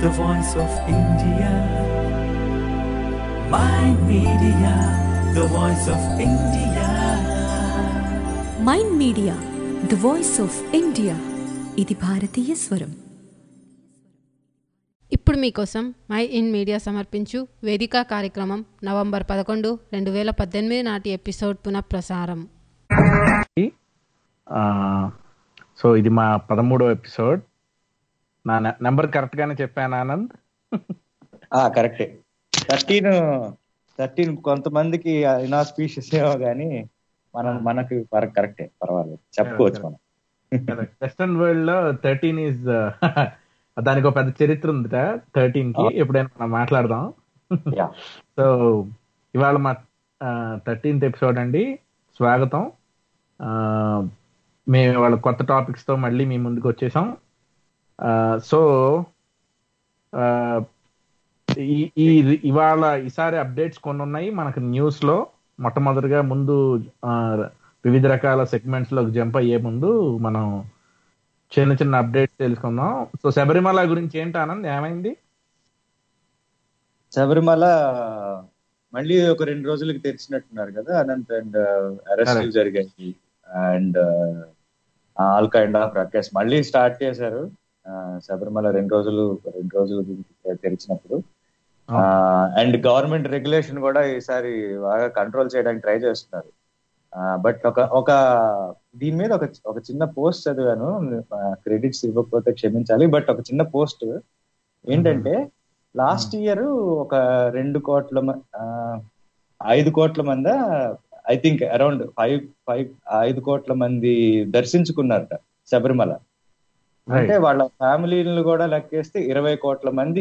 the voice of India. My media, the voice of India. Mind media the voice of India ఇది భారతీయ స్వరం ఇప్పుడు మీకోసం my in media సమర్పించు వేదిక కార్యక్రమం నవంబర్ పదకొండు రెండు వేల పద్దెనిమిది నాటి ఎపిసోడ్ పునఃప్రసారం ఆ, సో ఇది మా పదమూడో ఎపిసోడ్ నా నె- నెంబర్ కరెక్ట్ గానే చెప్పాను ఆనంద్ ఆ కరెక్టే థర్టీన్ థర్టీన్ కొంతమందికి ఇనాస్పీషియస్ ఏమో కానీ మనం మనకి పర- కరెక్టే పర్వాలేదు చెప్పుకోవచ్చు మనం వెస్టర్న్ వరల్డ్ లో థర్టీన్ ఈజ్ దానికి ఒక పెద్ద చరిత్ర ఉందిట థర్టీన్ కి ఎప్పుడైనా మనం మాట్లాడదాం యా సో ఇవాళ మా థర్టీన్త్ ఎపిసోడ్ అండి స్వాగతం ఆ, మేము ఇవాళ కొత్త టాపిక్స్ తో మళ్ళీ మీ ముందుకు వచ్చేసాం ఆ, సో ఆ, ఈ ఈ- ఇవాళ ఈసారి అప్డేట్స్ కొన్ని ఉన్నాయి మనకు న్యూస్ లో మొట్టమొదటిగా ముందు ఆ, వివిధ రకాల సెగ్మెంట్స్ లోకి జంప్ అయ్యే ముందు మనం చిన్న చిన్న అప్డేట్స్ తెలుసుకుందాం సో శబరిమల గురించి ఏంటి ఆనంద్ ఏమైంది శబరిమల మళ్ళీ ఒక రెండు రోజులకి తెరిచినట్టున్నారు కదా అనంత్ అండ్ అరెస్ట్ Correct. జరిగాయి and all kind of Rakesh మళ్ళీ స్టార్ట్ చేశారు ఆ, శబరిమల రెండు రోజులు రెండు రోజులు దీనికి తెరిచినప్పుడు అండ్ గవర్నమెంట్ రెగ్యులేషన్ కూడా ఈసారి బాగా కంట్రోల్ చేయడానికి ట్రై చేస్తున్నారు బట్ ఒక ఒక దీని మీద ఒక ఒక చిన్న పోస్ట్ చదివాను క్రెడిట్స్ ఇవ్వకపోతే క్షమించాలి బట్ ఒక చిన్న పోస్ట్ ఏంటంటే లాస్ట్ ఇయర్ ఒక రెండు కోట్ల మ- ఆ, ఐదు కోట్ల మంది I think around five five ఐదు కోట్ల మంది దర్శించుకున్నారట శబరిమల అంటే వాళ్ళ ఫ్యామిలీలను కూడా లెక్కేస్తే ఇరవై కోట్ల మంది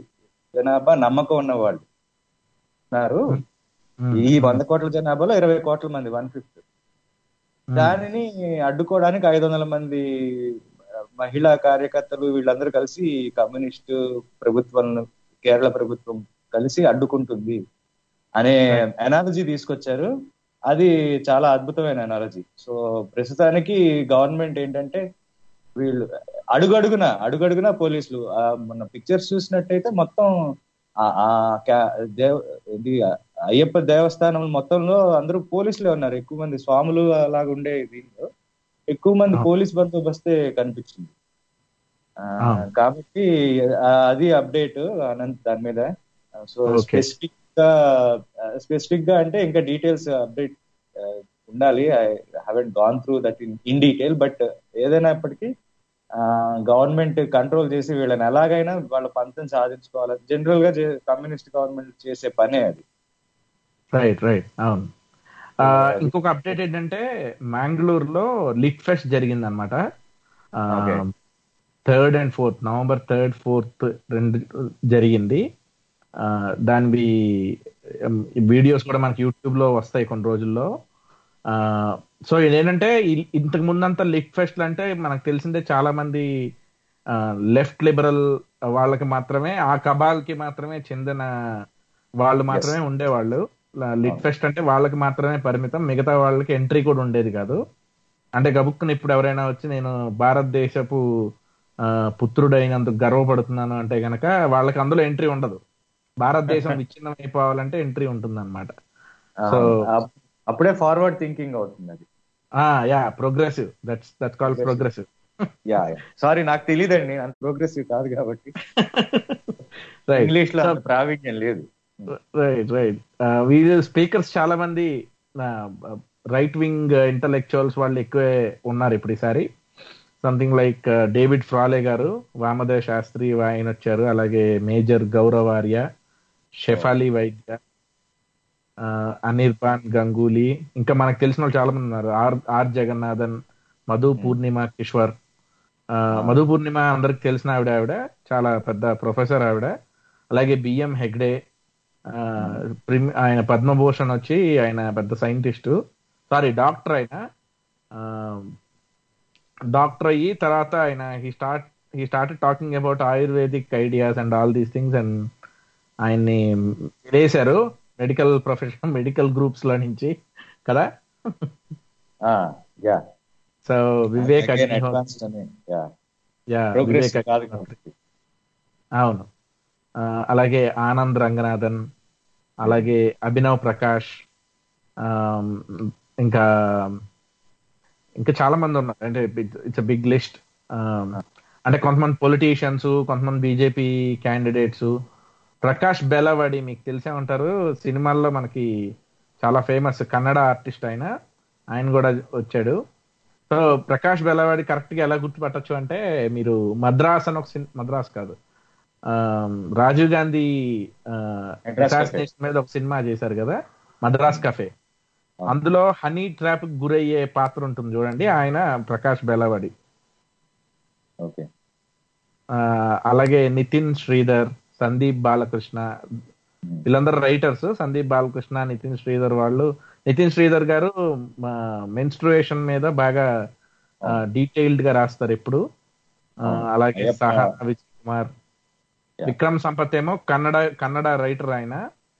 జనాభా నమ్మకం ఉన్న వాళ్ళు ఉన్నారు ఈ వంద కోట్ల జనాభాలో ఇరవై కోట్ల మంది వన్ ఫిఫ్త్ దానిని అడ్డుకోవడానికి ఐదు వందల మంది ఆ, మహిళా కార్యకర్తలు వీళ్ళందరూ కలిసి కమ్యూనిస్టు ప్రభుత్వాలను కేరళ ప్రభుత్వం కలిసి అడ్డుకుంటుంది అనే ఎనాలజీ తీసుకొచ్చారు అది చాలా అద్భుతమైన ఎనాలజీ సో ప్రస్తుతానికి గవర్నమెంట్ ఏంటంటే వీళ్ళు అడుగడుగున అడుగడుగున పోలీసులు ఆ, మొన్న పిక్చర్స్ చూసినట్టయితే మొత్తం ఆ- ఆ క్యా- దేవ్ ఇది అయ్యప్ప దేవస్థానం మొత్తంలో అందరూ పోలీసులే ఉన్నారు ఎక్కువ మంది స్వాములు అలాగ ఉండే దీనిలో ఎక్కువ మంది ఆ. పోలీస్ బందోబస్తే కనిపించింది ఆ, ఆ. కాబట్టి ఆ, అది అప్డేట్ అనంత్ దాని మీద సో Okay. స్పెసిఫిక్ గా స్పెసిఫిక్ గా అంటే ఇంకా డీటెయిల్స్ అప్డేట్ ఉండాలి I haven't gone through that in in detail but ఏదైనప్పటికీ గవర్నమెంట్ కంట్రోల్ చేసి వీళ్ళని ఎలాగైనా వాళ్ళ పంతం సాధించుకోవాలి జనరల్ గా కమ్యూనిస్ట్ గవర్నమెంట్ చేసే పనే అది రైట్ రైట్ అవును ఆ, ఇంకొక అప్డేట్ ఏంటంటే మ్యాంగ్లూరులో లిట్ ఫెస్ట్ జరిగింది అనమాట Okay. Third and fourth November third fourth రెండు జరిగింది ఆ, దాని వీడియోస్ కూడా మనకి యూట్యూబ్ లో వస్తాయి కొన్ని రోజుల్లో ఆ, సో ఇదేంటంటే ఇ- ఇంతకు ముందంతా లిట్ ఫెస్ట్ అంటే మనకు తెలిసిందే చాలా మంది లెఫ్ట్ లిబరల్ వాళ్ళకి మాత్రమే ఆ కబాల్ కి మాత్రమే చెందిన వాళ్ళు మాత్రమే ఉండేవాళ్ళు లిట్ ఫెస్ట్ అంటే వాళ్ళకి మాత్రమే పరిమితం మిగతా వాళ్ళకి ఎంట్రీ కూడా ఉండేది కాదు అంటే గబుక్కుని ఇప్పుడు ఎవరైనా వచ్చి నేను భారతదేశపు ఆ, పుత్రుడైనందుకు గర్వపడుతున్నాను అంటే గనక వాళ్ళకి అందులో ఎంట్రీ ఉండదు భారతదేశం విచ్ఛిన్నం అయిపోవాలంటే ఎంట్రీ ఉంటుంది అనమాట సో అప్- అప్పుడే ఫార్వర్డ్ థింకింగ్ అవుతుంది అది yeah progressive that's that's called progressive yeah sorry నాకు తెలియదండి అంత ప్రోగ్రెసివ్ కాదు కాబట్టి రైట్ ఇంగ్లీష్ లో అంత ప్రావీణ్యం లేదు రైట్ రైట్ వీళ్ళు స్పీకర్స్ చాలా మంది రైట్ వింగ్ ఇంటలెక్చువల్స్ వాళ్ళు ఎక్కువే ఉన్నారు ఇప్పుడు ఈసారి సంథింగ్ లైక్ డేవిడ్ ఫ్రాలే గారు వామదేవ్ శాస్త్రి ఆయన వచ్చారు అలాగే మేజర్ గౌరవార్య షెఫాలి వైద్య ఆ, అనిర్బాన్ గంగూలీ ఇంకా మనకు తెలిసిన వాళ్ళు చాలా మంది ఉన్నారు ఆర్ ఆర్ జగన్నాథన్ మధు పూర్ణిమ కిషోర్ ఆ, మధు పూర్ణిమ అందరికి తెలిసిన ఆవిడ ఆవిడ చాలా పెద్ద ప్రొఫెసర్ ఆవిడ అలాగే బిఎం హెగ్డే ఆ, ప్రిమ్- ఆయన పద్మభూషణ్ వచ్చి ఆయన పెద్ద సైంటిస్ట్ సారీ డాక్టర్ ఆయన డాక్టర్ అయ్యి తర్వాత ఆయన he start he start talking about ayurvedic ideas and all these things and ఆయన్ని వేశారు మెడికల్ ప్రొఫెషన్ మెడికల్ గ్రూప్స్ లో నుంచి కదా yeah so Vivek Again, Agnihotri advanced అని యా యా ప్రోగ్రెస్ వివేక్ కాదు అగ్నిహోత్రి కాబట్టి అవును ఆ, అలాగే ఆనంద్ రంగనాథన్ అలాగే అభినవ్ ప్రకాష్ ఆమ్, ఇంకా ఇంకా చాలా మంది ఉన్నారు అంటే ఇట్స్ బిగ్ లిస్ట్ అంటే కొంతమంది పొలిటీషియన్స్ కొంతమంది బీజేపీ క్యాండిడేట్స్ ప్రకాష్ బెలవాడి మీకు తెలిసే ఉంటారు సినిమాల్లో మనకి చాలా ఫేమస్ కన్నడ ఆర్టిస్ట్ ఆయన ఆయన కూడా వచ్చాడు సో ప్రకాష్ బెలవాడి కరెక్ట్ గా ఎలా గుర్తుపట్టొచ్చు అంటే మీరు మద్రాస్ అని ఒక సిన్- మద్రాస్ కాదు ఆ, Rajiv Gandhi Madras Cafe. assassination మీద ఒక సినిమా చేశారు కదా మద్రాస్ కఫే అందులో హనీ ట్రాప్ గురయ్యే పాత్ర ఉంటుంది చూడండి ఆయన ప్రకాష్ బెలవాడి ఓకే ఆ, అలాగే నితిన్ శ్రీధర్ సందీప్ బాలకృష్ణ వీళ్ళందరూ రైటర్స్ సందీప్ బాలకృష్ణ నితిన్ శ్రీధర్ వాళ్ళు నితిన్ శ్రీధర్ గారు మెన్స్ట్రుయేషన్ మీద బాగా డీటెయిల్డ్ గా రాస్తారు ఎప్పుడు ఆ, అలాగే అయ్యప్ప. సహా విజయ్ కుమార్ Yeah. విక్రమ్ సంపత్ ఏమో కన్నడ కన్నడ రైటర్ ఆయన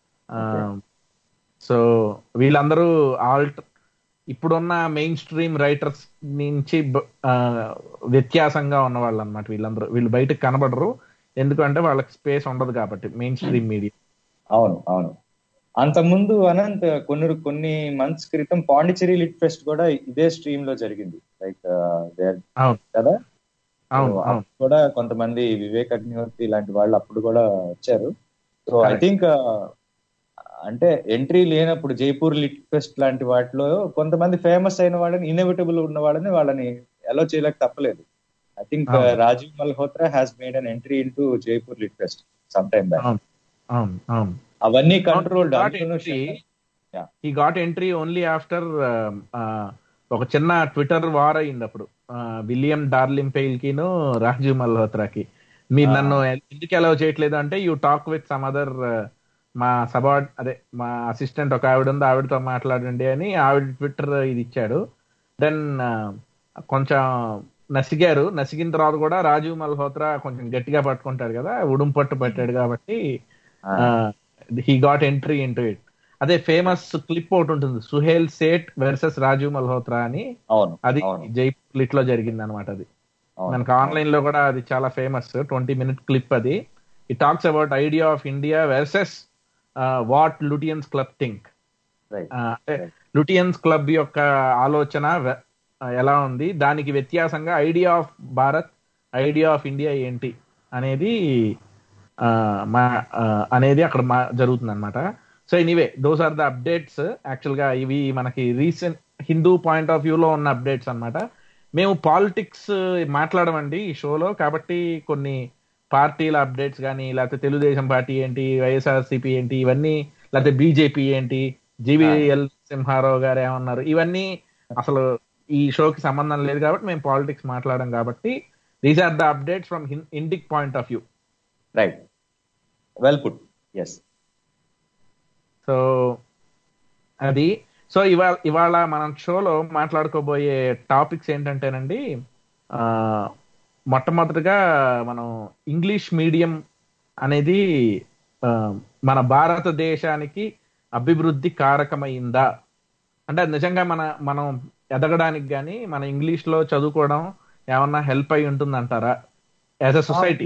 సో వీళ్ళందరూ ఆల్ట్ ఇప్పుడున్న మెయిన్ స్ట్రీమ్ రైటర్స్ నుంచి బ- ఆ, వ్యత్యాసంగా ఉన్న వాళ్ళు అనమాట వీళ్ళందరూ వీళ్ళు బయటకు కనబడరు ఎందుకంటే వాళ్ళకి స్పేస్ ఉండదు కాబట్టి మెయిన్ స్ట్రీమ్ మీడియా అవును అవును అంతకుముందు అనంత్ కొన్ని కొన్ని మంత్స్ క్రితం పాండిచేరి లిట్ ఫెస్ట్ కూడా ఇదే స్ట్రీమ్ లో జరిగింది లైక్ అవును కదా అవును So, అవును అప్పుడు కూడా కొంతమంది వివేక్ అగ్నిహోత్రి ఇలాంటి వాళ్ళు అప్పుడు కూడా వచ్చారు సో ఐ Correct. థింక్ అంటే ఎంట్రీ లేనప్పుడు జైపూర్ లిట్ ఫెస్ట్ లాంటి వాటిలో కొంతమంది ఫేమస్ అయిన వాళ్ళని ఇన్ఎవిటబుల్ ఉన్న వాళ్ళని వాళ్ళని అలో చేయలేక తప్పలేదు ఐ థింక్ అవును. Rajiv Malhotra has made an entry into Jaipur lit fest some time back అవును అవును అవును అవన్నీ కంట్రోల్డ్ ఈ గాట్ ఎంట్రీ ఓన్లీ ఆఫ్టర్ ఒక చిన్న ట్విట్టర్ వార్ అయింది అప్పుడు ఆ, విలియం డార్లింగ్ పెయిల్ కిను రాజీవ్ మల్హోత్రాకి మీరు Ah. నన్ను ఎందుకు అలౌ చేయట్లేదు అంటే you talk with some other మా సబార్డ్ అదే మా అసిస్టెంట్ ఒక ఆవిడ ఉంది ఆవిడతో మాట్లాడండి అని ఆవిడ ట్విట్టర్ ఇది ఇచ్చాడు దెన్ కొంచెం నసిగారు నసిగిన తర్వాత కూడా రాజీవ్ మల్హోత్రా కొంచెం గట్టిగా పట్టుకుంటాడు కదా ఉడుం పట్టు పట్టాడు కాబట్టి he got entry into it అదే ఫేమస్ క్లిప్ ఒకటి ఉంటుంది సుహేల్ సేట్ వర్సెస్ రాజీవ్ మల్హోత్రా అని అవును అది అవును జైపూర్ లిట్ లో జరిగింది అనమాట అది అవును. మనకు ఆన్లైన్ లో కూడా అది చాలా ఫేమస్ ట్వంటీ మినిట్ క్లిప్ అది it talks about idea of India versus what Lutyens club think Right. అంటే లుటియన్స్ క్లబ్ యొక్క ఆలోచన వె- ఆ, ఎలా ఉంది దానికి వ్యత్యాసంగా idea of Bharat idea of India ఏంటి అనేది ఆ, మా ఆ, అనేది అక్కడ మా జరుగుతుంది అనమాట so anyway those are the updates actual గా ఇవి మనకి రీసెంట్ హిందూ పాయింట్ ఆఫ్ వ్యూలో ఉన్న అప్డేట్స్ అన్నమాట మేము పాలిటిక్స్ మాట్లాడమండి ఈ షోలో కాబట్టి కొన్ని పార్టీల అప్డేట్స్ కానీ లేకపోతే తెలుగుదేశం పార్టీ ఏంటి వైఎస్ఆర్సీపీ ఏంటి ఇవన్నీ లేకపోతే బీజేపీ ఏంటి జీవీఎల్ సింహారావు గారు ఏమన్నారు ఇవన్నీ అసలు ఈ షోకి సంబంధం లేదు కాబట్టి మేము పాలిటిక్స్ మాట్లాడడం కాబట్టి these are the updates from Indic point of view right well put yes so అది సో ఇవాళ ఇవాళ మనం షోలో మాట్లాడుకోబోయే టాపిక్స్ ఏంటంటేనండి ఆ, మొట్టమొదటిగా మనం ఇంగ్లీష్ మీడియం అనేది ఆ, మన భారతదేశానికి అభివృద్ధి కారకమైందా అంటే అది నిజంగా మన మనం ఎదగడానికి కానీ మన ఇంగ్లీష్ లో చదువుకోవడం ఏమన్నా హెల్ప్ అయి ఉంటుందంటారా as a society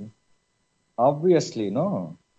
obviously no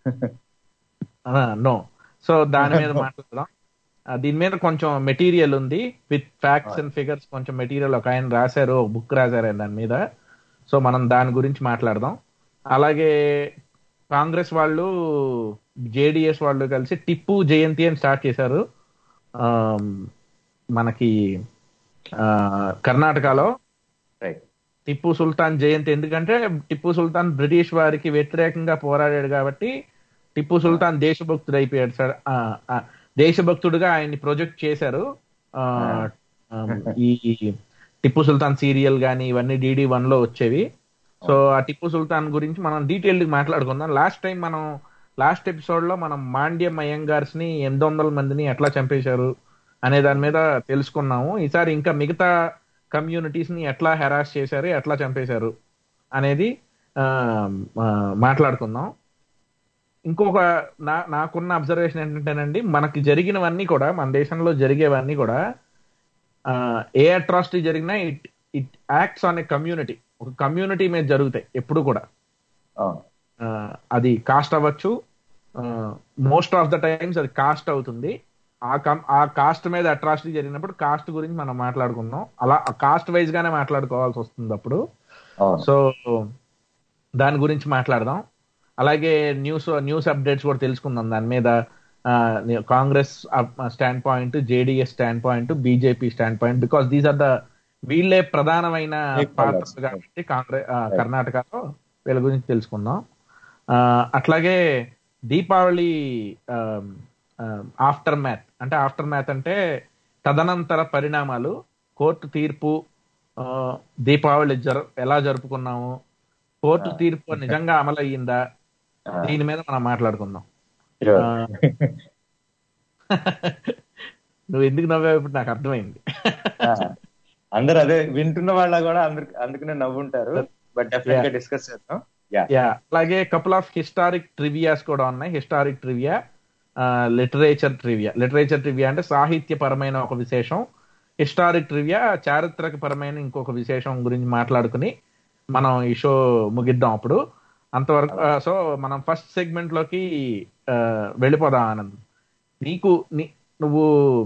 no so దాని మీద మాట్లాడదాం ఆ, దీని మీద కొంచెం మెటీరియల్ ఉంది విత్ ఫ్యాక్ట్స్ అండ్ ఫిగర్స్ కొంచెం మెటీరియల్ ఒక ఆయన రాశారు ఒక బుక్ రాశారు ఆయన దాని మీద సో మనం దాని గురించి మాట్లాడదాం అలాగే కాంగ్రెస్ వాళ్ళు జేడిఎస్ వాళ్ళు కలిసి టిప్పు జయంతి అని స్టార్ట్ చేశారు ఆమ్, మనకి ఆ, కర్ణాటకలో రైట్ టిప్పు సుల్తాన్ జయంతి ఎందుకంటే టిప్పు సుల్తాన్ బ్రిటిష్ వారికి వ్యతిరేకంగా పోరాడాడు కాబట్టి టిప్పు సుల్తాన్ దేశభక్తుడు అయిపోయాడు సార్ ఆ, ఆ, దేశభక్తుడుగా ఆయన్ని ప్రొజెక్ట్ చేశారు ఆ, ఆ, ఈ టిప్పు సుల్తాన్ సీరియల్ గానీ ఇవన్నీ డిడి వన్ లో వచ్చేవి సో ఆ టిప్పు సుల్తాన్ గురించి మనం డీటెయిల్డ్ మాట్లాడుకుందాం లాస్ట్ టైం మనం లాస్ట్ ఎపిసోడ్ లో మనం మాండ్యం అయ్యంగార్స్ ని ఎనిమిది వందల మందిని ఎట్లా చంపేశారు అనే దాని మీద తెలుసుకున్నాము ఈసారి ఇంకా మిగతా కమ్యూనిటీస్ ని ఎట్లా హెరాస్ చేశారు ఎట్లా చంపేశారు అనేది ఆ, ఆ, మాట్లాడుకుందాం ఇంకొక నా నాకున్న అబ్జర్వేషన్ ఏంటంటేనండి మనకి జరిగినవన్నీ కూడా మన దేశంలో జరిగేవన్నీ కూడా ఆ, ఏ అట్రాసిటీ జరిగినా it it acts on a community ఒక కమ్యూనిటీ మీద జరుగుతాయి ఎప్పుడు కూడా అవును అది కాస్ట్ అవ్వచ్చు మోస్ట్ ఆఫ్ ద టైమ్స్ అది కాస్ట్ అవుతుంది ఆ కం ఆ కాస్ట్ మీద అట్రాసిటీ జరిగినప్పుడు కాస్ట్ గురించి మనం మాట్లాడుకుందాం అలా కాస్ట్ వైజ్ గానే మాట్లాడుకోవాల్సి వస్తుంది అప్పుడు అవును సో దాని గురించి మాట్లాడదాం అలాగే న్యూస్ న్యూస్ అప్డేట్స్ కూడా తెలుసుకుందాం దాని మీద ఆ, Congress standpoint JDS standpoint BJP standpoint because these are the వీళ్ళే ప్రధానమైన Stakeholders. పాత్రలు కాబట్టి కాంగ్రెస్ కర్ణాటకలో వీళ్ళ గురించి తెలుసుకుందాం ఆ, అట్లాగే దీపావళి ఆఫ్టర్ మ్యాథ్ అంటే ఆఫ్టర్ మ్యాథ్ అంటే తదనంతర పరిణామాలు కోర్టు తీర్పు ఆ, దీపావళి జరు ఎలా జరుపుకున్నాము కోర్టు తీర్పు నిజంగా అమలు అయ్యిందా దీని మీద మనం మాట్లాడుకుందాం Sure. ఆ, నువ్వు ఎందుకు నవ్వావు ఇప్పుడు నాకు అర్థమైంది ఆ, అందరు అదే వింటున్న వాళ్ళ కూడా అందరు అందుకనే నవ్వుంటారు బట్ డెఫినెట్ గా డిస్కస్ చేద్దాం యా యా అలాగే కపుల్ ఆఫ్ హిస్టారిక్ ట్రివియాస్ కూడా ఉన్నాయి historic trivia literature trivia literature trivia అంటే సాహిత్యపరమైన ఒక విశేషం హిస్టారిక్ ట్రివియా చారిత్రక పరమైన ఇంకొక విశేషం గురించి మాట్లాడుకుని మనం ఈ షో ముగిద్దాం అప్పుడు అంతవరకు సో మనం ఫస్ట్ సెగ్మెంట్ లోకి ఆ, వెళ్ళిపోదాం ఆనంద్ నీకు నీ- నువ్వు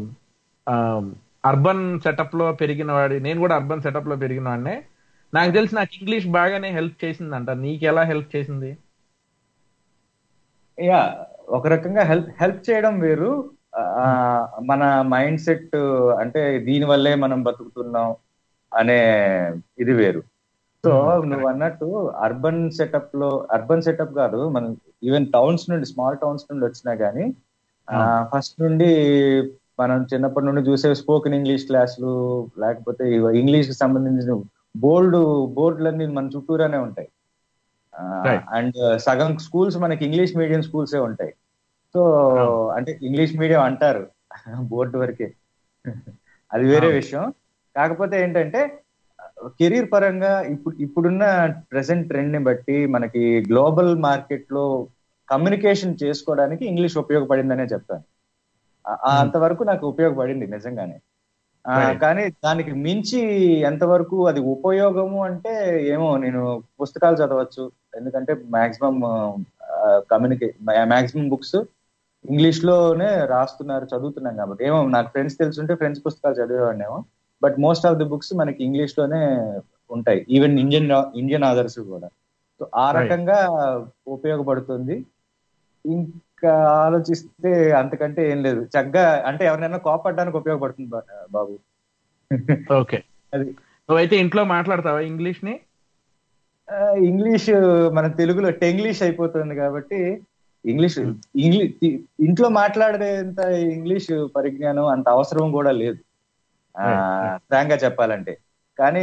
అర్బన్ సెటప్ లో పెరిగిన వాడి నేను కూడా అర్బన్ సెటప్ లో పెరిగిన వాడినే నాకు తెలిసి నాకు ఇంగ్లీష్ బాగానే హెల్ప్ చేసిందంట నీకు ఎలా హెల్ప్ చేసింది యా ఒక రకంగా హెల్ప్ హెల్ప్ చేయడం వేరు ఆ, మన మైండ్ సెట్ అంటే దీని వల్లే మనం బతుకుతున్నాం అనే ఇది వేరు సో నువ్వు అన్నట్టు అర్బన్ సెటప్ లో అర్బన్ సెటప్ కాదు మనం ఈవెన్ టౌన్స్ నుండి స్మాల్ టౌన్స్ నుండి వచ్చినా గానీ ఫస్ట్ నుండి మనం చిన్నప్పటి నుండి చూసే స్పోకెన్ ఇంగ్లీష్ క్లాసులు లేకపోతే ఇంగ్లీష్ కి సంబంధించిన బోల్డ్ బోర్డులన్నీ మన చుట్టూరానే ఉంటాయి Right. అండ్ సగం స్కూల్స్ మనకి ఇంగ్లీష్ మీడియం స్కూల్సే ఉంటాయి సో అంటే ఇంగ్లీష్ మీడియం అంటారు బోర్డు వరకే అది వేరే అవును. విషయం కాకపోతే ఏంటంటే కెరీర్ పరంగా ఇప్పుడు ఇప్పుడున్న ప్రెసెంట్ ట్రెండ్ ని బట్టి మనకి గ్లోబల్ మార్కెట్ లో కమ్యూనికేషన్ చేసుకోవడానికి ఇంగ్లీష్ ఉపయోగపడిందనే చెప్తాను ఆ- ఆ అంతవరకు నాకు ఉపయోగపడింది నిజంగానే ఆ, Right. కానీ దానికి మించి ఎంతవరకు అది ఉపయోగము అంటే ఏమో నేను పుస్తకాలు చదవచ్చు ఎందుకంటే మాక్సిమం కమ్యూనికే మాక్సిమం బుక్స్ ఇంగ్లీష్ లోనే రాస్తున్నారు చదువుతున్నాం కాబట్టి ఏమో నాకు ఫ్రెండ్స్ తెలుసుంటే ఫ్రెండ్స్ పుస్తకాలు చదివేవాడినేమో but most of the books మనకి ఇంగ్లీష్ లోనే ఉంటాయి ఈవెన్ ఇండియన్ ఇండియన్ ఆథర్స్ కూడా సో ఆ Right. రకంగా ఉపయోగపడుతుంది ఇంకా ఆలోచిస్తే అంతకంటే ఏం లేదు చక్కగా అంటే ఎవరినైనా కోపడడానికి ఉపయోగపడుతుంది బా- బాబు ఓకే అది నువ్వైతే ఇంట్లో మాట్లాడతావా ఇంగ్లీష్ ని ఆ, ఇంగ్లీష్ మన తెలుగులో టెంగ్లీష్ అయిపోతుంది కాబట్టి ఇంగ్లీష్ ఇంగ్లీష్ ఇంట్లో మాట్లాడేంత ఇంగ్లీష్ పరిజ్ఞానం అంత అవసరం కూడా లేదు Right, ఫ్రాంక్ గా చెప్పాలంటే కానీ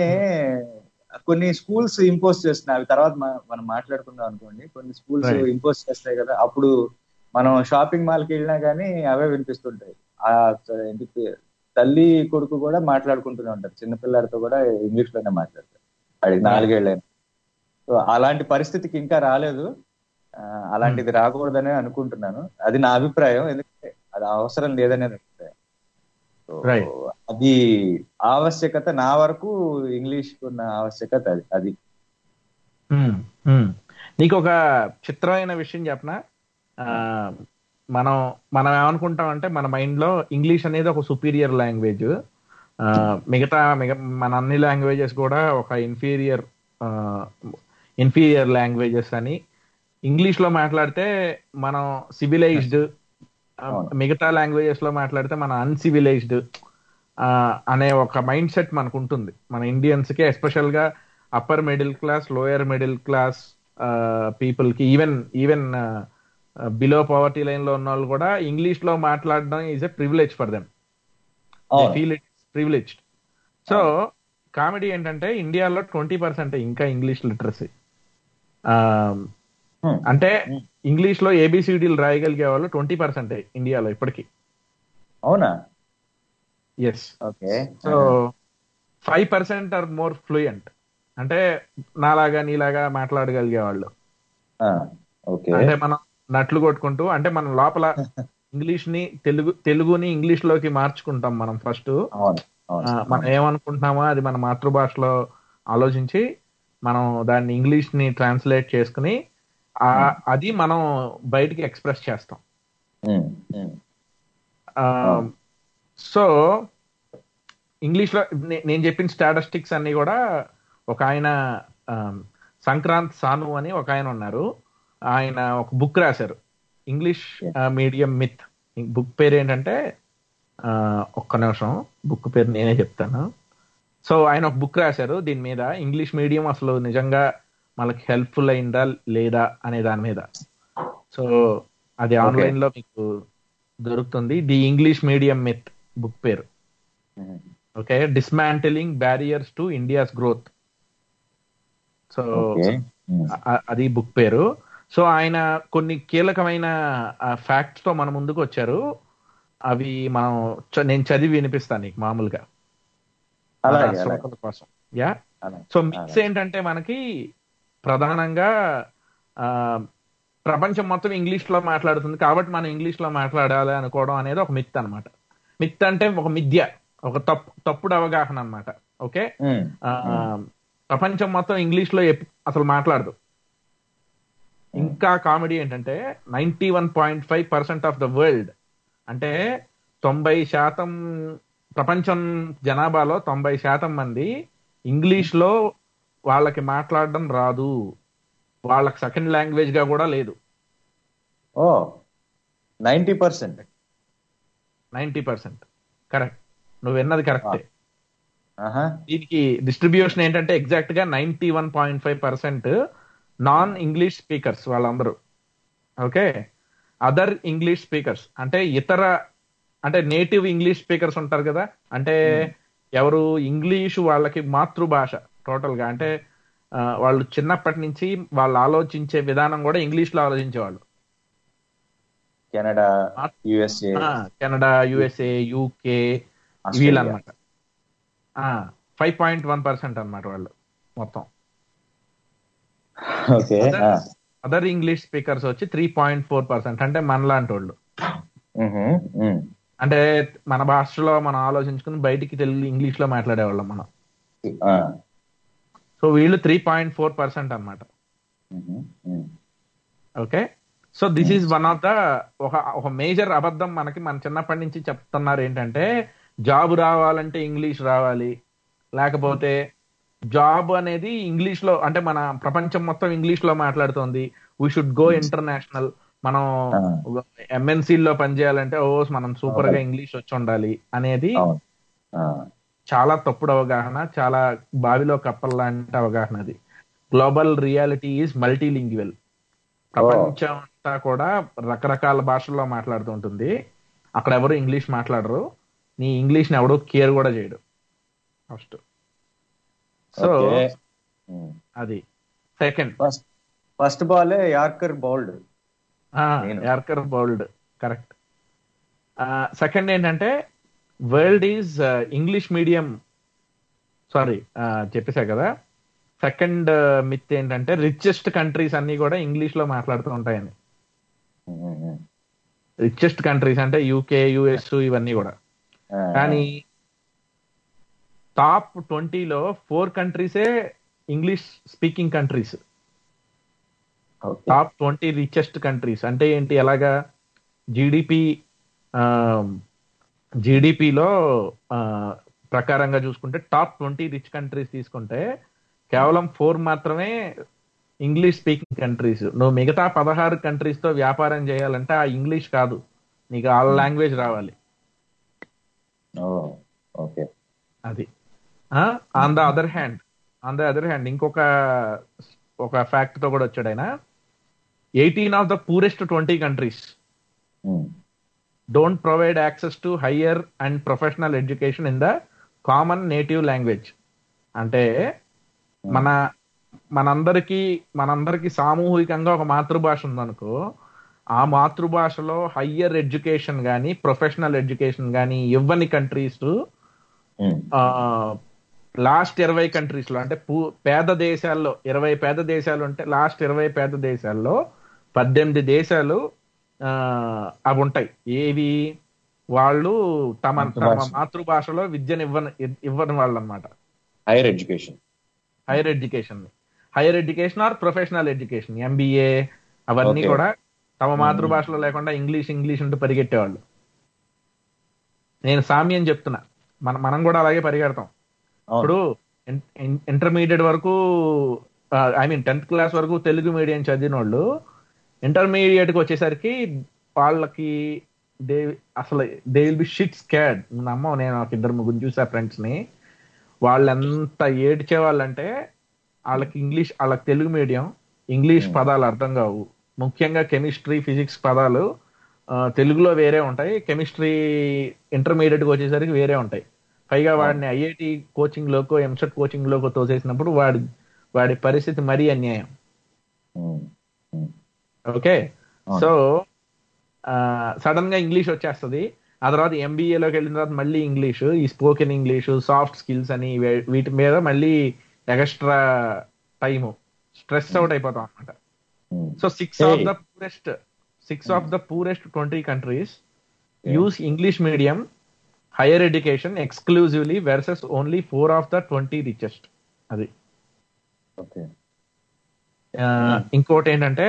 కొన్ని స్కూల్స్ ఇంపోజ్ చేస్తున్నాయి అవి తర్వాత మ- మనం మాట్లాడుకుందాం అనుకోండి కొన్ని స్కూల్స్ Right. ఇంపోజ్ చేస్తాయి కదా అప్పుడు మనం షాపింగ్ మాల్ కి వెళ్ళినా కానీ అవే వినిపిస్తుంటాయి ఆ ఎందుకు తల్లి కొడుకు కూడా మాట్లాడుకుంటూనే ఉంటారు చిన్నపిల్లాడితో కూడా ఇంగ్లీష్ లోనే మాట్లాడతారు అడిగి నాలుగేళ్ళైనా సో అలాంటి పరిస్థితికి ఇంకా రాలేదు ఆ, అలాంటిది రాకూడదనే అనుకుంటున్నాను అది నా అభిప్రాయం ఎందుకంటే అది అవసరం లేదనే అభిప్రాయం So, Right. అది ఆవశ్యకత నా వరకు ఇంగ్లీష్ ఉన్న ఆవశ్యకత అది అది హ్మ్, హ్మ్. నీకు ఒక చిత్రమైన విషయం చెప్పనా ఆ, మనం మనం ఏమనుకుంటాం అంటే మన మైండ్ లో ఇంగ్లీష్ అనేది ఒక సుపీరియర్ లాంగ్వేజ్ మిగతా మిగ మన అన్ని లాంగ్వేజెస్ కూడా ఒక ఇన్ఫీరియర్ ఇన్ఫీరియర్ లాంగ్వేజెస్ అని ఇంగ్లీష్ లో మాట్లాడితే మనం సివిలైజ్డ్ అవును. మిగతా లాంగ్వేజెస్ లో మాట్లాడితే మన అన్సివిలైజ్డ్ అనే ఒక మైండ్ సెట్ మనకు ఉంటుంది మన ఇండియన్స్ కి ఎస్పెషల్ గా upper middle class lower middle class people కి even even below poverty line లో ఉన్న వాళ్ళు కూడా ఇంగ్లీష్ లో మాట్లాడడం is a privilege for them అవును. Feel it privileged so comedy ఏంటంటే ఇండియాలో ట్వంటీ పర్సెంట్ ఇంకా ఇంగ్లీష్ లిటరసీ Hmm. అంటే ఇంగ్లీష్ లో ఏబిసిడీలు రాయగలిగే వాళ్ళు ట్వంటీ పర్సెంట్ ఇండియాలో ఇప్పటికి అవునా yes okay so five percent or more fluent అంటే నాలాగా నీలాగా మాట్లాడగలిగే వాళ్ళు ఓకే అంటే మనం నట్లు కొట్టుకుంటూ అంటే మనం లోపల ఇంగ్లీష్ ని తెలుగు తెలుగుని ఇంగ్లీష్ లోకి మార్చుకుంటాం మనం ఫస్ట్ అవును అవును మనం ఏమనుకుంటున్నామో అది మన మాతృభాషలో ఆలోచించి మనం దాన్ని ఇంగ్లీష్ ని ట్రాన్స్లేట్ చేసుకుని ఆ- అది మనం బయటికి ఎక్స్ప్రెస్ చేస్తాం ఉమ్, ఉమ్, సో ఇంగ్లీష్ లో నే- నేను చెప్పిన స్టాటిస్టిక్స్ అన్ని కూడా ఒక ఆయన ఆమ్, సంక్రాంత్ సాను అని ఒక ఆయన ఉన్నారు ఆయన ఒక బుక్ రాశారు ఇంగ్లీష్ మీడియం మిత్ బుక్ పేరు ఏంటంటే ఆ, ఒక్క నిమిషం బుక్ పేరు నేనే చెప్తాను సో ఆయన ఒక బుక్ రాశారు దీని మీద ఇంగ్లీష్ మీడియం అసలు నిజంగా మనకి హెల్ప్ఫుల్ అయిందా లేదా అనే దాని మీద సో అది ఆన్లైన్ లో మీకు దొరుకుతుంది the English medium myth book పేరు um. Okay dismantling barriers to India's growth so okay um, అ- అది బుక్ పేరు సో ఆయన కొన్ని కీలకమైన ఫ్యాక్ట్స్ తో మన ముందుకు వచ్చారు అవి మనం చ- నేను చదివి వినిపిస్తాను నీకు మామూలుగా మన అలాగే అలాగే శ్రోతల కోసం యా అలాగే. సో మిక్స్ ఏంటంటే మనకి ప్రధానంగా ఆ, ప్రపంచం మొత్తం ఇంగ్లీష్ లో మాట్లాడుతుంది కాబట్టి మనం ఇంగ్లీష్ లో మాట్లాడాలి అనుకోవడం అనేది ఒక మిత్ అన్నమాట మిత్ అంటే ఒక మిథ్య ఒక తప్పు తప్పుడు అవగాహన అన్నమాట ఓకే ఉమ్, ఆ, ప్రపంచం మొత్తం ఇంగ్లీష్ లో ఎప్- అసలు మాట్లాడదు ఇంకా కామెడీ ఏంటంటే ninety one point five percent of the world అంటే తొంభై శాతం ప్రపంచం జనాభాలో తొంభై శాతం మంది ఇంగ్లీష్ లో వాళ్ళకి మాట్లాడడం రాదు వాళ్ళకి సెకండ్ లాంగ్వేజ్ గా కూడా లేదు ఓ ninety percent ninety percent correct నువ్వు విన్నది కరెక్టే ఆహా దీనికి డిస్ట్రిబ్యూషన్ ఏంటంటే ఎగ్జాక్ట్ గా ninety one point five percent non English speakers వాళ్ళందరూ ఓకే అదర్ ఇంగ్లీష్ స్పీకర్స్ అంటే ఇతర అంటే నేటివ్ ఇంగ్లీష్ స్పీకర్స్ ఉంటారు కదా అంటే ఎవరు ఇంగ్లీషు వాళ్ళకి మాతృభాష టోటల్ గా అంటే ఆ, వాళ్ళు చిన్నప్పటి నుంచి వాళ్ళు ఆలోచించే విధానం కూడా ఇంగ్లీష్ లో ఆలోచించేవాళ్ళు కెనడా యుఎస్ఏ ఆ, కెనడా యుఎస్ఏ యూకే ఆస్ట్రేలియా. వీళ్ళనమాట ఫైవ్ పాయింట్ వన్ పర్సెంట్ అనమాట వాళ్ళు మొత్తం ఓకే అదర్ ఇంగ్లీష్ స్పీకర్స్ వచ్చి త్రీ పాయింట్ ఫోర్ పర్సెంట్ అంటే మనలాంటి వాళ్ళు అంటే మన భాషలో మనం ఆలోచించుకుని బయటికి తెలుగు ఇంగ్లీష్ లో మాట్లాడేవాళ్ళం మనం సో వీళ్ళు త్రీ పాయింట్ ఫోర్ పర్సెంట్ అనమాట okay so this is one of the ఒక ఒక మేజర్ అబద్ధం మనకి మన చిన్నప్పటి నుంచి చెప్తున్నారు ఏంటంటే జాబ్ రావాలంటే ఇంగ్లీష్ రావాలి లేకపోతే జాబ్ అనేది ఇంగ్లీష్ లో అంటే మన ప్రపంచం మొత్తం ఇంగ్లీష్ లో మాట్లాడుతోంది వీ షుడ్ గో ఇంటర్నేషనల్ మనం MNC లో పనిచేయాలంటే ఓ మనం సూపర్ గా ఇంగ్లీష్ వచ్చి ఉండాలి అనేది అవును ఆ, చాలా తప్పుడు అవగాహన చాలా బావిలో కప్పల్ లాంటి అవగాహన అది గ్లోబల్ రియాలిటీ ఈజ్ మల్టీలింగ్యువల్ ప్రపంచం అంతా కూడా రకరకాల భాషల్లో మాట్లాడుతూ ఉంటుంది అక్కడ ఎవరు ఇంగ్లీష్ మాట్లాడరు నీ ఇంగ్లీష్ ని ఎవడో కేర్ కూడా చేయడు ఫస్ట్ సో ఓకే ఉమ్. అది సెకండ్ ఫస్ట్ ఫస్ట్ బాలే యార్కర్ బౌల్డ్ నేను. యార్కర్ బౌల్డ్ కరెక్ట్ సెకండ్ ఏంటంటే world is English medium sorry చెప్పేశా కదా సెకండ్ మిత్ ఏంటంటే రిచెస్ట్ కంట్రీస్ అన్ని కూడా ఇంగ్లీష్ లో మాట్లాడుతూ ఉంటాయని రిచెస్ట్ కంట్రీస్ అంటే యూకే యుఎస్ ఇవన్నీ కూడా కానీ టాప్ ట్వంటీలో ఫోర్ కంట్రీసే English speaking countries top twenty richest countries అంటే ఏంటి ఎలాగా జీడిపి జీడిపిలో ప్రకారంగా చూసుకుంటే టాప్ ట్వంటీ రిచ్ కంట్రీస్ తీసుకుంటే కేవలం ఫోర్ మాత్రమే ఇంగ్లీష్ స్పీకింగ్ కంట్రీస్ నువ్వు మిగతా పదహారు కంట్రీస్ తో వ్యాపారం చేయాలంటే ఆ ఇంగ్లీష్ కాదు నీకు ఆ లాంగ్వేజ్ రావాలి ఓకే అది on the other hand on the other hand ఇంకొక ఒక ఫ్యాక్ట్ తో కూడా వచ్చాడు ఆయన eighteen of the poorest twenty countries don't provide access to higher and professional education in the common native language అంటే మన మనందరికీ మనందరికీ సామూహికంగా ఒక మాతృభాష ఉందనుకో ఆ మాతృభాషలో హయ్యర్ ఎడ్యుకేషన్ కానీ ప్రొఫెషనల్ ఎడ్యుకేషన్ కానీ ఇవ్వని కంట్రీస్ లాస్ట్ ఇరవై కంట్రీస్ లో అంటే పూ- పేద దేశాల్లో ఇరవై పేద దేశాలు ఉంటే లాస్ట్ ఇరవై పేద దేశాల్లో పద్దెనిమిది దేశాలు ఆ, అవి ఉంటాయి ఏవి వాళ్ళు తమ తమ మాతృభాష. మాతృభాషలో విద్యను ఇవ్వని ఇవ్వని వాళ్ళు అనమాట higher education higher education higher education or professional education MBA అవన్నీ Okay. కూడా తమ మాతృభాషలో లేకుండా ఇంగ్లీష్ ఇంగ్లీష్ అంటూ పరిగెట్టేవాళ్ళు నేను సామ్యం చెప్తున్నా మన మనం కూడా అలాగే పరిగెడతాం అవును ఇప్పుడు ఇంటర్మీడియట్ వరకు ఐ మీన్ టెన్త్ క్లాస్ వరకు తెలుగు మీడియం చదివిన వాళ్ళు ఇంటర్మీడియట్ కి వచ్చేసరికి వాళ్ళకి దే అసలు they will be shit scared నమ్మ నేను ఒక ఇద్దరు ముగ్గురు చూసా ఫ్రెండ్స్ ని వాళ్ళు ఎంత ఏడ్చే వాళ్ళంటే వాళ్ళకి ఇంగ్లీష్ వాళ్ళకి తెలుగు మీడియం ఇంగ్లీష్ పదాలు అర్థం కావు ముఖ్యంగా కెమిస్ట్రీ ఫిజిక్స్ పదాలు ఆ, తెలుగులో వేరే ఉంటాయి కెమిస్ట్రీ ఇంటర్మీడియట్ కి వచ్చేసరికి వేరే ఉంటాయి పైగా వాడిని ఐఐటి కోచింగ్ లోకో ఎంసెట్ కోచింగ్ లోకో తోసేసినప్పుడు వాడి వాడి పరిస్థితి మరీ అన్యాయం ఉమ్, ఉమ్. ఓకే అవును. సో సడన్ గా ఇంగ్లీష్ వచ్చేస్తది ఆ తర్వాత MBA లోకి వెళ్ళిన తర్వాత మళ్ళీ ఇంగ్లీష్ ఈ స్పోకెన్ ఇంగ్లీష్ సాఫ్ట్ స్కిల్స్ అని వే- వీటి మీద మళ్ళీ ఎక్స్ట్రా టైం స్ట్రెస్ అవుట్ అయిపోతాం అనమాట um. So six of Hey. The poorest six of the poorest twenty countries uses English medium higher education exclusively versus only four of the twenty richest అది okay ఆ, ఇంకోటి ఏంటంటే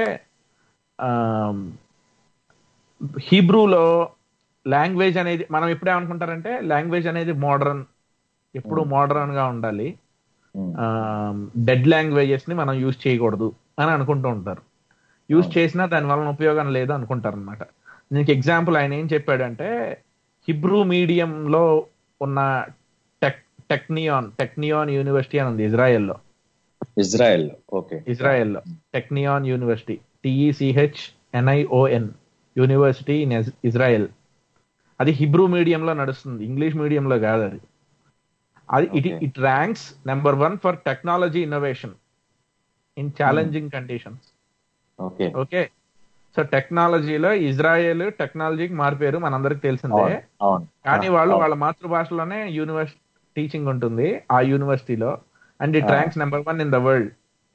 హీబ్రూలో language అనేది మనం ఎప్పుడు ఏమనుకుంటారంటే లాంగ్వేజ్ అనేది మోడర్న్ ఎప్పుడు మోడర్న్ గా ఉండాలి ఉమ్. డెడ్ లాంగ్వేజెస్ ని మనం యూజ్ చేయకూడదు అని అనుకుంటూ ఉంటారు యూజ్ చేసినా దాని వలన ఉపయోగం లేదు అనుకుంటారు అనమాట దీనికి ఎగ్జాంపుల్ ఆయన ఏం చెప్పాడంటే హిబ్రూ మీడియంలో ఉన్న టెక్ టెక్నియాన్ టెక్నియాన్ యూనివర్సిటీ అని ఉంది ఇజ్రాయెల్లో ఇజ్రాయెల్ ఓకే ఇజ్రాయెల్లో Technion university T E C H N I O N university in Israel అది హిబ్రూ మీడియంలో నడుస్తుంది ఇంగ్లీష్ మీడియంలో కాదు అది అది it Okay. It ranks number one for technology innovation in challenging conditions okay okay so టెక్నాలజీలో ఇజ్రాయెల్ టెక్నాలజీకి మారిపోయారు మనందరికి తెలిసిందే అవును అవును కానీ వాళ్ళు అవును. వాళ్ళ మాతృభాషలోనే యూనివర్సిటీ టీచింగ్ ఉంటుంది ఆ యూనివర్సిటీలో and it Ah. Ranks number one in the world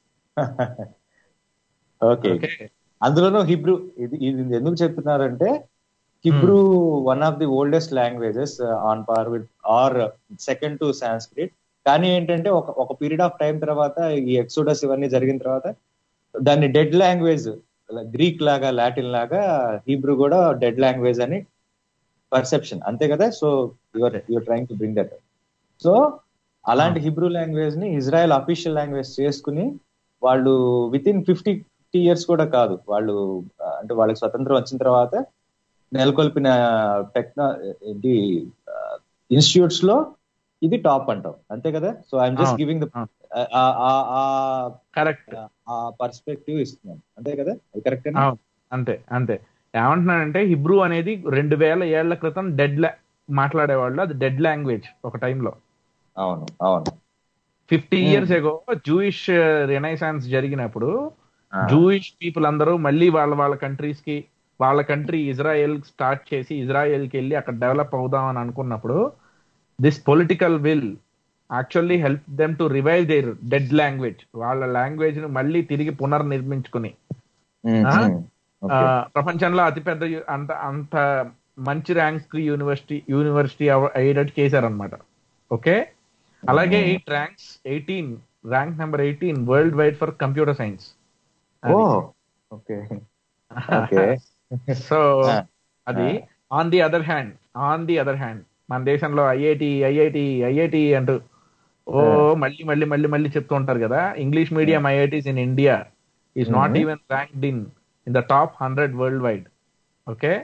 okay okay అందులోనూ హిబ్రూ ఇది ఇది ఎందుకు చెప్తున్నారంటే Hebrew one of the oldest languages on par with or second to Sanskrit కానీ ఏంటంటే ఒక ఒక పీరియడ్ ఆఫ్ టైం తర్వాత ఈ ఎక్సోడస్ ఇవన్నీ జరిగిన తర్వాత దాన్ని డెడ్ లాంగ్వేజ్ గ్రీక్ లాగా లాటిన్ లాగా హీబ్రూ కూడా డెడ్ లాంగ్వేజ్ అని పర్సెప్షన్ అంతే కదా so your your trying to bring that so అలాంటి హిబ్రూ లాంగ్వేజ్ ని ఇజ్రాయెల్ అఫీషియల్ లాంగ్వేజ్ చేసుకుని వాళ్ళు within fifty fifty years కూడా కాదు వాళ్ళు ఆ, అంటే వాళ్ళకి స్వతంత్రం వచ్చిన తర్వాత నెలకొల్పిన టెక్నా ఏంటి ఇన్స్టిట్యూట్స్ లో ఇది టాప్ అంటాం అంతే కదా సో ఐఎమ్ జస్ట్ అవును, గివింగ్ ద అవును. కరెక్ట్ ఆ పర్స్పెక్టివ్ ఇస్తున్నాను అంతే కదా అది కరెక్ట్ అవును అంతే అంతే ఏమంటున్నానంటే హిబ్రూ అనేది రెండు వేల ఏళ్ల క్రితం డెడ్ మాట్లాడేవాళ్ళు అది డెడ్ లాంగ్వేజ్ ఒక టైంలో అవును అవును fifty Hmm. Years ago Jewish renaissance జరిగినప్పుడు ఆ, జూయిష్ పీపుల్ అందరూ మళ్ళీ వాళ్ళ వాళ్ళ కంట్రీస్ కి వాళ్ళ కంట్రీ ఇజ్రాయెల్ స్టార్ట్ చేసి ఇజ్రాయెల్ కి వెళ్ళి అక్కడ డెవలప్ అవుదాం అని అనుకున్నప్పుడు this political will actually help them to revive their dead language వాళ్ళ లాంగ్వేజ్ ను మళ్ళీ తిరిగి పునర్నిర్మించుకుని ఉమ్, ఆ? ఉమ్, ఆ, ఓకే. ప్రపంచంలో అతిపెద్ద యు- అంత అంత మంచి ర్యాంక్ యూనివర్సిటీ యూనివర్సిటీ అవ- అయ్యేటట్టు చేశారనమాట ఓకే అలాగే eight ranks eighteen rank number eighteen worldwide for computer science ఓ ఓకే ఓకే సో ఆ, అది on the other hand on the other hand మన దేశంలో ఐఐటి ఐఐటి ఐఐటి అంటూ ఓ మళ్ళీ మళ్ళీ మళ్ళీ మళ్ళీ చెప్తూ ఉంటారు కదా English medium IITs in India is not Mhm. Even ranked in in the top hundred worldwide okay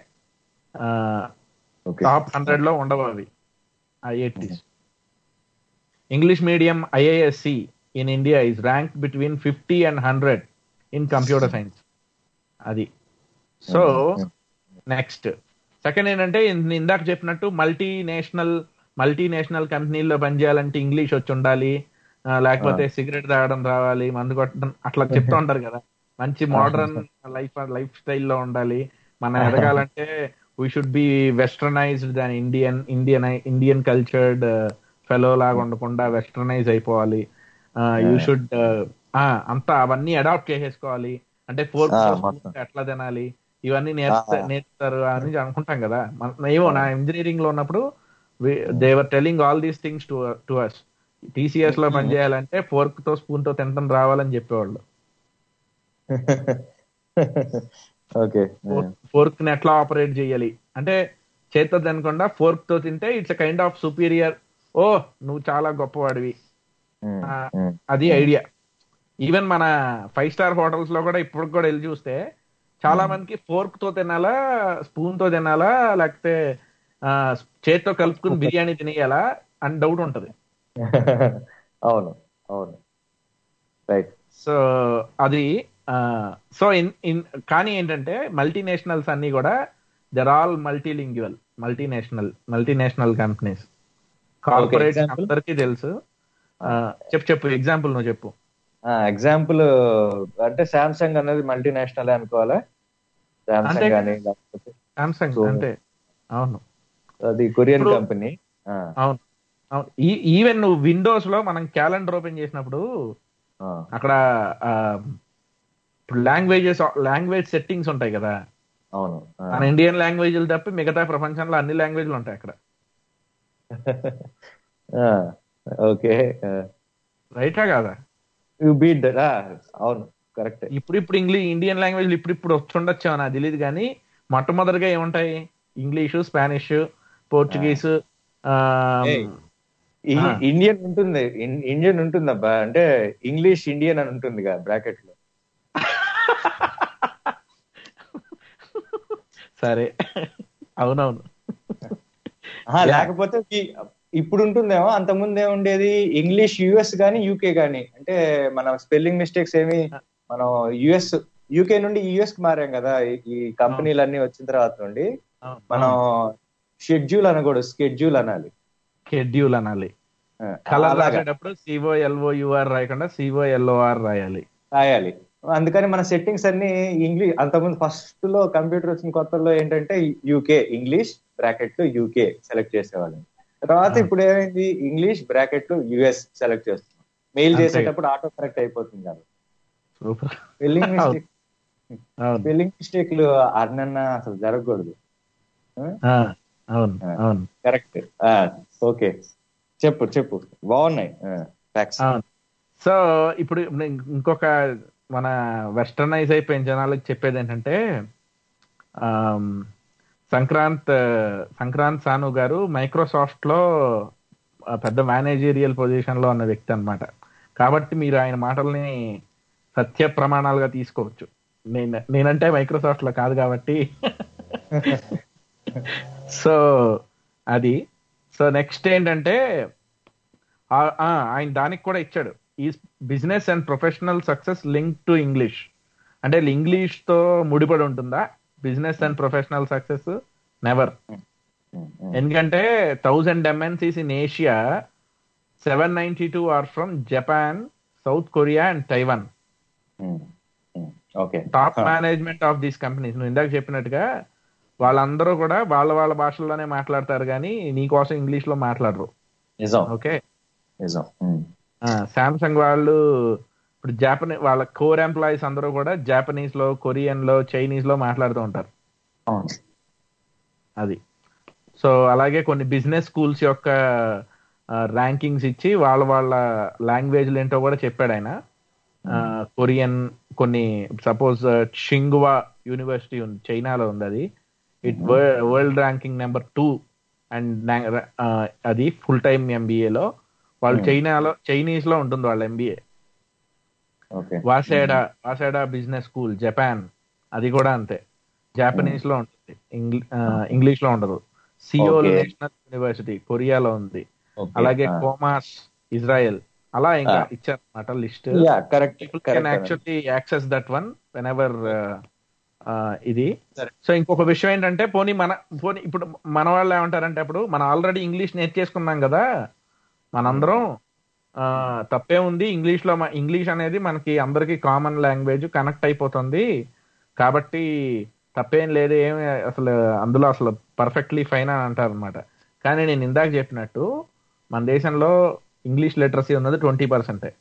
okay top hundred లో ఉండవు అవి IITs English medium IISc in India is rank between fifty and hundred in computer science అది so next second ఏంటంటే ఇన్- ఇందాక చెప్పినట్టు multi national multi national కంపెనీల్లో పనిచేయాలంటే ఇంగ్లీష్ వచ్చి ఉండాలి ఆ, లేకపోతే సిగరెట్ తాగడం రావాలి మందు కొట్టడం అట్లా చెప్తూ ఉంటారు కదా మంచి మోడర్న్ లైఫ్ లైఫ్ స్టైల్లో ఉండాలి మనం ఎదగాలంటే వీ షుడ్ బి వెస్టర్నైజ్డ్ దాని Indian Indian Indian cultured fellow లాగా ఉండకుండా వెస్టర్నైజ్ అయిపోవాలి యూ షుడ్ అంతా అవన్నీ అడాప్ట్ చేసేసుకోవాలి అంటే ఫోర్ Ah, మొత్తం. ఎట్లా తినాలి ఇవన్నీ నేర్పుతా Ah. నేర్పుతారు అని అనుకుంటాం కదా మన- ఏమో నా ఇంజనీరింగ్ లో ఉన్నప్పుడు they were telling all these things to to us TCS లో పనిచేయాలంటే ఫోర్క్ తో స్పూన్ తో తినడం రావాలని చెప్పేవాళ్ళు ఓకే ఫోర్క్ ని ఎట్లా ఆపరేట్ చేయాలి అంటే చేత్తో తినకుండా ఫోర్క్ తో తింటే ఇట్స్ కైండ్ ఆఫ్ సుపీరియర్ ఓ నువ్వు చాలా గొప్పవాడివి ఆ, అది ఐడియా ఈవెన్ మన ఫైవ్ స్టార్ హోటల్స్ లో కూడా ఇప్పుడు కూడా వెళ్ళి చూస్తే చాలా మందికి ఫోర్క్ తో తినాలా స్పూన్ తో తినాలా లేకపోతే ఆ, చేత్తో కలుపుకుని బిర్యానీ తినేయాలా అని డౌట్ ఉంటది అవును అవును రైట్ సో అది సో ఇన్ ఇన్ కానీ ఏంటంటే మల్టీనేషనల్స్ అన్ని కూడా they're all multilingual multinational multinational companies corporate example? అందరికీ తెలుసు ఆ, చెప్పు చెప్పు ఎగ్జాంపుల్ నువ్వు చెప్పు ఎగ్జాంపుల్ అంటే సామ్సంగ్ అనేది మల్టీనేషనల్ అనుకోవాలా అంతే సామ్సంగ్ కదా. కానీ లేకపోతే సామ్సంగ్ So- అంటే అవును అది కొరియన్ ఇప్పుడు- కంపెనీ అవును అవును ఈ- ఈవెన్ నువ్వు విండోస్ లో మనం క్యాలెండర్ ఓపెన్ చేసినప్పుడు అక్కడ ఆ, ఇప్పుడు లాంగ్వేజెస్ లాంగ్వేజ్ సెట్టింగ్స్ ఉంటాయి కదా అవును ఆ. మన ఇండియన్ లాంగ్వేజ్లు తప్పి మిగతా ప్రపంచంలో అన్ని లాంగ్వేజ్లు ఉంటాయి అక్కడ ఓకే రైటా కాదా యు బీట్ దట్ అవును కరెక్ట్ ఇప్పుడు ఇప్పుడు ఇంగ్లీష్ ఇండియన్ లాంగ్వేజ్ ఇప్పుడు ఇప్పుడు వచ్చుండొచ్చావు నాకు తెలియదు కానీ మొట్టమొదటిగా ఏముంటాయి ఇంగ్లీషు స్పానిష్ పోర్చుగీస్ ఏయ్. ఇండియన్ ఉంటుంది ఇన్- ఇండియన్ ఉంటుందబ్బా అంటే ఇంగ్లీష్ ఇండియన్ అని ఉంటుంది కదా బ్రాకెట్ లో సరే అవునవును ఆహా, లేకపోతే ఈ- ఇప్పుడు ఉంటుందేమో అంత ముందు ఏముండేది ఇంగ్లీష్ యుఎస్ గానీ యూకే గానీ అంటే మన స్పెల్లింగ్ మిస్టేక్స్ ఏమి మనం యుఎస్ యూకే నుండి యుఎస్ కి మారాం కదా ఈ- ఈ కంపెనీలు అన్ని వచ్చిన తర్వాత నుండి మనం షెడ్యూల్ అనకూడదు స్కెడ్యూల్ అనాలి షెడ్యూల్ అనాలి ఆ, కలర్ అలాగా రాసేటప్పుడు సిఓ ఎల్ఓ యుఆర్ రాయకుండా సిఓ ఎల్ఓఆర్ రాయాలి రాయాలి అందుకని మన సెట్టింగ్స్ అన్ని ఇంగ్లీష్ అంతకుముందు ఫస్ట్ లో కంప్యూటర్ వచ్చిన కొత్తలో ఏంటంటే యూకే ఇంగ్లీష్ బ్రాకెట్ లో యూకే సెలెక్ట్ చేసేవాళ్ళం తర్వాత ఇప్పుడు ఏమైంది ఇంగ్లీష్ బ్రాకెట్ లో యుఎస్ సెలెక్ట్ చేస్తున్నాం మెయిల్ అంతే. చేసేటప్పుడు ఆటో కరెక్ట్ అయిపోతుంది కదా సూపర్ స్పెల్లింగ్ మిస్టేక్ అవును స్పెల్లింగ్ మిస్టేక్లు అన్న అసలు జరగకూడదు ఆ, అవును అవును కరెక్ట్ ఓకే చెప్పు చెప్పు బాగున్నాయి ఫ్యాక్ట్స్ అవును సో ఇప్పుడు నేను ఇంకొక మన వెస్టర్నైజ్ అయిపోయిన జనాలకు చెప్పేది ఏంటంటే ఆమ్, సంక్రాంత్ సంక్రాంత్ సాను గారు మైక్రోసాఫ్ట్ లో ఆ, పెద్ద మేనేజీరియల్ పొజిషన్ లో ఉన్న వ్యక్తి అన్నమాట కాబట్టి మీరు ఆయన మాటల్ని సత్య ప్రమాణాలుగా తీసుకోవచ్చు నేను నేనంటే మైక్రోసాఫ్ట్ లో కాదు కాబట్టి సో అది సో నెక్స్ట్ ఏంటంటే ఆ- ఆ, ఆయన దానికి కూడా ఇచ్చాడు ఈ business and professional success link to English అంటే ఇంగ్లీష్ తో ముడిపడి ఉంటుందా business and professional success never ఎందుకంటే thousand MNCs in Asia seven ninety two are from Japan South Korea and Taiwan okay top management of these companies నువ్వు ఇందాక చెప్పినట్టుగా వాళ్ళందరూ కూడా వాళ్ళ వాళ్ళ భాషల్లోనే మాట్లాడతారు కానీ నీకోసం ఇంగ్లీష్ లో మాట్లాడరు నిజం ఓకే నిజం సామ్సంగ్ వాళ్ళు ఇప్పుడు జాపనీ వాళ్ళ కోర్ ఎంప్లాయీస్ అందరూ కూడా జాపనీస్ లో కొరియన్ లో చైనీస్ లో మాట్లాడుతూ ఉంటారు అవును అది సో అలాగే కొన్ని బిజినెస్ స్కూల్స్ యొక్క ర్యాంకింగ్స్ ఇచ్చి వాళ్ళ వాళ్ళ లాంగ్వేజ్లు ఏంటో కూడా చెప్పాడు ఆయన కొరియన్ కొన్ని సపోజ్ షింగువా యూనివర్సిటీ ఉంది చైనాలో ఉంది అది it world ranking number two and అది ఫుల్ టైమ్ ఎంబీఏలో వాళ్ళు చైనాలో చైనీస్ లో ఉంటుంది వాళ్ళ MBA okay Waseda Waseda business school Japan అది కూడా అంతే జాపనీస్ లో ఉంటుంది ఇంగ్లీష్ లో ఉండదు సియోల్ Okay. నేషనల్ యూనివర్సిటీ కొరియాలో ఉంది Okay. అలాగే Ah. కోమాస్ ఇజ్రాయెల్ అలా ఇంకా Ah. ఇచ్చారన్నమాట list yeah correct people can actually access that one whenever ఇది సరే. సో ఇంకొక విషయం ఏంటంటే పోనీ మన పోనీ ఇప్పుడు మన వాళ్ళు ఏమంటారంటే అప్పుడు మనం ఆల్రెడీ ఇంగ్లీష్ నేర్చేసుకున్నాం కదా మనందరం ఆ, తప్పే ఉంది ఇంగ్లీష్ లో మ- ఇంగ్లీష్ అనేది మనకి అందరికి కామన్ లాంగ్వేజ్ కనెక్ట్ అయిపోతుంది కాబట్టి తప్పేం లేదు ఏమి అసలు అందులో అసలు పర్ఫెక్ట్లీ ఫైన్ అని అంటారు అనమాట కానీ నేను ఇందాక చెప్పినట్టు మన దేశంలో ఇంగ్లీష్ లిటరసీ ఉన్నది ట్వంటీ పర్సెంటే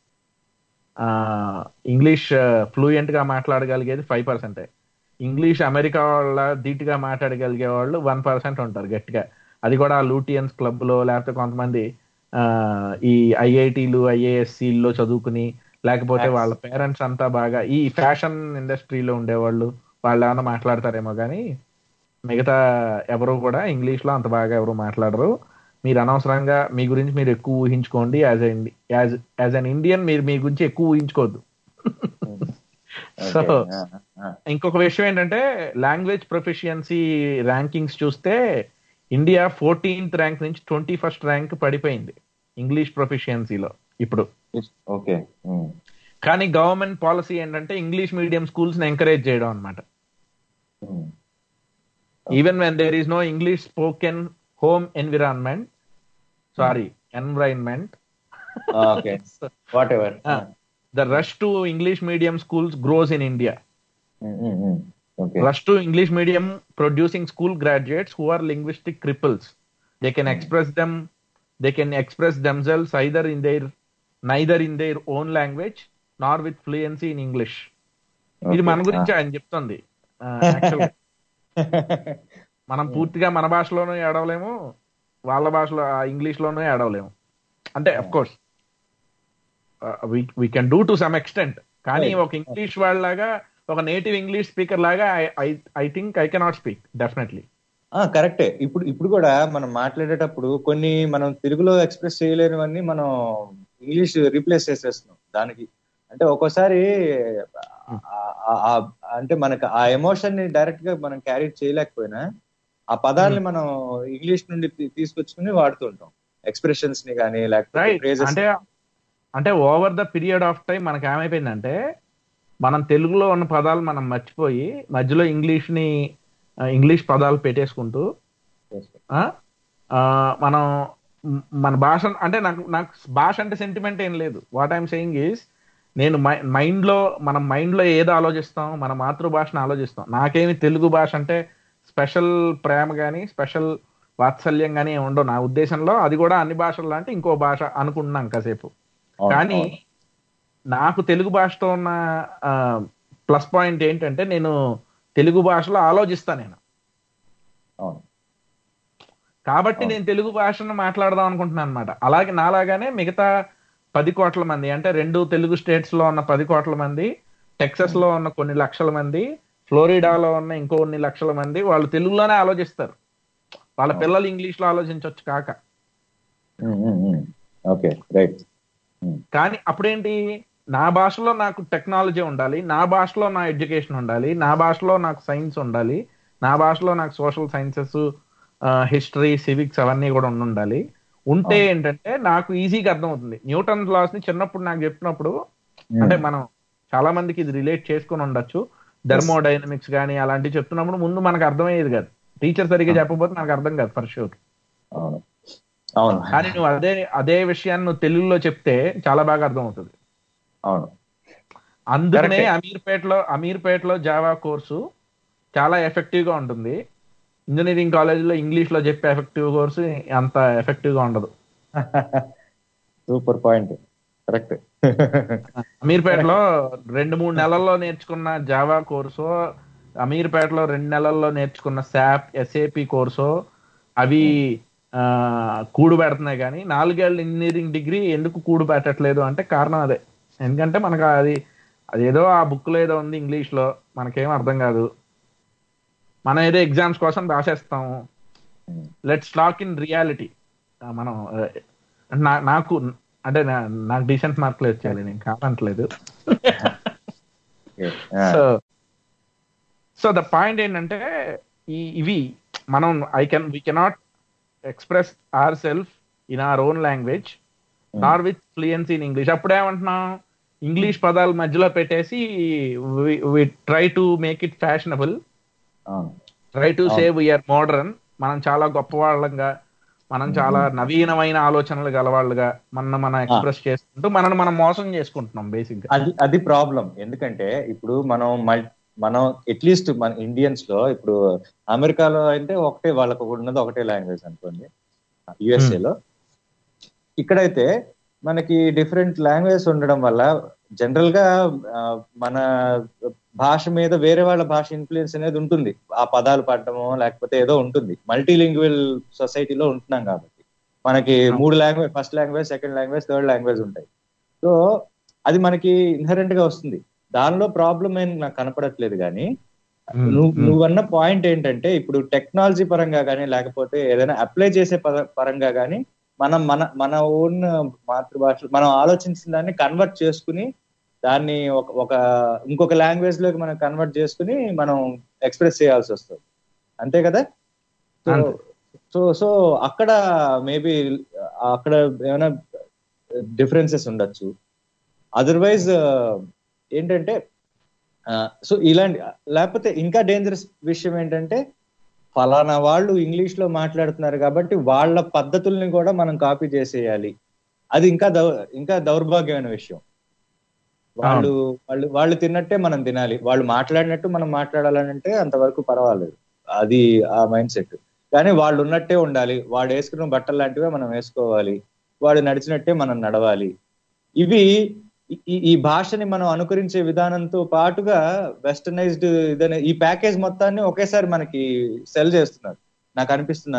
ఇంగ్లీష్ ఫ్లూయెంట్ గా మాట్లాడగలిగేది ఫైవ్ పర్సెంటే ఇంగ్లీష్ అమెరికా వాళ్ళ ధీటుగా మాట్లాడగలిగే వాళ్ళు వన్ పర్సెంట్ ఉంటారు గట్టిగా అది కూడా లూటియన్స్ క్లబ్ లో లేకపోతే కొంతమంది ఆ, ఈ ఐఐటీలు ఐఏఎస్సీల్లో చదువుకుని లేకపోతే Yes. వాళ్ళ పేరెంట్స్ అంతా బాగా ఈ ఫ్యాషన్ ఇండస్ట్రీలో ఉండేవాళ్ళు వాళ్ళు ఏమైనా మాట్లాడతారేమో కానీ మిగతా ఎవరు కూడా ఇంగ్లీష్ లో అంత బాగా ఎవరు మాట్లాడరు మీరు అనవసరంగా మీ గురించి మీరు ఎక్కువ ఊహించుకోండి as as as an Indian మీరు మీ గురించి ఎక్కువ ఊహించుకోవద్దు సో Okay. ఆ, ఆ. ఇంకొక విషయం ఏంటంటే లాంగ్వేజ్ ప్రొఫిషియన్సీ ర్యాంకింగ్స్ చూస్తే ఇండియా ఫోర్టీన్త్ ర్యాంక్ నుంచి ట్వంటీ ఫస్ట్ ర్యాంక్ పడిపోయింది ఇంగ్లీష్ ప్రొఫిషియన్సీలో ఇప్పుడు ఓకే ఉమ్. కానీ గవర్నమెంట్ పాలసీ ఏంటంటే ఇంగ్లీష్ మీడియం స్కూల్స్ ని ఎంకరేజ్ చేయడం అనమాట um. Even when there is no English spoken home environment sorry environment okay whatever the rush to English medium schools grows in India okay rush to English medium producing school graduates who are linguistic cripples. They can express them, they can express themselves either in their neither in their own language nor with fluency in English. ఇది మన గురించి ఆయన చెప్తుంది ఆ, actually. మనం పూర్తిగా మన భాషలోనూ ఏడవలేము వాళ్ళ భాషలో ఇంగ్లీష్ లోనూ ఏడవలేము అంటే of course we can do to some extent కానీ Right. ఒక ఇంగ్లీష్ వాళ్ళలాగా ఒక నేటివ్ ఇంగ్లీష్ స్పీకర్ లాగా I think I cannot speak definitely కరెక్టే ఇప్పుడు ఇప్పుడు కూడా మనం మాట్లాడేటప్పుడు కొన్ని మనం తెలుగులో ఎక్స్ప్రెస్ చేయలేనివన్నీ మనం ఇంగ్లీష్ రీప్లేస్ చేసేస్తున్నాం దానికి అంటే ఒక్కోసారి ఆ- ఆ- ఆ- అంటే మనకు ఆ ఎమోషన్ ని డైరెక్ట్ గా మనం క్యారీ చేయలేకపోయినా ఆ పదాలని మనం ఇంగ్లీష్ నుండి తీ- తీసుకొచ్చుకుని వాడుతుంటాం ఎక్స్ప్రెషన్స్ ని కానీ లేకపోతే రైట్ phrases అంటే అంటే over the period of time మనకి ఏమైపోయిందంటే మనం తెలుగులో ఉన్న పదాలు మనం మర్చిపోయి మధ్యలో ఇంగ్లీష్ ని ఆ, ఇంగ్లీష్ పదాలు పెట్టేసుకుంటూ ఆ, ఆ, మనం మ్, మన భాష అంటే నాకు నాకు భాష అంటే సెంటిమెంట్ ఏం లేదు వాట్ ఐఎమ్ సెయింగ్ ఈస్ నేను మైండ్ లో మనం మైండ్ లో ఏది ఆలోచిస్తాం మన మాతృభాషను ఆలోచిస్తాం నాకేమి తెలుగు భాష అంటే స్పెషల్ ప్రేమ కానీ స్పెషల్ వాత్సల్యం కానీ ఏమి ఉండవు నా ఉద్దేశంలో అది కూడా అన్ని భాషలు లాంటి ఇంకో భాష అనుకుంటున్నాం కాసేపు అవును, కానీ అవును. నాకు తెలుగు భాషతో ఉన్న ప్లస్ పాయింట్ ఏంటంటే నేను తెలుగు భాషలో ఆలోచిస్తా నేను అవును కాబట్టి నేను తెలుగు భాషను మాట్లాడదాం అనుకుంటున్నాను అనమాట అలాగే నాలాగానే మిగతా పది కోట్ల మంది అంటే రెండు తెలుగు స్టేట్స్ లో ఉన్న పది కోట్ల మంది టెక్సస్ లో ఉన్న కొన్ని లక్షల మంది ఫ్లోరిడాలో ఉన్న ఇంకో కొన్ని లక్షల మంది వాళ్ళు తెలుగులోనే ఆలోచిస్తారు వాళ్ళ పిల్లలు ఇంగ్లీష్ లో ఆలోచించవచ్చు కాక ఓకే రైట్ కానీ అప్పుడేంటి నా భాషలో నాకు టెక్నాలజీ ఉండాలి నా భాషలో నా ఎడ్యుకేషన్ ఉండాలి నా భాషలో నాకు సైన్స్ ఉండాలి నా భాషలో నాకు సోషల్ సైన్సెస్ హిస్టరీ సివిక్స్ అవన్నీ కూడా ఉండి ఉండాలి ఉంటే ఏంటంటే నాకు ఈజీగా అర్థమవుతుంది న్యూటన్ లాస్ ని చిన్నప్పుడు నాకు చెప్పినప్పుడు అంటే మనం చాలా మందికి ఇది రిలేట్ చేసుకుని ఉండొచ్చు థెర్మోడైనమిక్స్ కానీ అలాంటివి చెప్తున్నప్పుడు ముందు మనకు అర్థమయ్యేది కాదు టీచర్ సరిగ్గా చెప్పకపోతే మనకు అర్థం కాదు ఫర్ షూర్ అవును అవును కానీ నువ్వు అదే అదే విషయాన్ని నువ్వు తెలుగులో చెప్తే చాలా బాగా అర్థమవుతుంది అవును అందుకనే Correct. అమీర్పేటలో అమీర్పేటలో జావా కోర్సు చాలా ఎఫెక్టివ్ గా ఉంటుంది ఇంజనీరింగ్ కాలేజ్ లో ఇంగ్లీష్ లో చెప్పే ఎఫెక్టివ్ కోర్సు అంత ఎఫెక్టివ్ గా ఉండదు సూపర్ పాయింట్ కరెక్ట్ అమీర్పేటలో రెండు మూడు నెలల్లో నేర్చుకున్న జావా కోర్సు అమీర్పేటలో రెండు నెలల్లో నేర్చుకున్న శాప్ ఎస్ఏపి కోర్సు అవి ఆ, కూడు పెడుతున్నాయి కానీ నాలుగేళ్ళ ఇంజనీరింగ్ డిగ్రీ ఎందుకు కూడు పెట్టట్లేదు అంటే కారణం అదే ఎందుకంటే మనకు అది అదేదో ఆ బుక్ లో ఏదో ఉంది ఇంగ్లీష్ లో మనకేం అర్థం కాదు మనం ఏదో ఎగ్జామ్స్ కోసం రాసేస్తాము లెట్స్ టాక్ ఇన్ రియాలిటీ మనం ఆ, నా- నాకు అంటే నా- నాకు డీసెంట్ మార్కులు వచ్చేయాలి నేను కాదంటలేదు సో సో ద పాయింట్ ఏంటంటే ఈ ఇవి మనం I can we cannot express our self in our own language nor with fluency in English అప్పుడు ఏమంటున్నాం ఇంగ్లీష్ పదాలు మధ్యలో పెట్టేసి we try to make it fashionable అవును try to say we are modern మనం చాలా గొప్పవాళ్ళంగా మనం చాలా నవీనమైన ఆలోచనలు గలవాళ్ళుగా మన మనం ఎక్స్ప్రెస్ చేసుకుంటూ మనల్ని మనం మోసం చేసుకుంటున్నాం బేసిక్ గా అది అది ప్రాబ్లం ఎందుకంటే ఇప్పుడు మనం మల్- మనం అట్లీస్ట్ మన ఇండియన్స్ లో ఇప్పుడు అమెరికాలో అయితే ఒకటే వాళ్ళకు ఉన్నది ఒకటే లాంగ్వేజ్ అనుకోండి USA లో ఇక్కడైతే మనకి డిఫరెంట్ లాంగ్వేజ్ ఉండడం వల్ల జనరల్ గా ఆ, మన భాష మీద వేరే వాళ్ళ భాష ఇన్ఫ్లుయెన్స్ అనేది ఉంటుంది ఆ పదాలు పడటమో లేకపోతే ఏదో ఉంటుంది మల్టీలింగ్వల్ సొసైటీలో ఉంటున్నాం కాబట్టి మనకి మూడు language first language second language third language ఉంటాయి సో అది మనకి ఇన్హరెంట్ గా వస్తుంది దానిలో ప్రాబ్లం ఏం నాకు కనపడట్లేదు కానీ మ్మ్. నువ్వు మ్మ్. నువ్వన్న పాయింట్ ఏంటంటే ఇప్పుడు టెక్నాలజీ పరంగా కానీ లేకపోతే ఏదైనా అప్లై చేసే పద- పరంగా కానీ మనం మన మన ఓన్ మాతృభాష మనం ఆలోచించిన దాన్ని కన్వర్ట్ చేసుకుని దాన్ని ఒక ఒక ఇంకొక లాంగ్వేజ్ లోకి మనం కన్వర్ట్ చేసుకుని మనం ఎక్స్ప్రెస్ చేయాల్సి వస్తుంది అంతే కదా సో అంతే. సో సో అక్కడ మేబీ అక్కడ ఏమైనా డిఫరెన్సెస్ ఉండొచ్చు అదర్వైజ్ ఏంటంటే సో ఇలాంటి లేకపోతే ఇంకా డేంజరస్ విషయం ఏంటంటే ఫలానా వాళ్ళు ఇంగ్లీష్ లో మాట్లాడుతున్నారు కాబట్టి వాళ్ళ పద్ధతుల్ని కూడా మనం కాపీ చేసేయాలి అది ఇంకా దౌ ఇంకా దౌర్భాగ్యమైన విషయం వాళ్ళు వాళ్ళు వాళ్ళు తిన్నట్టే మనం తినాలి వాళ్ళు మాట్లాడినట్టు మనం మాట్లాడాలంటే అంతవరకు పర్వాలేదు అది ఆ మైండ్ సెట్ కానీ వాళ్ళు ఉన్నట్టే ఉండాలి వాడు వేసుకున్న బట్టలు లాంటివే మనం వేసుకోవాలి వాడు నడిచినట్టే మనం నడవాలి ఇవి ఈ- ఈ భాషని మనం అనుకరించే విధానంతో పాటుగా వెస్టర్నైజ్డ్ ఇదనే ఈ ప్యాకేజ్ మొత్తాన్ని ఒకేసారి మనకి సెల్ చేస్తున్నారు నాకు అనిపిస్తున్న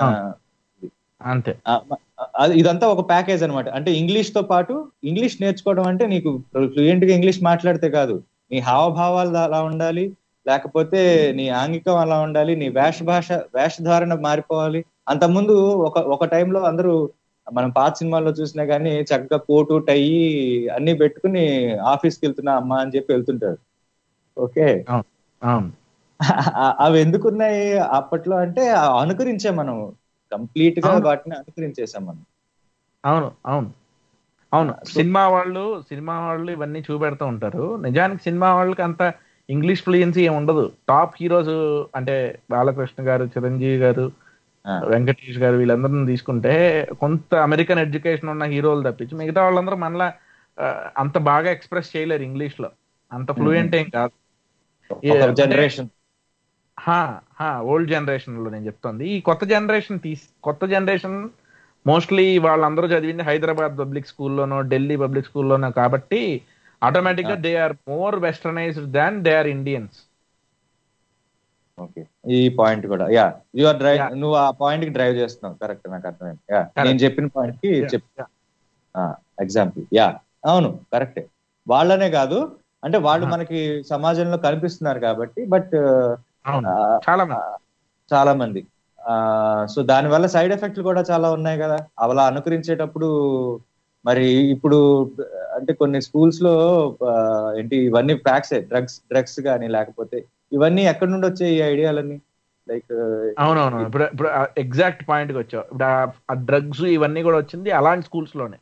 అంతే ఆ, మ- అది- ఇదంతా ఒక ప్యాకేజ్ అన్నమాట అంటే ఇంగ్లీష్ తో పాటు ఇంగ్లీష్ నేర్చుకోవడం అంటే నీకు ఫ్లూయెంట్ గా ఇంగ్లీష్ మాట్లాడితే కాదు నీ హావభావాలు అలా ఉండాలి లేకపోతే నీ ఆంగికం అలా ఉండాలి నీ వేష భాష వేషధారణ మారిపోవాలి అంతకుముందు ఒక ఒక టైంలో అందరూ మనం పాత సినిమాల్లో చూసినా గానీ చక్కగా కోటు టై అన్ని పెట్టుకుని ఆఫీస్కి వెళ్తున్నా అమ్మా అని చెప్పి వెళ్తుంటారు ఓకే అవును ఆ- అవి ఎందుకున్నాయి అప్పట్లో అంటే ఆ అనుకరించే మనం కంప్లీట్ గా అవును. వాటిని అనుకరించేసాం మనం అవును అవును అవును సినిమా వాళ్ళు సినిమా వాళ్ళు ఇవన్నీ చూపెడుతూ ఉంటారు నిజానికి సినిమా వాళ్ళకి అంత ఇంగ్లీష్ ఫ్లూయెన్సీ ఏమి ఉండదు టాప్ హీరోస్ అంటే బాలకృష్ణ గారు చిరంజీవి గారు ఆ. వెంకటేష్ గారు వీళ్ళందరిని తీసుకుంటే కొంత అమెరికన్ ఎడ్యుకేషన్ ఉన్న హీరోలు తప్పించి మిగతా వాళ్ళందరూ మనలా ఆ, అంత బాగా ఎక్స్ప్రెస్ చేయలేరు ఇంగ్లీష్ లో అంత ఫ్లూయెంట్ ఏం కాదు ఒక అంటే- జనరేషన్ ఓల్డ్ జనరేషన్ లో నేను చెప్తోంది ఈ కొత్త జనరేషన్ తీసి కొత్త జనరేషన్ మోస్ట్లీ వాళ్ళందరూ చదివింది హైదరాబాద్ పబ్లిక్ స్కూల్లోనో ఢిల్లీ పబ్లిక్ స్కూల్లోనో కాబట్టి ఆటోమేటిక్ గా they are more westernised than they are Indians okay ఈ పాయింట్ కూడా yeah you are drive Yeah. నువ్వు ఆ పాయింట్ కి డ్రైవ్ చేస్తున్నావు కరెక్ట్ నాకు అర్థమైంది యా Correct. నేను చెప్పిన పాయింట్ కి చెప్ ఎగ్జాంపుల్ యా అవును కరెక్టే వాళ్ళనే కాదు అంటే వాళ్ళు Ah. మనకి సమాజంలో కనిపిస్తున్నారు కాబట్టి బట్ అవును చాలా మంది చాలా మంది సో దాని వల్ల సైడ్ ఎఫెక్ట్లు కూడా చాలా ఉన్నాయి కదా అలా అనుకరించేటప్పుడు మరి ఇప్పుడు అంటే కొన్ని స్కూల్స్ లో ఆ, ఏంటి ఇవన్నీ ఫ్యాక్సే డ్రగ్స్ డ్రగ్స్ కానీ లేకపోతే ఇవన్నీ ఎక్కడి నుండి వచ్చాయి ఈ ఐడియాలన్నీ లైక్ అవునవును ఇప్పుడు ఇప్పుడు ఎగ్జాక్ట్ పాయింట్ కి వచ్చావు ఇప్పుడు ఆ- ఆ డ్రగ్స్ ఇవన్నీ కూడా వచ్చింది అలాంటి స్కూల్స్ లోనే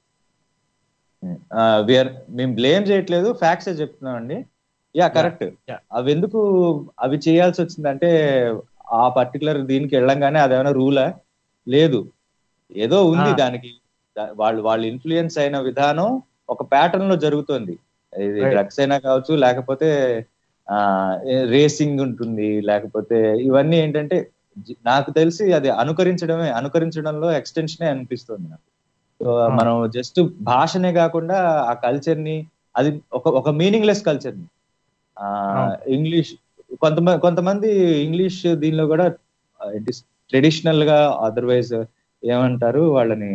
విఆర్ మేము బ్లేమ్ చేయట్లేదు ఫ్యాక్ట్స్ చెప్తున్నాం అండి యా కరెక్ట్ yeah. అవి ఎందుకు అవి చేయాల్సి వచ్చిందంటే ఆ పర్టికులర్ దీనికి వెళ్ళంగానే అదేమైనా రూలా లేదు ఏదో ఉంది Ah. దానికి దా- వాళ్ళు వాళ్ళు ఇన్ఫ్లుయెన్స్ అయిన విధానం ఒక ప్యాటర్న్ లో జరుగుతుంది ఇది Right. డ్రగ్స్ అయినా కావచ్చు లేకపోతే ఆ రేసింగ్ ఉంటుంది లేకపోతే ఇవన్నీ ఏంటంటే జి- నాకు తెలిసి అది అనుకరించడమే అనుకరించడంలో ఎక్స్టెన్షనే అనిపిస్తుంది నాకు సో మనం జస్ట్ భాషనే కాకుండా ఆ కల్చర్ ని అది ఒక ఒక మీనింగ్ లెస్ కల్చర్ ని ఆ అవును. ఇంగ్లీష్ కొంతమంది కొంతమంది ఇంగ్లీష్ దీనిలో కూడా ట్రెడిషనల్ గా అదర్వైజ్ ఏమంటారు వాళ్ళని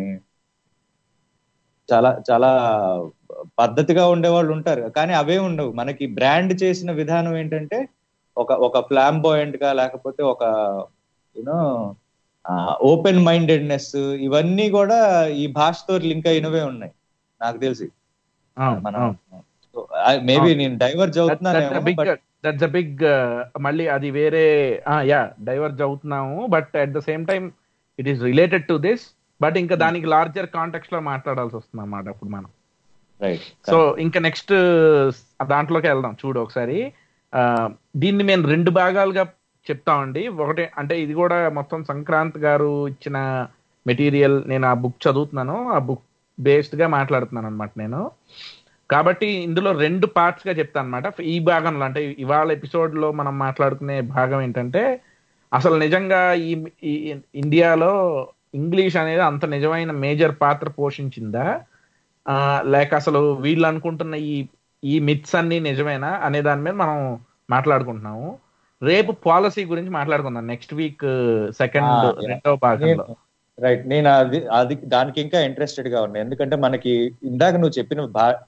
చాలా చాలా పద్ధతిగా ఉండే వాళ్ళు ఉంటారు కానీ అవే ఉండవు మనకి బ్రాండ్ చేసిన విధానం ఏంటంటే ఒక ఒక ఫ్లాంబోయంట్ గా లేకపోతే ఒక యూనో ఓపెన్ మైండెడ్నెస్ ఇవన్నీ కూడా ఈ భాషతో లింక్ అయినవే ఉన్నాయి నాకు తెలిసి అవును మనం అవును మేబీ అవును. నేను డైవర్జ్ అవుతున్నానేమో big but- that's a big మళ్ళీ అది వేరే యా డైవర్జ్ అవుతున్నాము but at the same time it is related to this but ఇంకా దానికి లార్జర్ కాంటెక్స్ట్ లో మాట్లాడాల్సి వస్తుంది అన్నమాట అప్పుడు మనం రైట్ సో ఇంకా నెక్స్ట్ దాంట్లోకి వెళ్దాం చూడు ఒకసారి ఆ, దీన్ని మేము రెండు భాగాలుగా చెప్తామండి ఒకటి అంటే ఇది కూడా మొత్తం సంక్రాంత్ గారు ఇచ్చిన మెటీరియల్ నేను ఆ బుక్ చదువుతున్నాను ఆ బుక్ బేస్డ్ గా మాట్లాడుతున్నాను అనమాట నేను కాబట్టి ఇందులో రెండు పార్ట్స్ గా చెప్తాను అనమాట ఈ భాగంలో అంటే ఇవాళ ఎపిసోడ్ లో మనం మాట్లాడుకునే భాగం ఏంటంటే అసలు నిజంగా ఈ ఈ ఇండియాలో ఇంగ్లీష్ అనేది అంత నిజమైన మేజర్ పాత్ర పోషించిందా ఆ, లేక అసలు వీళ్ళు అనుకుంటున్న ఈ ఈ మిత్స్ అన్ని నిజమేనా అనే దాని మీద మనం మాట్లాడుకుంటున్నాము రేపు పాలసీ గురించి మాట్లాడుకుందాం next week second Ah, yeah. రెండవ భాగంలో రైట్ నేను అది అది దానికి ఇంకా ఇంట్రెస్టెడ్ గా ఉన్నా ఎందుకంటే మనకి ఇందాక నువ్వు చెప్పిన భా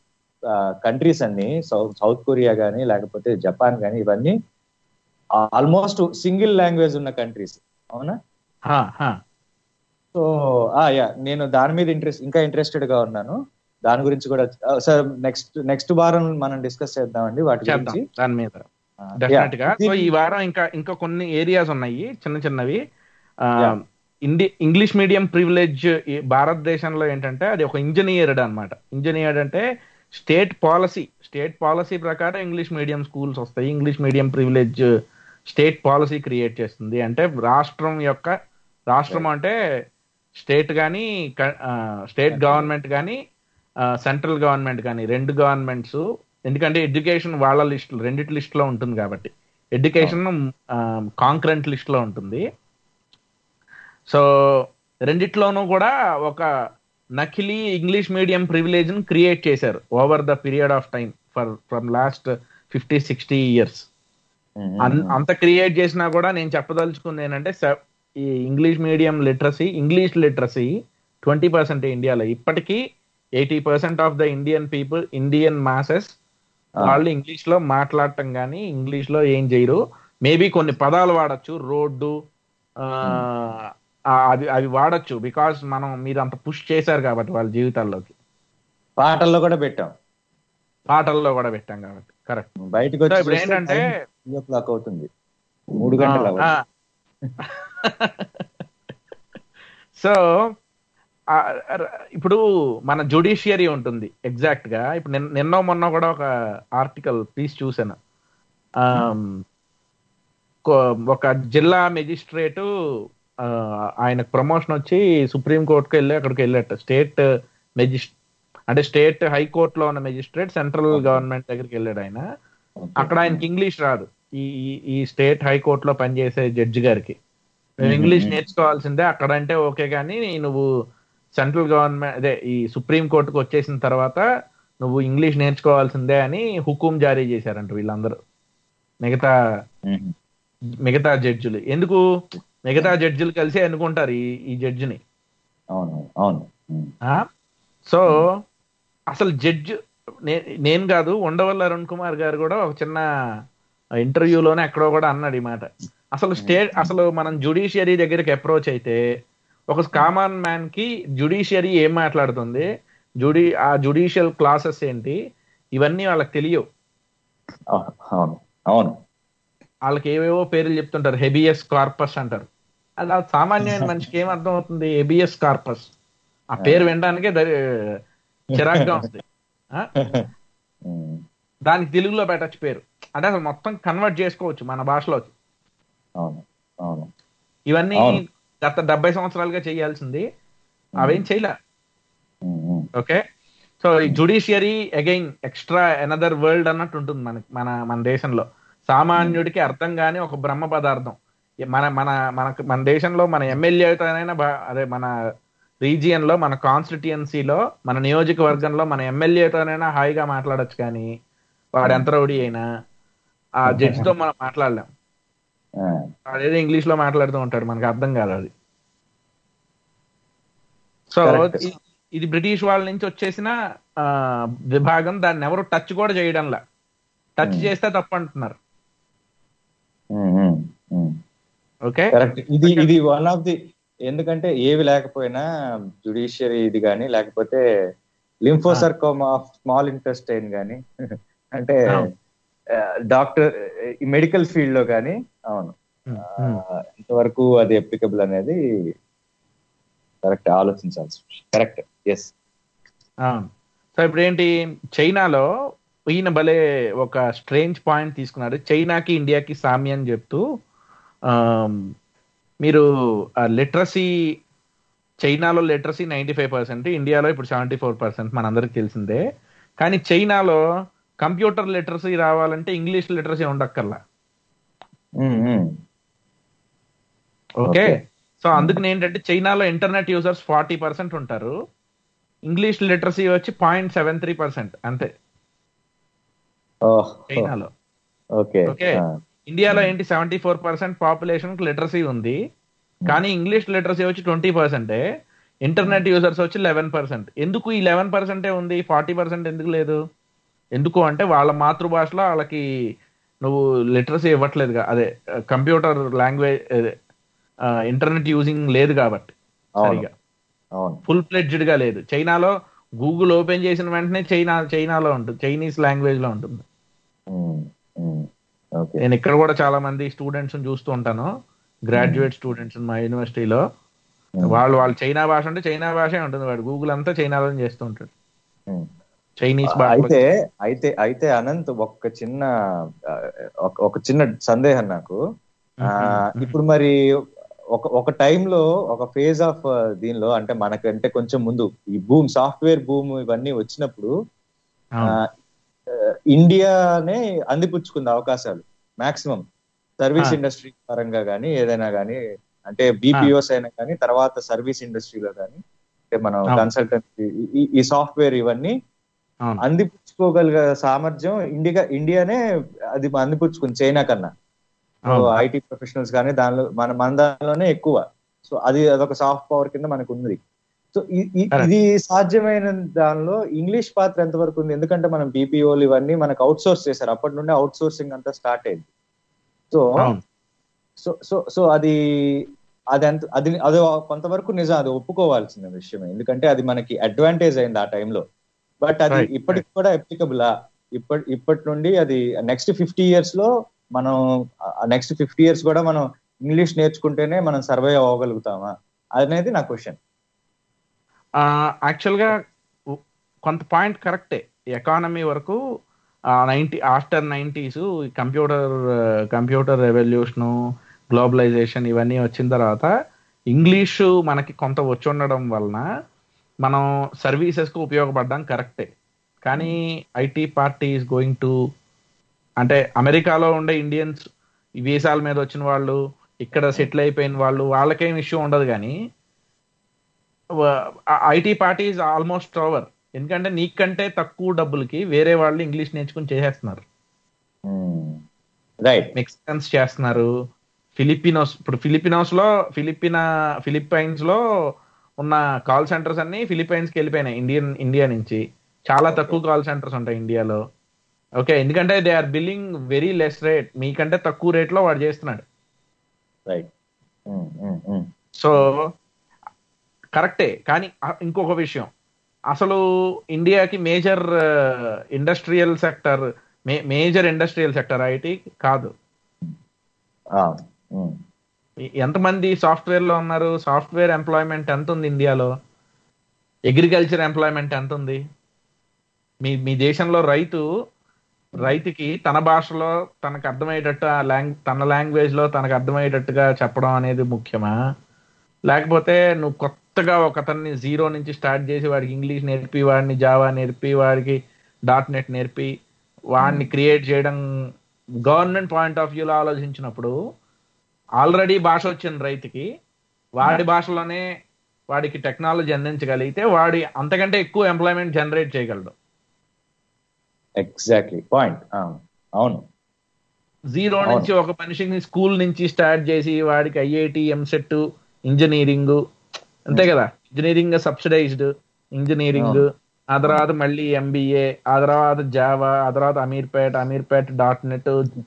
కంట్రీస్ అన్ని సౌత్ సౌత్ కొరియా కానీ లేకపోతే జపాన్ కానీ ఇవన్నీ ఆల్మోస్ట్ సింగిల్ లాంగ్వేజ్ ఉన్న కంట్రీస్ అవునా హా, హా. సో ఆ యా నేను దాని మీద ఇంట్రెస్ట్ ఇంకా ఇంట్రెస్టెడ్ గా ఉన్నాను దాని గురించి కూడా సార్ నెక్స్ట్ నెక్స్ట్ వారం మనం డిస్కస్ చేద్దామండి వాటి చేద్దాం గురించి దాని మీద ఆ, డెఫినెట్ గా yeah. సో ఈ వారం ఇంకా ఇంకా కొన్ని ఏరియాస్ ఉన్నాయి చిన్న చిన్నవి ఆ, Yeah. ఇండి ఇంగ్లీష్ మీడియం ప్రివిలేజ్ భారతదేశంలో ఏంటంటే అది ఒక ఇంజనీర్డ్ అన్నమాట ఇంజనీర్డ్ అంటే స్టేట్ పాలసీ స్టేట్ పాలసీ ప్రకారం ఇంగ్లీష్ మీడియం స్కూల్స్ వస్తాయి English medium privilege state policy create చేస్తుంది అంటే రాష్ట్రం యొక్క రాష్ట్రం అంటే స్టేట్ కానీ స్టేట్ గవర్నమెంట్ కానీ సెంట్రల్ గవర్నమెంట్ కానీ రెండు గవర్నమెంట్స్ ఎందుకంటే ఎడ్యుకేషన్ వాళ్ళ లిస్ట్ రెండిటి లిస్ట్ లో ఉంటుంది కాబట్టి ఎడ్యుకేషన్ కాంక్రెంట్ లిస్ట్ లో ఉంటుంది సో రెండిట్లోనూ కూడా ఒక నకిలీ ఇంగ్లీష్ మీడియం ప్రివిలేజ్ ని క్రియేట్ చేశారు over the period of time for from last fifty sixty years um, అన్- అంత క్రియేట్ చేసినా కూడా నేను చెప్పదలుచుకుంది ఏంటంటే స- ఈ English medium literacy English literacy twenty percent ఇండియాలో ఇప్పటికీ eighty percent of the Indian people Indian masses వాళ్ళు ఇంగ్లీష్ లో మాట్లాడటం కానీ ఇంగ్లీష్ లో ఏం చేయరు మేబీ కొన్ని పదాలు వాడచ్చు రోడ్డు ఆ, ఆ, అవి అవి వాడచ్చు బికాస్ మనం మీరు అంత పుష్ చేశారు కాబట్టి వాళ్ళ జీవితాల్లోకి పాటల్లో కూడా పెట్టాం పాటల్లో కూడా పెట్టాం కాబట్టి కరెక్ట్ బయటకు సో ఇప్పుడు ఏంటంటే త్రీ ఓ క్లాక్ అవుతుంది మూడు గంటల ఆ, సో ఆ, ర- ఇప్పుడు మన జుడిషియరీ ఉంటుంది ఎగ్జాక్ట్ గా ఇప్పుడు నిన్న నిన్న మొన్న కూడా ఒక ఆర్టికల్ పీస్ చూసాను ఆమ్, కో- ఒక జిల్లా మెజిస్ట్రేటు ఆ, ఆయనకు ప్రమోషన్ వచ్చి సుప్రీం కోర్టుకు వెళ్ళి అక్కడికి వెళ్ళాట స్టేట్ మెజిస్ అంటే స్టేట్ హైకోర్టులో ఉన్న మెజిస్ట్రేట్ సెంట్రల్ గవర్నమెంట్ దగ్గరికి వెళ్ళాడు ఆయన అక్కడ ఆయనకి ఇంగ్లీష్ రాదు ఈ ఈ- ఈ స్టేట్ హైకోర్టులో పనిచేసే జడ్జి గారికి నువ్వు ఇంగ్లీష్ నేర్చుకోవాల్సిందే అక్కడ అంటే ఓకే కానీ నువ్వు సెంట్రల్ గవర్నమెంట్ అదే ఈ సుప్రీం కోర్టుకు వచ్చేసిన తర్వాత నువ్వు ఇంగ్లీష్ నేర్చుకోవాల్సిందే అని హుకుం జారీ చేశారంట వీళ్ళందరూ మిగతా మిగతా జడ్జిలు ఎందుకు మిగతా జడ్జిలు కలిసి ఎన్నుకుంటారు ఈ ఈ జడ్జిని అవును అవును ఉమ్, ఆ? సో అసలు జడ్జ్ నే- నేను కాదు ఉండవల్లి అరుణ్ కుమార్ గారు కూడా ఒక చిన్న ఇంటర్వ్యూలోనే ఎక్కడో కూడా అన్నాడు ఈ మాట అసలు స్టేట్ అసలు మనం జుడిషియరీ దగ్గరికి అప్రోచ్ అయితే ఒక కామన్ మ్యాన్ కి జుడిషియరీ ఏం మాట్లాడుతుంది జుడి ఆ జుడిషియల్ క్లాసెస్ ఏంటి ఇవన్నీ వాళ్ళకి తెలియవు అవును అవును అవును వాళ్ళకి ఏవేవో పేర్లు చెప్తుంటారు హెబియస్ కార్పస్ అంటారు అది ఆ సామాన్యమైన మనిషికి ఏం అర్థం అవుతుంది హెబియస్ కార్పస్ ఆ పేరు వినడానికే దరి- చిరాగ్గా ఉంది ఆ? ఉమ్, దానికి తెలుగులో పెట్టచ్చు పేరు అంటే అసలు మొత్తం కన్వర్ట్ చేసుకోవచ్చు మన భాషలోకి అవును అవును ఇవన్నీ అవును. గత డెబ్బై సంవత్సరాలుగా చేయాల్సింది అవేం చేయలే ఉమ్, ఉమ్, ఓకే సో ఈ judiciary again extra another world అన్నట్టు ఉంటుంది మనకి మన మన దేశంలో సామాన్యుడికి అర్థం కాని ఒక బ్రహ్మ పదార్థం ఈ మన మన మనకు మన దేశంలో మన ఎమ్మెల్యేతోనైనా బా- అదే మన రీజియన్ లో మన కాన్స్టిట్యుయన్సీలో మన నియోజకవర్గంలో మన ఎమ్మెల్యేతోనైనా హాయిగా మాట్లాడొచ్చు కానీ వాడు ఎంత రౌడీ అయినా ఆ జడ్జ్ తో మనం మాట్లాడలేం ఆ, వాడేదో ఇంగ్లీష్ లో మాట్లాడుతూ ఉంటాడు మనకు అర్థం కాదు అది సో Correct. ఇ- ఇది బ్రిటిష్ వాళ్ళ నుంచి వచ్చేసిన ఆ, విభాగం దాన్ని ఎవరు టచ్ కూడా చేయడంలా టచ్ Hmm. చేస్తే తప్పు అంటున్నారు ఉమ్, ఉమ్, ఉమ్. ఓకే కరెక్ట్ ఇది ఇది వన్ ఆఫ్ ది ఎందుకంటే ఏవి లేకపోయినా జుడిషియరీ ఇది కానీ లేకపోతే లింఫోసర్కోమా స్మాల్ ఇంటెస్టైన్ కానీ అంటే అవును. డాక్టర్ ఈ మెడికల్ ఫీల్డ్ లో కానీ అవును ఆ, ఎంతవరకు అది అప్లికబుల్ అనేది కరెక్ట్ ఆలోచించాల్సి కరెక్ట్ ఎస్ సో ఇప్పుడు ఏంటి చైనాలో ఈయన భలే ఒక స్ట్రేంజ్ పాయింట్ తీసుకున్నాడు చైనాకి ఇండియాకి సామ్యం చెప్తూ ఆమ్, మీరు లిటరసీ చైనాలో లిటరసీ నైంటీ ఫైవ్ పర్సెంట్ ఇండియాలో ఇప్పుడు సెవెంటీ ఫోర్ పర్సెంట్ మనందరికి తెలిసిందే కానీ చైనాలో కంప్యూటర్ లిటరసీ రావాలంటే ఇంగ్లీష్ లిటరసీ ఉండక్కర్లా ఓకే Okay. సో అందుకని ఏంటంటే చైనాలో ఇంటర్నెట్ యూజర్స్ ఫార్టీ పర్సెంట్ ఉంటారు ఇంగ్లీష్ లిటరసీ వచ్చి పాయింట్ సెవెన్ త్రీ పర్సెంట్ అంతే చైనాలో ఓకే ఓకే ఇండియాలో ఏంటి seventy four percent population literacy ఉంది కానీ ఇంగ్లీష్ లిటరసీ వచ్చి ట్వంటీ పర్సెంటే ఇంటర్నెట్ యూజర్స్ వచ్చి లెవెన్ పర్సెంట్ ఎందుకు ఈ లెవెన్ పర్సెంటే ఉంది ఫార్టీ పర్సెంట్ ఎందుకు లేదు ఎందుకు అంటే వాళ్ళ మాతృభాషలో వాళ్ళకి నువ్వు లిటరసీ ఇవ్వట్లేదుగా అదే కంప్యూటర్ లాంగ్వేజ్ ఇంటర్నెట్ యూజింగ్ లేదు కాబట్టి అవును సరిగా అవును ఫుల్ ఫ్లెడ్జ్డ్ గా లేదు చైనాలో గూగుల్ ఓపెన్ చేసిన వెంటనే చైనా చైనాలో ఉంటుంది చైనీస్ లాంగ్వేజ్ లో ఉంటుంది ఉమ్, ఉమ్, ఓకే నేను ఇక్కడ కూడా చాలా మంది స్టూడెంట్స్ చూస్తూ ఉంటాను గ్రాడ్యుయేట్ స్టూడెంట్స్ మా యూనివర్సిటీలో వాళ్ళు వాళ్ళు చైనా భాష అంటే చైనా భాషే ఉంటుంది వాడు గూగుల్ అంతా చైనాలో చేస్తూ ఉంటాడు ఉమ్. చైనీస్ భాష అయితే అయితే అయితే అనంత్ ఒక చిన్న ఆ, ఒక- ఒక చిన్న సందేహం నాకు ఆ, ఇప్పుడు మరి ఒక ఒక టైంలో ఒక ఫేజ్ ఆఫ్ దీనిలో అంటే మనకంటే కొంచెం ముందు ఈ భూమ్ సాఫ్ట్వేర్ భూమ్ ఇవన్నీ వచ్చినప్పుడు ఆ, ఇండియానే అందిపుచ్చుకుంది అవకాశాలు మాక్సిమం సర్వీస్ ఆ. ఇండస్ట్రీ పరంగా కానీ ఏదైనా కానీ అంటే బీపీఓస్ అయినా కానీ తర్వాత సర్వీస్ ఇండస్ట్రీలో కానీ అంటే మనం అవును. కన్సల్టెన్సీ ఈ సాఫ్ట్వేర్ ఇవన్నీ అవును అందిపుచ్చుకోగలిగే సామర్థ్యం ఇండియా ఇండియానే అది అందిపుచ్చుకుంది చైనా కన్నా అవును. ఐటీ ప్రొఫెషనల్స్ కానీ దానిలో మన మన దానిలోనే ఎక్కువ సో అది అదొక సాఫ్ట్ పవర్ కింద మనకు ఉంది సో ఇ- ఇ- Correct. ఇది సాధ్యమైన దానిలో ఇంగ్లీష్ పాత్ర ఎంతవరకు ఉంది ఎందుకంటే మనం బీపీఓలు ఇవన్నీ మనకు అవుట్ సోర్స్ చేశారు అప్పటి నుండి అవుట్ సోర్సింగ్ అంతా స్టార్ట్ అయింది సో అవును సో సో సో అది అది ఎంత అది అది కొంతవరకు నిజం అది ఒప్పుకోవాల్సిన విషయమే ఎందుకంటే అది మనకి అడ్వాంటేజ్ అయింది ఆ టైంలో బట్ అది Right, ఇప్పటికి కూడా అప్లికబుల్ ఇప్పటి ఇప్పటి నుండి అది నెక్స్ట్ ఫిఫ్టీ ఇయర్స్ లో మనం నెక్స్ట్ ఫిఫ్టీ ఇయర్స్ కూడా మనం ఇంగ్లీష్ నేర్చుకుంటేనే మనం సర్వైవ్ అవ్వగలుగుతామా అనేది నా క్వశ్చన్ యాక్చువల్ గా ఉ- కొంత పాయింట్ కరెక్టే ఎకానమీ వరకు ninety after nineties computer computer revolution globalisation ఇవన్నీ వచ్చిన తర్వాత ఇంగ్లీషు మనకి కొంత వచ్చి ఉండడం వలన మనం సర్వీసెస్కి ఉపయోగపడడం కరెక్టే కానీ IT party is going to అంటే అమెరికాలో ఉండే ఇండియన్స్ ఈ వీసాల మీద వచ్చిన వాళ్ళు ఇక్కడ సెటిల్ అయిపోయిన వాళ్ళు వాళ్ళకేం ఇష్యూ ఉండదు కానీ IT party is almost over ఎందుకంటే నీకంటే తక్కువ డబ్బులకి వేరే వాళ్ళు ఇంగ్లీష్ నేర్చుకుని చేసేస్తున్నారు రైట్ మెక్సికన్స్ చేస్తున్నారు ఫిలిపినోస్ ఇప్పుడు ఫిలిపినోస్ లో ఫిలిపినా ఫిలిప్పైన్స్ లో ఉన్న కాల్ సెంటర్స్ అన్ని ఫిలిప్పైన్స్ కి వెళ్ళిపోయినాయి ఇండియన్ ఇండియా నుంచి చాలా తక్కువ కాల్ సెంటర్స్ ఉంటాయి ఇండియాలో ఓకే ఎందుకంటే they are billing very less rate మీకంటే తక్కువ రేట్ లో వాడు చేస్తున్నాడు రైట్ సో కరెక్టే కానీ అ- ఇంకొక విషయం అసలు ఇండియాకి major industrial sector major industrial sector IT కాదు ఎ- ఎంతమంది సాఫ్ట్వేర్ లో ఉన్నారు సాఫ్ట్వేర్ ఎంప్లాయ్మెంట్ ఎంత ఉంది ఇండియాలో అగ్రికల్చర్ ఎంప్లాయ్మెంట్ ఎంత ఉంది మీ మీ దేశంలో రైతు రైతుకి తన భాషలో తనకు అర్థమయ్యేటట్టు ఆ లాంగ్ తన లాంగ్వేజ్ లో తనకు అర్థమయ్యేటట్టుగా చెప్పడం అనేది ముఖ్యమా లేకపోతే నువ్వు కొత్తగా ఒక అతన్ని జీరో నుంచి స్టార్ట్ చేసి వాడికి ఇంగ్లీష్ నేర్పి వాడిని జావా నేర్పి వాడికి డాట్ నెట్ నేర్పి వాడిని క్రియేట్ చేయడం గవర్నమెంట్ పాయింట్ ఆఫ్ వ్యూలో ఆలోచించినప్పుడు ఆల్రెడీ భాష వచ్చిన రైతుకి వాడి భాషలోనే వాడికి టెక్నాలజీ అందించగలిగితే వాడి అంతకంటే ఎక్కువ ఎంప్లాయ్మెంట్ జనరేట్ చేయగలడు ఎగ్జాక్ట్లీ పాయింట్ అవును జీరో అవును. నుంచి ఒక మనిషిని స్కూల్ నుంచి స్టార్ట్ చేసి వాడికి ఐఐటి ఎంసెట్ ఇంజనీరింగ్ అంతే కదా ఇంజనీరింగ్ సబ్సిడైజ్డ్ ఇంజనీరింగ్ ఆ తర్వాత మళ్ళీ ఎంబీఏ ఆ తర్వాత జావా ఆ తర్వాత అమీర్పేట్ అమీర్పేట్ డాట్ నెట్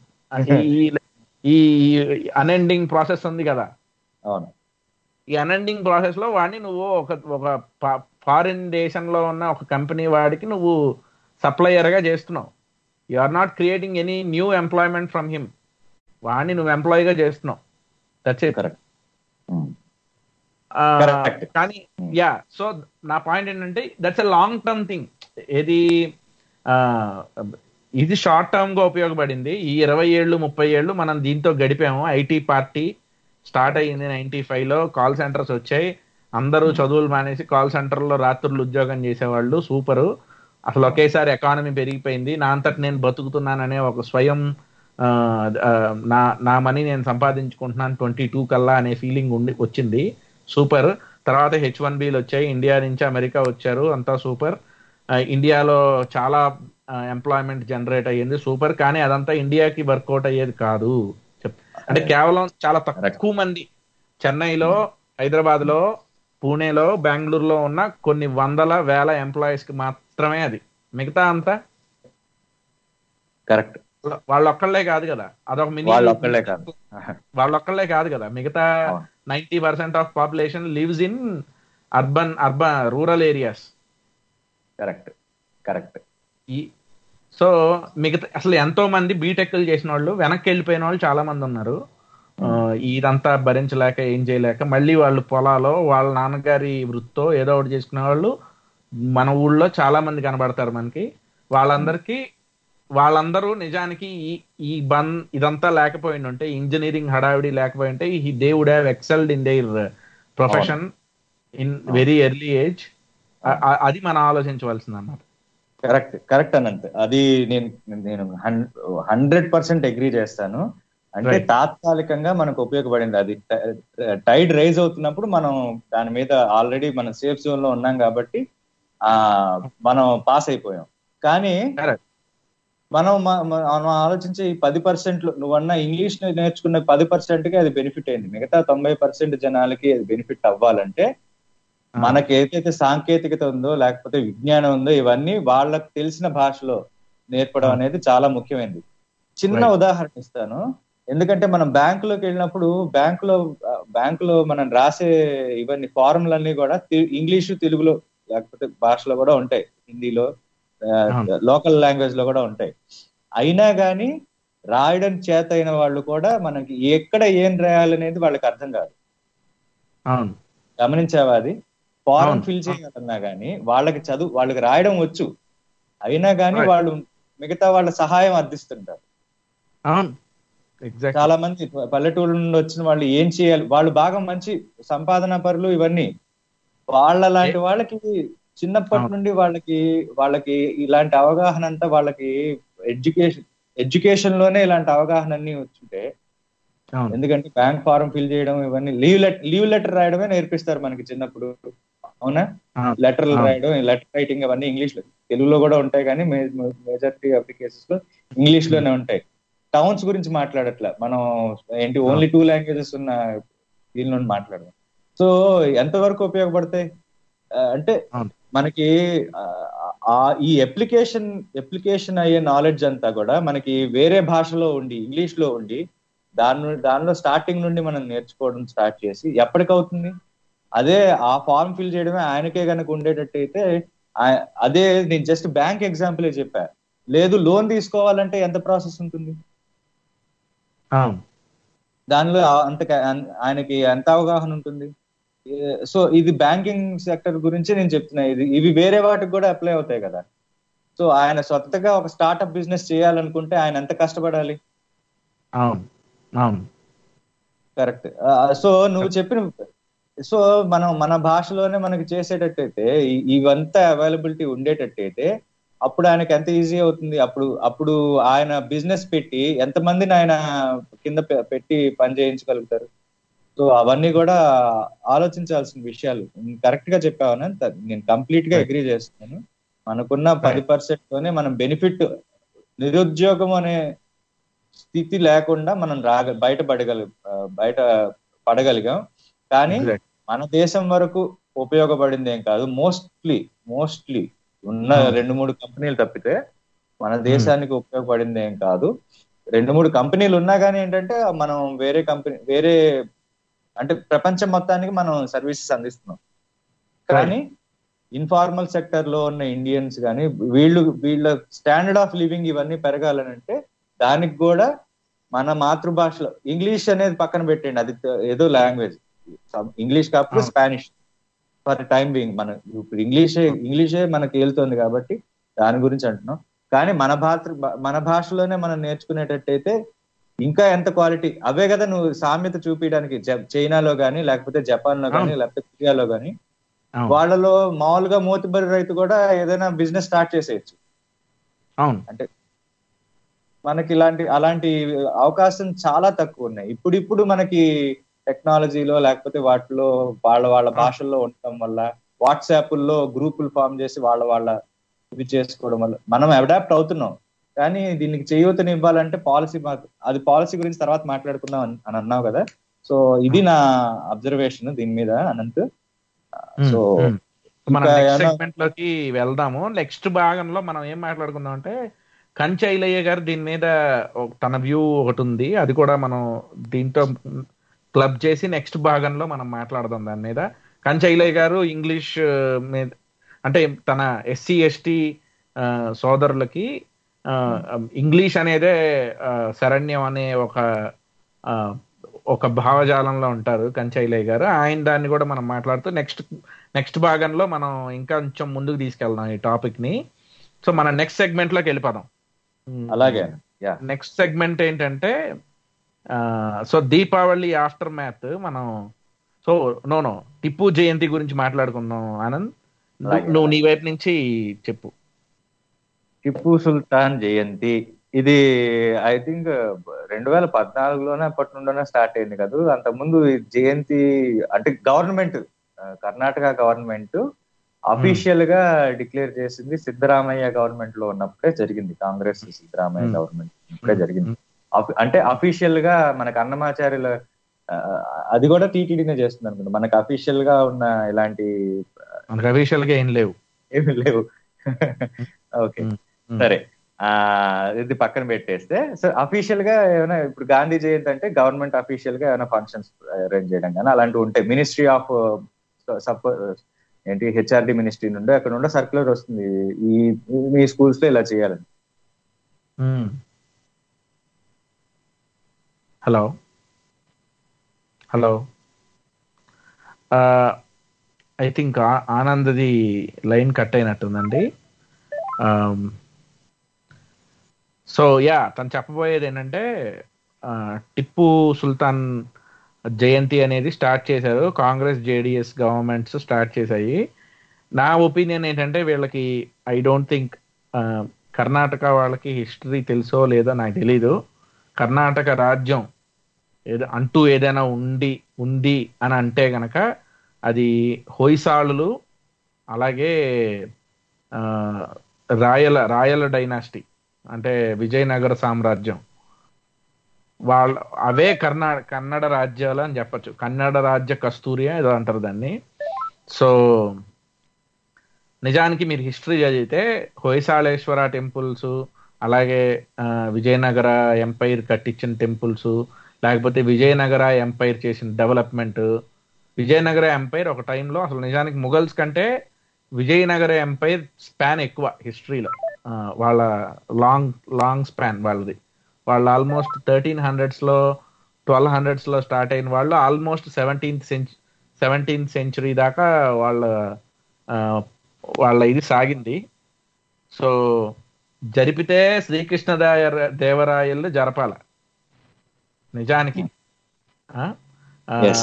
ఈ అన్ఎండింగ్ ప్రాసెస్ ఉంది కదా అవును ఈ అన్ఎండింగ్ ప్రాసెస్ లో వాడిని నువ్వు ఒక ఒక ఫారిన్ దేశంలో ఉన్న ఒక కంపెనీ వాడికి నువ్వు సప్లయర్ గా చేస్తున్నావు you are not creating any new employment from him వాడిని నువ్వు ఎంప్లాయీగా చేస్తున్నావు దట్స్ ఇట్ కరెక్ట్ Correct. కానీ యా సో నా పాయింట్ ఏంటంటే that's a long term thing ఏది ఆ, ఇది షార్ట్ టర్మ్ గా ఉపయోగపడింది ఈ ఇరవై ఏళ్ళు ముప్పై ఏళ్ళు మనం దీంతో గడిపాము ఐటీ పార్టీ స్టార్ట్ అయ్యింది నైన్టీ ఫైవ్ లో కాల్ సెంటర్స్ వచ్చాయి అందరూ చదువులు మానేసి కాల్ సెంటర్ లో రాత్రులు ఉద్యోగం చేసేవాళ్ళు సూపరు అసలు ఒకేసారి ఎకానమీ పెరిగిపోయింది నా అంతటి నేను బతుకుతున్నాననే ఒక స్వయం ఆ, ఆ, నా నా మనీ నేను సంపాదించుకుంటున్నాను ట్వంటీ టూ కల్లా అనే ఫీలింగ్ ఉండి వచ్చింది సూపర్ తర్వాత హెచ్ వన్ బీలు వచ్చాయి ఇండియా నుంచి అమెరికా వచ్చారు అంతా సూపర్ ఆ, ఇండియాలో చాలా ఎంప్లాయ్మెంట్ జనరేట్ అయ్యింది సూపర్ కానీ అదంతా ఇండియాకి వర్కౌట్ అయ్యేది కాదు చెప్- అంటే కేవలం చాలా తక్కువ మంది చెన్నైలో హైదరాబాద్ లో పూణేలో బెంగళూరులో ఉన్న కొన్ని వందల వేల ఎంప్లాయీస్ కి మాత్రమే అది మిగతా అంతా కరెక్ట్ వాళ్ళు ఒక్కళ్ళే కాదు కదా అదొక మినీ వాళ్ళు ఒక్కళ్ళే కాదు వాళ్ళు ఒక్కళ్ళే కాదు కదా మిగతా అవును. Ninety percent of population lives in urban urban rural areas correct correct ఈ సో మిగతా అసలు ఎంతో మంది బీటెక్లు చేసిన వాళ్ళు వెనక్కి వెళ్ళిపోయిన వాళ్ళు చాలా మంది ఉన్నారు ఆ, ఇదంతా భరించలేక ఏం చేయలేక మళ్ళీ వాళ్ళు పొలాలో వాళ్ళ నాన్నగారి వృత్తో ఏదో ఒకటి చేసుకునే వాళ్ళు మన ఊళ్ళో చాలా మంది కనబడతారు మనకి వాళ్ళందరికీ వాళ్ళందరూ నిజానికి ఈ ఈ బన్ ఇదంతా లేకపోయింది ఉంటే ఇంజనీరింగ్ హడావిడి లేకపోయి ఉంటే ఈ they would have excelled in their profession in very early age అది మనం ఆలోచించవలసింది అన్నమాట కరెక్ట్ కరెక్ట్ అనంత్ అది నేను నేను హండ్రెడ్ పర్సెంట్ అగ్రీ చేస్తాను అంటే Right. తాత్కాలికంగా మనకు ఉపయోగపడింది అది టైడ్ రైజ్ అవుతున్నప్పుడు మనం దాని మీద ఆల్రెడీ మనం సేఫ్ జోన్ లో ఉన్నాం కాబట్టి ఆ మనం పాస్ అయిపోయాం కానీ Correct. మనం మ- మ- మనం ఆలోచించే ఈ పది పర్సెంట్ నువ్వన్న ఇంగ్లీష్ నేర్చుకున్న పది పర్సెంట్ కి అది బెనిఫిట్ అయింది మిగతా తొంభై పర్సెంట్ జనాలకి అది బెనిఫిట్ అవ్వాలంటే మనకి ఏదైతే సాంకేతికత ఉందో లేకపోతే విజ్ఞానం ఉందో ఇవన్నీ వాళ్ళకి తెలిసిన భాషలో నేర్పడం అనేది చాలా ముఖ్యమైనది చిన్న Right. ఉదాహరణ ఇస్తాను ఎందుకంటే మనం బ్యాంకులోకి వెళ్ళినప్పుడు బ్యాంకులో బ్యాంకులో మనం రాసే ఇవన్నీ ఫార్ములన్నీ కూడా తి- ఇంగ్లీషు తెలుగులో లేకపోతే భాషలో కూడా ఉంటాయి హిందీలో అవును. లోకల్ లాంగ్వేజ్ లో కూడా ఉంటాయి అయినా కానీ రాయడం చేత అయిన వాళ్ళు కూడా మనకి ఎక్కడ ఏం రాయాలనేది వాళ్ళకి అర్థం కాదు అవును గమనించావా అది ఫారం అవును. ఫిల్ చేయాలన్నా గానీ వాళ్ళకి చదువు వాళ్ళకి రాయడం వచ్చు అయినా గానీ Right. వాళ్ళు మిగతా వాళ్ళ సహాయం అర్థిస్తుంటారు అవును ఎగ్జాక్ట్ చాలా మంది పల్లెటూరు నుండి వచ్చిన వాళ్ళు ఏం చేయాలి వాళ్ళు బాగా మంచి సంపాదన పరులు ఇవన్నీ వాళ్ళ లాంటి వాళ్ళకి చిన్నప్పటి అవును. నుండి వాళ్ళకి వాళ్ళకి ఇలాంటి అవగాహన అంతా వాళ్ళకి ఎడ్యుకేషన్ ఎడ్యుకేషన్ లోనే ఇలాంటి అవగాహన అన్ని వచ్చుంటే అవును ఎందుకంటే బ్యాంక్ ఫారం ఫిల్ చేయడం ఇవన్నీ లీవ్ లెటర్ లీవ్ లెటర్ రాయడమే నేర్పిస్తారు మనకి చిన్నప్పుడు అవునా అవును. లెటర్లు అవును. రాయడం లెటర్ రైటింగ్ అవన్నీ ఇంగ్లీష్ లో తెలుగులో కూడా ఉంటాయి కానీ మెజారిటీ ఆఫ్ ది కేసెస్ లో ఇంగ్లీష్ లోనే ఉంటాయి టౌన్స్ గురించి మాట్లాడట్లా మనం ఏంటి ఓన్లీ టూ లాంగ్వేజెస్ ఉన్న దీని నుండి మాట్లాడదాం సో ఎంతవరకు ఉపయోగపడతాయి ఆ, అంటే అవును. మనకి ఆ, ఆ ఈ అప్లికేషన్ అప్లికేషన్ అయ్యే నాలెడ్జ్ అంతా కూడా మనకి వేరే భాషలో ఉండి ఇంగ్లీష్ లో ఉండి దాని ను- దానిలో స్టార్టింగ్ నుండి మనం నేర్చుకోవడం స్టార్ట్ చేసి ఎప్పటికవుతుంది అదే ఆ ఫార్మ్ ఫిల్ చేయడమే ఆయనకే కనుక ఉండేటట్టు అయితే ఆ- అదే నేను జస్ట్ బ్యాంక్ ఎగ్జాంపులే చెప్పా లేదు లోన్ తీసుకోవాలంటే ఎంత ప్రాసెస్ ఉంటుంది అవును దానిలో ఆ- అంత క- అన్- ఆయనకి ఎంత అవగాహన ఉంటుంది ఏ- సో ఇది బ్యాంకింగ్ సెక్టర్ గురించి నేను చెప్తున్నా ఇది ఇవి వేరే వాటికి కూడా అప్లై అవుతాయి కదా సో ఆయన సొంతగా ఒక స్టార్ట్అప్ బిజినెస్ చేయాలనుకుంటే ఆయన ఎంత కష్టపడాలి అవును అవును కరెక్ట్ సో నువ్వు చెప్పిన సో మనం మన భాషలోనే మనకి చేసేటట్టయితే ఈ- ఇవంతా అవైలబిలిటీ ఉండేటట్టయితే అప్పుడు ఆయనకి ఎంత ఈజీ అవుతుంది అప్పుడు అప్పుడు ఆయన బిజినెస్ పెట్టి ఎంత మందిని ఆయన కింద పె- పెట్టి పని చేయించగలుగుతారు సో అవన్నీ కూడా ఆలోచించాల్సిన విషయాలు కరెక్ట్ గా చెప్పావని నేను కంప్లీట్ గా అగ్రీ చేస్తున్నాను మనకున్న పది పర్సెంట్ తోనే మనం బెనిఫిట్ నిరుద్యోగం అనే స్థితి లేకుండా మనం రాగ బయటపడగలి ఆ, బయట పడగలిగాం కానీ Exact. మన దేశం వరకు ఉపయోగపడింది ఏం కాదు మోస్ట్లీ మోస్ట్లీ ఉన్న Hmm. రెండు మూడు కంపెనీలు తప్పితే మన దేశానికి ఉపయోగపడింది ఏం కాదు రెండు మూడు కంపెనీలు ఉన్నా కానీ ఏంటంటే మనం వేరే కంపెనీ వేరే అంటే ప్రపంచం మొత్తానికి మనం సర్వీసెస్ అందిస్తున్నాం కానీ ఇన్ఫార్మల్ సెక్టర్ లో ఉన్న ఇండియన్స్ కానీ వీళ్ళు వీళ్ళ స్టాండర్డ్ ఆఫ్ లివింగ్ ఇవన్నీ పెరగాలనంటే దానికి కూడా మన మాతృభాషలో ఇంగ్లీష్ అనేది పక్కన పెట్టండి అది ఏదో లాంగ్వేజ్ ఇంగ్లీష్ కాకపోతే అవును. స్పానిష్ ఫర్ టైం బీయింగ్ మన ఇప్పుడు ఇంగ్లీషే ఇంగ్లీషే మనకి వెళ్తుంది కాబట్టి దాని గురించి అంటున్నాం కానీ మన భాష మన భాషలోనే మనం నేర్చుకునేటట్టయితే ఇంకా ఎంత క్వాలిటీ అవే కదా నువ్వు సామ్యత చూపించడానికి జ- చైనాలో గానీ లేకపోతే జపాన్ లో గానీ అవును. లేకపోతే కొరియాలో గానీ అవును వాళ్ళలో మామూలుగా మోతుబరి రైతు కూడా ఏదైనా బిజినెస్ స్టార్ట్ చేసేయచ్చు అవును అంటే మనకి ఇలాంటి అలాంటి అవకాశం చాలా తక్కువ ఉన్నాయి ఇప్పుడు ఇప్పుడు మనకి టెక్నాలజీలో లేకపోతే వాటిలో వాళ్ళ వాళ్ళ భాషల్లో ఉండటం వల్ల వాట్సాప్ లో గ్రూపులు ఫామ్ చేసి వాళ్ళ వాళ్ళ ఇవి చేసుకోవడం వల్ల మనం అడాప్ట్ అవుతున్నాం కానీ దీనికి చేయూతని ఇవ్వాలంటే పాలసీ అది పాలసీ గురించి తర్వాత మాట్లాడుకుందాం అని- అని అన్నావు కదా సో ఇది నా అబ్జర్వేషన్ దీని మీద అనంత్ సో మ్మ్. మ్మ్. మనం ఇంకా నెక్స్ట్ ఏమన్నా- సెగ్మెంట్ లోకి వెళ్దాము నెక్స్ట్ భాగంలో మనం ఏం మాట్లాడుకుందాం అంటే కంచె ఐలయ్య గారు దీని మీద ఒక- తన వ్యూ ఒకటి ఉంది అది కూడా మనం దీంతో క్లబ్ చేసి నెక్స్ట్ భాగంలో మనం మాట్లాడదాం దాని మీద కంచె ఐలయ్య గారు ఇంగ్లీష్ ఆ, మీద అంటే తన ఎస్సీ ఎస్టీ సోదరులకి ఆ, ఇంగ్లీష్ అనేదే ఆ, శరణ్యం అనే ఒక ఆ, ఒక భావజాలంలో ఉంటారు కంచైలయ్య గారు ఆయన దాన్ని కూడా మనం మాట్లాడుతూ నెక్స్ట్ నెక్స్ట్ భాగంలో మనం ఇంకా కొంచెం ముందుకు తీసుకెళ్దాం ఈ టాపిక్ ని సో మన నెక్స్ట్ సెగ్మెంట్ లోకి వెళ్ళిపోదాం అలాగే యా నెక్స్ట్ సెగ్మెంట్ ఏంటంటే సో దీపావళి ఆఫ్టర్ మ్యాథ్ మనం so no no Tipu Jayanti గురించి మాట్లాడుకుందాం ఆనంద్ నువ్వు- అలాగే. నువ్వు నీ వైపు నుంచి చెప్పు టిప్పు సుల్తాన్ జయంతి ఇది ఐ థింక్ రెండు వేల పద్నాలుగులోనే అప్పటి నుండోనే స్టార్ట్ అయింది కదా అంతకుముందు ఈ జయంతి అంటే గవర్నమెంట్ కర్ణాటక గవర్నమెంట్ అఫీషియల్ గా డిక్లేర్ చేసింది సిద్ధరామయ్య గవర్నమెంట్ లో ఉన్నప్పుడే జరిగింది కాంగ్రెస్ సిద్ధరామయ్య Hmm. గవర్నమెంట్ ఇప్పుడే జరిగింది అఫ్- అంటే అఫీషియల్ గా మనకు అన్నమాచార్యుల ఆ, అది కూడా టీటీడీనే చేస్తుంది అనుకుంటా మనకు అఫీషియల్ గా ఉన్న ఇలాంటి మనకు అఫీషియల్ గా ఏం లేవు ఏమి లేవు ఓకే Hmm. Hmm. సరే ఆ ఇది పక్కన పెట్టేస్తే సో అఫీషియల్ గా ఏమైనా ఇప్పుడు గాంధీ జయంతి అంటే గవర్నమెంట్ అఫీషియల్ గా ఏమైనా ఫంక్షన్స్ అరేంజ్ చేయడం కానీ అలాంటివి ఉంటాయి మినిస్ట్రీ ఆఫ్ ఏంటి హెచ్ఆర్డి మినిస్ట్రీ నుండి అక్కడ నుండి సర్క్యులర్ వస్తుంది ఈ ఈ- మీ స్కూల్స్ లో ఇలా చేయాలని మ్మ్. హలో హలో ఐ థింక్ ఆనందది లైన్ కట్ అయినట్టుందండి సో యా తను చెప్పబోయేది ఏంటంటే ఆ, టిప్పు సుల్తాన్ జయంతి అనేది స్టార్ట్ చేశారు కాంగ్రెస్ జేడిఎస్ గవర్నమెంట్స్ స్టార్ట్ చేశాయి నా ఒపీనియన్ ఏంటంటే వీళ్ళకి ఐ డోంట్ థింక్ కర్ణాటక వాళ్ళకి హిస్టరీ తెలుసో లేదో నాకు తెలీదు కర్ణాటక రాజ్యం ఏదో అంటూ ఏదైనా ఉండి ఉంది అని అంటే గనక అది హొయ్సాళులు అలాగే ఆ, రాయల రాయల డైనాసిటీ అంటే విజయనగర సామ్రాజ్యం వాళ్ళ అవే కర్ణా కన్నడ రాజ్యాలు అని చెప్పొచ్చు కన్నడ రాజ్య కస్తూరియా ఏదో అంటారు దాన్ని సో నిజానికి మీరు హిస్టరీ చదివితే హొయసాళేశ్వర టెంపుల్స్ అలాగే ఆ, విజయనగర ఎంపైర్ కట్టించిన టెంపుల్స్ లేకపోతే విజయనగర ఎంపైర్ చేసిన డెవలప్మెంట్ విజయనగర ఎంపైర్ ఒక టైంలో అసలు నిజానికి ముఘల్స్ కంటే విజయనగర ఎంపైర్ స్పాన్ ఎక్కువ హిస్టరీలో వాళ్ళ లాంగ్ లాంగ్ స్పాన్ వాళ్ళది వాళ్ళు ఆల్మోస్ట్ థర్టీన్ హండ్రెడ్స్ లో ట్వెల్వ్ హండ్రెడ్స్ లో స్టార్ట్ అయిన వాళ్ళు almost seventeenth century seventeenth century దాకా వాళ్ళ ఆ, వాళ్ళ ఇది సాగింది సో జరిపితే శ్రీకృష్ణ దేవరాయలు జరపాల నిజానికి ఆ? ఆ, Yes.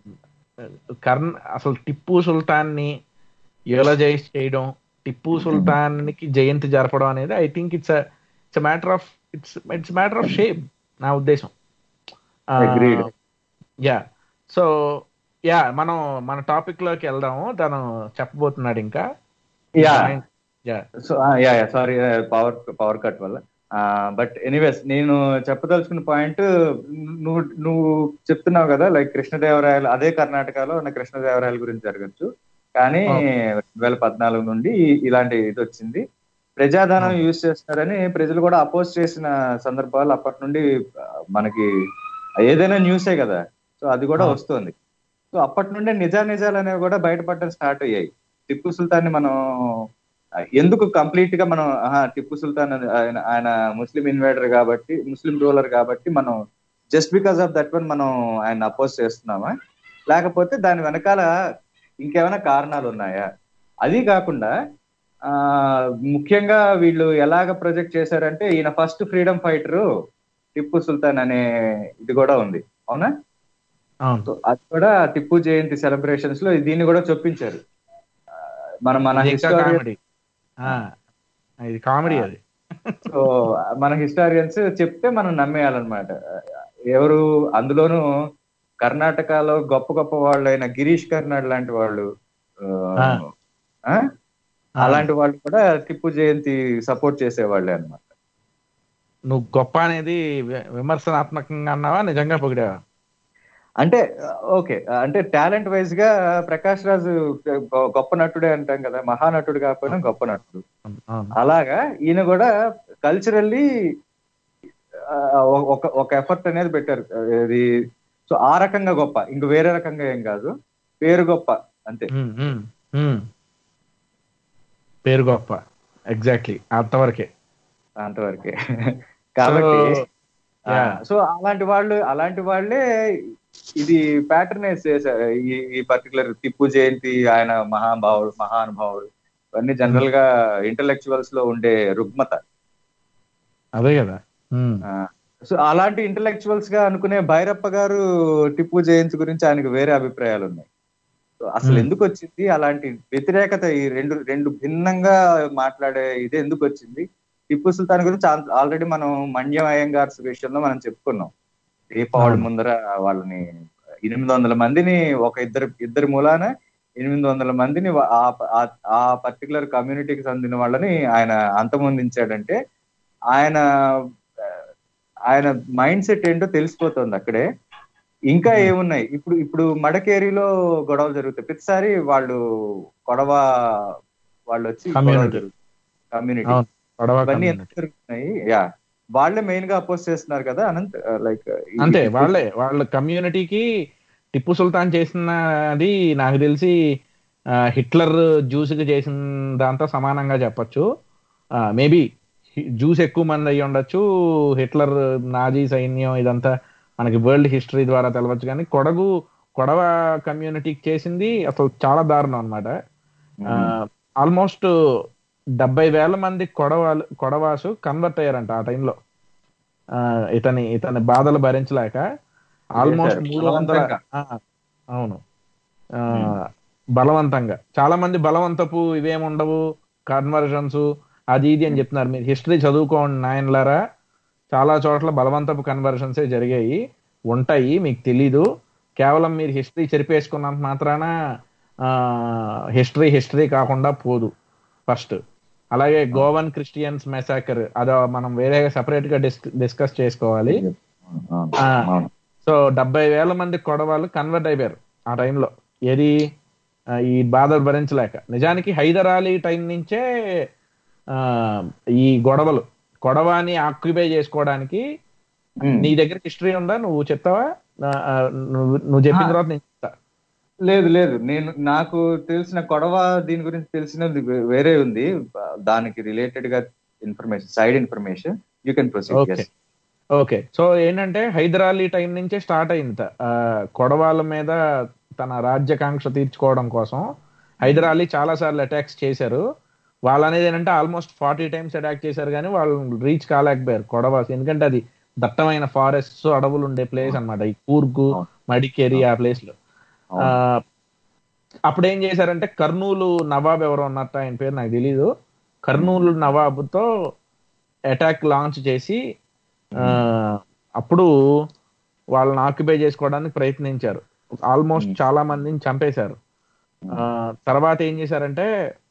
కర్ణ అసలు టిప్పు సుల్తాన్ని యూలజైజ్ చేయడం టిప్పు సుల్తాన్కి జయంతి జరపడం అనేది I think it's it's matter of it's it's matter of shame నా ఉద్దేశం Agreed. యా సో యా మనం మన టాపిక్ లోకి వెళ్దాము తను చెప్పబోతున్నాడు ఇంకా yeah yeah so yeah yeah sorry power power cut వల్ల బట్ ఎనీవేస్ నేను చెప్పదలుచుకున్న పాయింట్ నువ్వు నువ్వు చెప్తున్నావు కదా లైక్ కృష్ణదేవరాయలు అదే కర్ణాటకలో ఉన్న కృష్ణదేవరాయల గురించి జరగచ్చు కానీ రెండు వేల పద్నాలుగు నుండి ఇలాంటి ఇది వచ్చింది ప్రజాధనం యూజ్ చేస్తున్నారని ప్రజలు కూడా అపోజ్ చేసిన సందర్భాలు అప్పటి నుండి ఆ, మనకి ఏదైనా న్యూసే కదా సో అది కూడా అవును. వస్తుంది సో అప్పటి నుండే నిజా నిజాలు అనేవి కూడా బయటపడడం స్టార్ట్ అయ్యాయి టిప్పు సుల్తాన్ని మనం ఆ, ఎందుకు కంప్లీట్ గా మనం ఆహా, టిప్పు సుల్తాన్ అని- ఆయన ఆయన ముస్లిం ఇన్వేడర్ కాబట్టి ముస్లిం రూలర్ కాబట్టి మనం just because of that one మనం ఆయన అపోజ్ చేస్తున్నామా లేకపోతే దాని వెనకాల ఇంకేమైనా కారణాలు ఉన్నాయా అది కాకుండా ఆ ముఖ్యంగా వీళ్ళు ఎలాగ ప్రొజెక్ట్ చేశారంటే ఈయన first freedom fighter Tipu Sultan అనే ఇది కూడా ఉంది అవునా అవును సో అది కూడా టిప్పు జయంతి సెలబ్రేషన్స్ లో దీన్ని కూడా చొప్పించారు ఆ, మన మన ఇది ఇంకా హిస్టారియన్ కామెడీ ఇది కామెడీ అది సో మన హిస్టారియన్స్ చెప్తే మనం నమ్మేయాలన్నమాట ఎవరు అందులోనూ కర్ణాటకలో గొప్ప గొప్ప వాళ్ళు అయిన గిరీష్ కర్నాడ్ లాంటి వాళ్ళు ఆ, ఆ? అలాంటి వాళ్ళు కూడా టిప్పు జయంతి సపోర్ట్ చేసేవాళ్ళే అన్నమాట నువ్వు గొప్ప అనేది వి- విమర్శనాత్మకంగా అన్నావా నిజంగా పొగిడావా అంటే ఓకే అంటే టాలెంట్ వైజ్ గా ప్రకాష్ రాజు గొ- గొప్ప నటుడే అంటాం కదా మహానటుడు కాకపోయినా గొప్ప నటుడు అవును, అవును. అలాగా ఈయన కూడా కల్చరల్లీ ఒక ఒక ఎఫర్ట్ అనేది పెట్టారు ఇది సో ఆ రకంగా గొప్ప ఇంక వేరే రకంగా ఏం కాదు పేరు గొప్ప అంతే ఉమ్, ఉమ్, ఉమ్. పేరు గొప్ప ఎగ్జాక్ట్లీ అంతవరకే అంతవరకే కాబట్టి So, yeah. సో అలాంటి వాళ్ళు అలాంటి వాళ్ళే ఇది ప్యాటర్నైజ్ చేశారు ఈ ఈ పర్టికులర్ టిప్పు జయంతి ఆయన మహాభావుడు మహానుభావుడు ఇవన్నీ జనరల్ గా ఇంటలెక్చువల్స్ లో ఉండే రుగ్మత అదే కదా ఉమ్, సో అలాంటి ఇంటలెక్చువల్స్ గా అనుకునే భైరప్ప గారు టిప్పు జయంతి గురించి ఆయనకు వేరే అభిప్రాయాలు ఉన్నాయి సో అసలు Hmm. ఎందుకు వచ్చింది అలాంటి వ్యతిరేకత ఈ రెండు రెండు భిన్నంగా మాట్లాడే ఇది ఎందుకు వచ్చింది టిప్పు సుల్తాన్ గురించి ఆల్రెడీ మనం మన్యం అయ్యంగార్స్ విషయంలో మనం చెప్పుకున్నాం దీపావళి అవును. ముందర వాళ్ళని ఎనిమిది వందల మందిని ఒక ఇద్దరు ఇద్దరి మూలాన ఎనిమిది వందల మందిని వా- ఆ- ఆ- ఆ పర్టికులర్ కమ్యూనిటీకి చెందిన వాళ్ళని ఆయన అంతమొందించాడంటే ఆయన ఆ, ఆయన మైండ్ సెట్ ఏంటో తెలిసిపోతుంది అక్కడే ఇంకా ఏమున్నాయి ఇప్పుడు ఇప్పుడు మడకేరిలో గొడవలు జరుగుతాయి ప్రతిసారి వాళ్ళు గొడవ వాళ్ళు వచ్చి Community. కమ్యూనిటీ అవును. గొడవ ఇవన్నీ community. ఎందుకు జరుగుతున్నాయి యా వాళ్ళే మెయిన్ గా అపోజ్ చేస్తున్నారు కదా అనంత్ లైక్ అంతే వాళ్ళే వాళ్ళ కమ్యూనిటీకి టిప్పు సుల్తాన్ చేసినది నాకు తెలిసి ఆ, హిట్లర్ జ్యూస్కి చేసిన దాంతో సమానంగా చెప్పొచ్చు మేబీ జ్యూస్ ఎక్కువ మంది అయ్యి ఉండొచ్చు హిట్లర్ నాజీ సైన్యం ఇదంతా మనకి వరల్డ్ హిస్టరీ ద్వారా తెలవచ్చు కానీ కొడగు కొడవ కమ్యూనిటీకి చేసింది అసలు చాలా దారుణం అనమాట ఆల్మోస్ట్ డెబ్బై వేల మంది కొడవాలు కొడవాసు కన్వర్ట్ అయ్యారంట ఆ టైంలో ఇతని ఇతని బాధలు భరించలేక ఆల్మోస్ట్ చేశారు. మూడు వందల బలవంతంగా. ఆ, అవును ఆ, బలవంతంగా చాలా మంది బలవంతపు ఇవేం ఉండవు కన్వర్షన్స్ అది ఇది అని చెప్తున్నారు మీరు హిస్టరీ చదువుకోండి నాయనలారా చాలా చోట్ల బలవంతపు కన్వర్షన్సే జరిగాయి ఉంటాయి మీకు తెలీదు కేవలం మీరు హిస్టరీ చెరిపేసుకున్నంత మాత్రాన హిస్టరీ హిస్టరీ కాకుండా పోదు ఫస్ట్ అలాగే గోవన్ క్రిస్టియన్స్ మెసాకర్ అదో మనం వేరేగా సెపరేట్ గా డిస్కస్ చేసుకోవాలి ఆ. సో డెబ్బై వేల మంది కొడవాళ్ళు కన్వర్ట్ అయిపోయారు ఆ టైంలో ఏది ఆ, ఈ బాధలు భరించలేక నిజానికి హైదర్ అలీ టైం నుంచే ఆ, ఈ గొడవలు గొడవని ఆక్యుపై చేసుకోవడానికి నీ దగ్గర హిస్టరీ ఉందా నువ్వు చెప్తావా నా- ఆ, నువ్వు నువ్వు చెప్పిన ఆ. తర్వాత నేను చెప్తా లేదు లేదు నేను నాకు తెలిసిన కొడవ దీని గురించి తెలిసినది వే- వేరే ఉంది దానికి రిలేటెడ్ గా information side information you can proceed okay okay so ఏంటంటే హైదర్ అలీ టైం నుంచే స్టార్ట్ అయింది ఆ, కొడవాళ్ళ మీద తన రాజ్యకాంక్ష తీర్చుకోవడం కోసం హైదర్ అలీ చాలా సార్లు అటాక్స్ చేశారు వాళ్ళు అనేది ఏంటంటే ఆల్మోస్ట్ ఫార్టీ టైమ్స్ అటాక్ చేశారు కానీ వాళ్ళు రీచ్ కాలేకపోయారు కొడవాస్ ఎందుకంటే అది దట్టమైన ఫారెస్ట్స్ అడవులు ఉండే ప్లేస్ అన్నమాట ఈ కూర్గు అవును. మడికేరి ఆ ప్లేస్ లో ఆ, అప్పుడు ఏం చేశారంటే కర్నూలు నవాబ్ ఎవరో ఉన్నట్టు ఆయన పేరు నాకు తెలీదు కర్నూలు నవాబుతో అటాక్ లాంచ్ చేసి ఆ, అప్పుడు వాళ్ళని ఆక్యుపై చేసుకోవడానికి ప్రయత్నించారు ఆల్మోస్ట్ చాలా మందిని చంపేశారు ఆ, తర్వాత ఏం చేశారంటే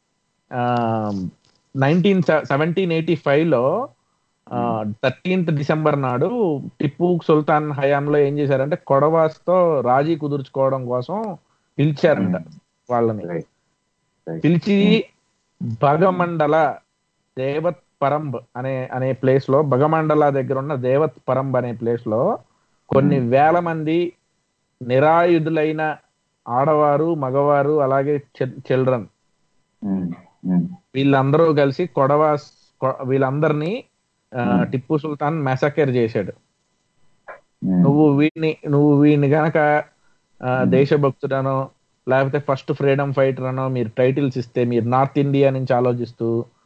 నైన్టీన్ సెవెంటీన్ ఎయిటీ ఫైవ్ లో థర్టీన్త్ డిసెంబర్ నాడు టిప్పు సుల్తాన్ హయాంలో ఏం చేశారంటే కొడవాస్తో రాజీ కుదుర్చుకోవడం కోసం పిలిచారంట వాళ్ళని Right. పిలిచి భగమండల దేవత్ పరంబ్ అనే అనే ప్లేస్ లో భగమండల దగ్గర ఉన్న దేవత్ పరంబ్ అనే ప్లేస్ లో కొన్ని వేల మంది నిరాయుధులైన ఆడవారు మగవారు అలాగే చిల్డ్రన్ వీళ్ళందరూ కలిసి కొడవ వీళ్ళందరినీ ఆ, టిప్పు సుల్తాన్ మెసకేర్ చేశాడు నువ్వు వీడిని నువ్వు వీడిని గనక ఆ, దేశభక్తుడనో లేకపోతే ఫస్ట్ ఫ్రీడమ్ ఫైటర్ అనో మీరు టైటిల్స్ ఇస్తే మీరు నార్త్ ఇండియా నుంచి ఆలోచిస్తూ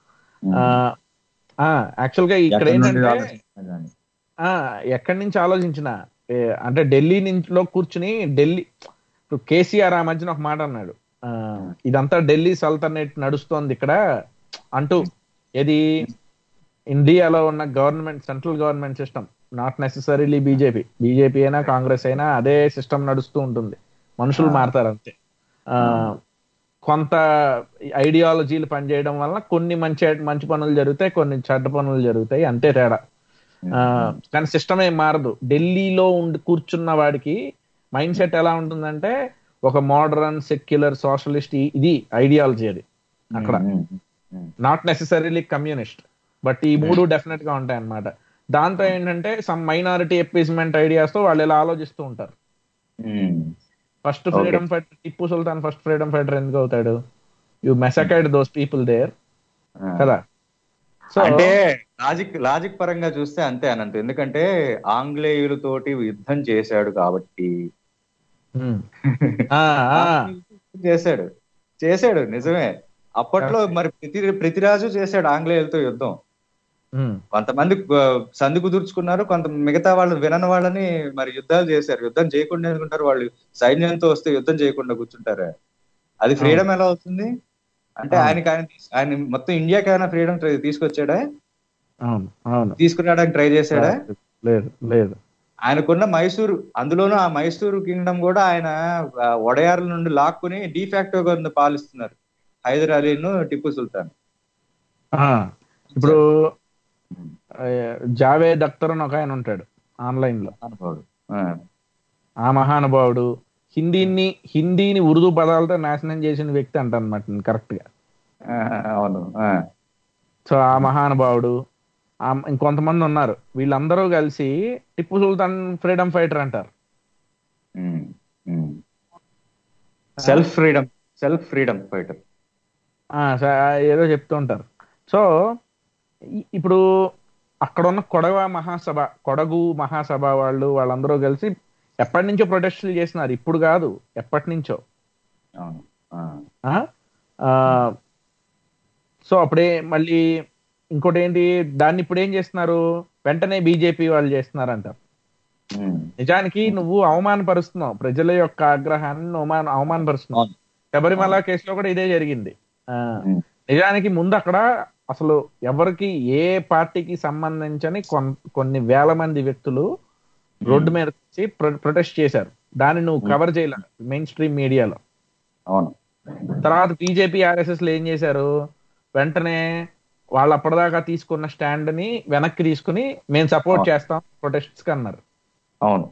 యాక్చువల్ గా ఇక్కడ ఏంటంటే ఆ ఎక్కడి నుంచి ఆలోచించిన ఏ, అంటే ఢిల్లీ నుంచిలో కూర్చుని ఢిల్లీ ఇప్పుడు కేసీఆర్ ఆ మధ్యన ఒక మాట అన్నాడు ఆ, ఇదంతా ఢిల్లీ సల్తనేట్ నడుస్తోంది ఇక్కడ అంటూ ఇది ఇండియాలో ఉన్న government central government system not necessarily BJP BJP అయినా కాంగ్రెస్ అయినా అదే సిస్టమ్ నడుస్తూ ఉంటుంది మనుషులు మారుతారు అంతే ఆ, కొంత ఐడియాలజీలు పనిచేయడం వల్ల కొన్ని మంచి మంచి పనులు జరుగుతాయి కొన్ని చెడ్డ పనులు జరుగుతాయి అంతే తేడా ఆ, కానీ సిస్టమ్ ఏం మారదు ఢిల్లీలో ఉండి కూర్చున్న వాడికి మైండ్ సెట్ ఎలా ఉంటుందంటే ఒక మోడర్న్ సెక్యులర్ సోషలిస్ట్ ఇది ఐడియాలజీ అది అక్కడ నాట్ నెసెసరీలీ కమ్యూనిస్ట్ బట్ ఈ మూడు డెఫినెట్ గా ఉంటాయి అన్నమాట దాంతో ఏంటంటే సమ్ మైనారిటీ ఎప్పీస్మెంట్ ఐడియాస్ తో వాళ్ళు ఇలా ఆలోచిస్తూ ఉంటారు ఉమ్. First freedom fighter Tipu Sultan first freedom fighter ఎందుకు అవుతాడు you massacred those people there ఆ. కదా సో అంటే లాజిక్ లాజిక్ పరంగా చూస్తే అంతే అనంత ఎందుకంటే ఆంగ్లేయులతోటి యుద్ధం చేశాడు కాబట్టి చేశాడు చేశాడు నిజమే అప్పట్లో మరి ప్రతి ప్రతిరాజు చేశాడు ఆంగ్లేయులతో యుద్ధం కొంతమంది ఆ, సంధి కుదుర్చుకున్నారు కొంత మిగతా వాళ్ళు వినని వాళ్ళని మరి యుద్ధాలు చేశారు యుద్ధం చేయకుండా ఎందుకుంటారు వాళ్ళు సైన్యంతో వస్తే యుద్ధం చేయకుండా కూర్చుంటారు అది ఫ్రీడమ్ ఎలా అవుతుంది అంటే అవును. ఆయనకి ఆయన తీస్- ఆయన మొత్తం ఇండియాకి ఆయన ఫ్రీడమ్ తీసుకొచ్చాడా అవును అవును తీసుకురావడానికి ట్రై చేశాడా లేదు లేదు ఆయనకున్న మైసూరు అందులోనూ ఆ మైసూరు కింగ్డమ్ కూడా ఆయన ఆ, ఒడయార్ల నుండి లాక్కుని డిఫాక్టోగా పాలిస్తున్నారు హైదర్ అలీను టిప్పు సుల్తాన్ ఆ, ఇప్పుడు ఆ, జావేద్ అఖ్తర్ అని ఒక ఆయన ఉంటాడు ఆన్లైన్ లో అనుభవుడు ఆ, ఆ మహానుభావుడు హిందీని హిందీని ఉర్దూ పదాలతో నాశనం చేసిన వ్యక్తి అంట అనమాట కరెక్ట్ గా ఆ, అవును ఆ, సో ఆ మహానుభావుడు ఆ ఇంకొంతమంది ఉన్నారు వీళ్ళందరూ కలిసి టిప్పు సుల్తాన్ ఫ్రీడమ్ ఫైటర్ అంటారు ఉమ్, ఉమ్. Self freedom self freedom fighter ఆ, స- ఏదో చెప్తూ ఉంటారు సో ఇ- ఇప్పుడు అక్కడ ఉన్న కొడవ మహాసభ కొడగు మహాసభ వాళ్ళు వాళ్ళందరూ కలిసి ఎప్పటి నుంచో ప్రొటెస్టులు చేస్తున్నారు ఇప్పుడు కాదు ఎప్పటి నుంచో అవును ఆ, ఆ? ఆ, సో అప్పుడే మళ్ళీ ఇంకోటి ఏంటి దాన్ని ఇప్పుడు ఏం చేస్తున్నారు వెంటనే బీజేపీ వాళ్ళు చేస్తున్నారంట ఉమ్, నిజానికి నువ్వు అవమానపరుస్తున్నావు ప్రజల యొక్క ఆగ్రహాన్ని నువ్వు అవమాన అవమానపరుస్తున్నావు అవును. శబరిమల కేసులో కూడా ఇదే జరిగింది ఆ, ఉమ్, నిజానికి ముందు అక్కడ అసలు ఎవరికి ఏ పార్టీకి సంబంధించని కొన్- కొన్ని వేల మంది వ్యక్తులు రోడ్డు మీద వచ్చి ప్రొటెస్ట్ చేశారు దాన్ని నువ్వు కవర్ చేయలే మెయిన్ స్ట్రీమ్ మీడియాలో అవును తర్వాత బీజేపీ ఆర్ఎస్ఎస్ ఏం చేశారు వెంటనే వాళ్ళు అప్పటిదాకా తీసుకున్న స్టాండ్ ని వెనక్కి తీసుకుని మేము సపోర్ట్ చేస్తాం ప్రొటెస్ట్స్ కి అన్నారు అవును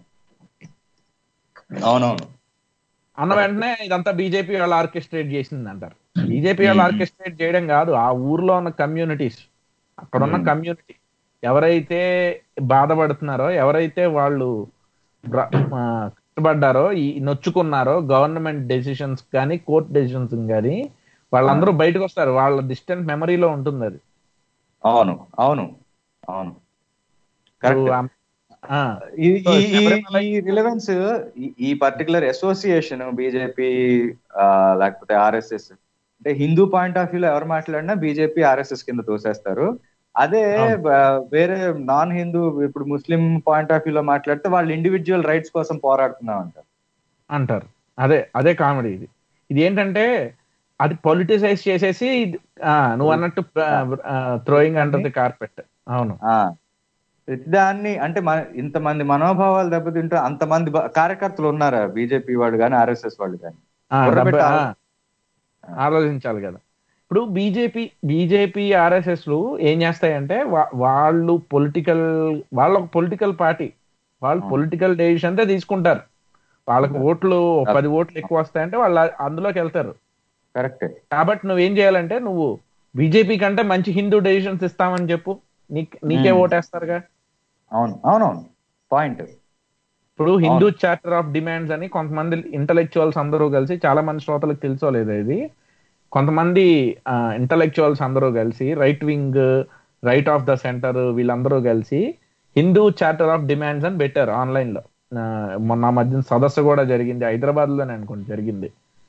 అవునవును అన్న వెంటనే ఇదంతా బీజేపీ వాళ్ళు ఆర్కెస్ట్రేట్ చేసింది అంటారు బీజేపీ వాళ్ళు ఆర్కెస్ట్రేట్ చేయడం కాదు ఆ ఊర్లో ఉన్న కమ్యూనిటీస్ అక్కడ ఉన్న కమ్యూనిటీ ఎవరైతే బాధపడుతున్నారో ఎవరైతే వాళ్ళు బ్ర- ఆ, కష్టపడ్డారో ఈ నొచ్చుకున్నారో గవర్నమెంట్ డెసిషన్స్ కానీ కోర్ట్ డెసిషన్స్ కానీ వాళ్ళందరూ బయటకు వస్తారు వాళ్ళ డిస్టెంట్ మెమరీలో ఉంటుంది అది అవును అవును అవును కరెక్ట్ ఇప్పుడు ఆ- ఆ, ఈ So, ఈ- ఈ- శబరిమల- ఈ రిలవెన్స్ ఈ పర్టికులర్ అసోసియేషన్ బీజేపీ లేకపోతే ఆర్ఎస్ఎస్ అంటే హిందూ పాయింట్ ఆఫ్ వ్యూలో ఎవరు మాట్లాడినా బీజేపీ ఆర్ఎస్ఎస్ కింద తోసేస్తారు అదే బ- వేరే నాన్ హిందూ ఇప్పుడు ముస్లిం పాయింట్ ఆఫ్ వ్యూలో మాట్లాడితే వాళ్ళు ఇండివిజువల్ రైట్స్ కోసం పోరాడుతున్నాం అంటారు అంటారు అదే అదే కామెడీ ఇది ఇది ఏంటంటే అది పొలిటిసైజ్ చేసేసి ఇది- ఆ, నువ్వు అన్నట్టు థ్రోయింగ్ అండర్ ది కార్పెట్ అవును ఆ దాన్ని అంటే మన ఇంతమంది మనోభావాలు దెబ్బతింటూ అంతమంది బ- కార్యకర్తలు ఉన్నారా బీజేపీ వాళ్ళు కానీ ఆర్ఎస్ఎస్ వాళ్ళు కానీ ఆ, బుర్రపెట్టి డెబ్బై- ఆ, ఆలో- ఆలోచించాలి కదా ఇప్పుడు బీజేపీ బీజేపీ ఆర్ఎస్ఎస్ లు ఏం చేస్తాయంటే వా- వాళ్ళు పొలిటికల్ వాళ్ళ ఒక పొలిటికల్ పార్టీ వాళ్ళు పొలిటికల్ డెసిషన్ అంతా తీసుకుంటారు వాళ్ళకి ఓట్లు ఓ పది ఓట్లు ఎక్కువ వస్తాయంటే వాళ్ళు అందులోకి వెళ్తారు కరెక్టే కాబట్టి నువ్వేం చేయాలంటే నువ్వు బీజేపీ కంటే మంచి హిందూ డెసిషన్స్ ఇస్తామని చెప్పు నీక్ నీకే ఓటేస్తారుగా అవును అవునవును పాయింట్ ఇప్పుడు హిందూ చార్టర్ ఆఫ్ డిమాండ్స్ అని కొంతమంది ఇంటలెక్చువల్స్ అందరూ కలిసి చాలా మంది శ్రోతలకు తెలుసో లేదు ఇది కొంతమంది ఇంటలెక్చువల్స్ అందరూ కలిసి right wing right of the centre వీళ్ళందరూ కలిసి హిందూ చార్టర్ ఆఫ్ డిమాండ్స్ అని పెట్టారు ఆన్లైన్ లో ఆ, మొన్న ఆ మధ్యన సదస్సు కూడా జరిగింది హైదరాబాద్ లోనే అనుకోండి జరిగింది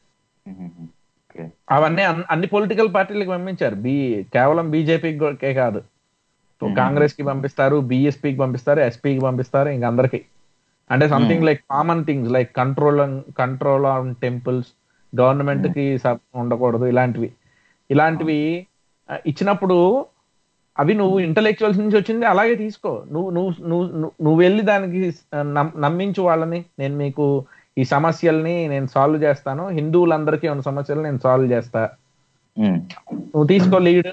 ఓకే అవన్నీ అన్- అన్ని పొలిటికల్ పార్టీలకు పంపించారు బి కేవలం బీజేపీకే కాదు కాంగ్రెస్ కి పంపిస్తారు బిఎస్పీకి పంపిస్తారు ఎస్పీకి పంపిస్తారు ఇంక అందరికి అంటే something like common things like control control on temples government కి సబ్ ఉండకూడదు ఇలాంటివి ఇలాంటివి ఆ, ఇచ్చినప్పుడు అవి నువ్వు ఇంటలెక్చువల్స్ నుంచి వచ్చింది అలాగే తీసుకో నువ్వు నువ్వు నువ్వు నువ్వు- నువ్వు వెళ్ళి దానికి నమ్- నమ్మించు వాళ్ళని నేను మీకు ఈ సమస్యల్ని నేను సాల్వ్ చేస్తాను హిందువులందరికీ ఉన్న సమస్యలు నేను సాల్వ్ చేస్తా ఉమ్. నువ్వు తీసుకో లీడ్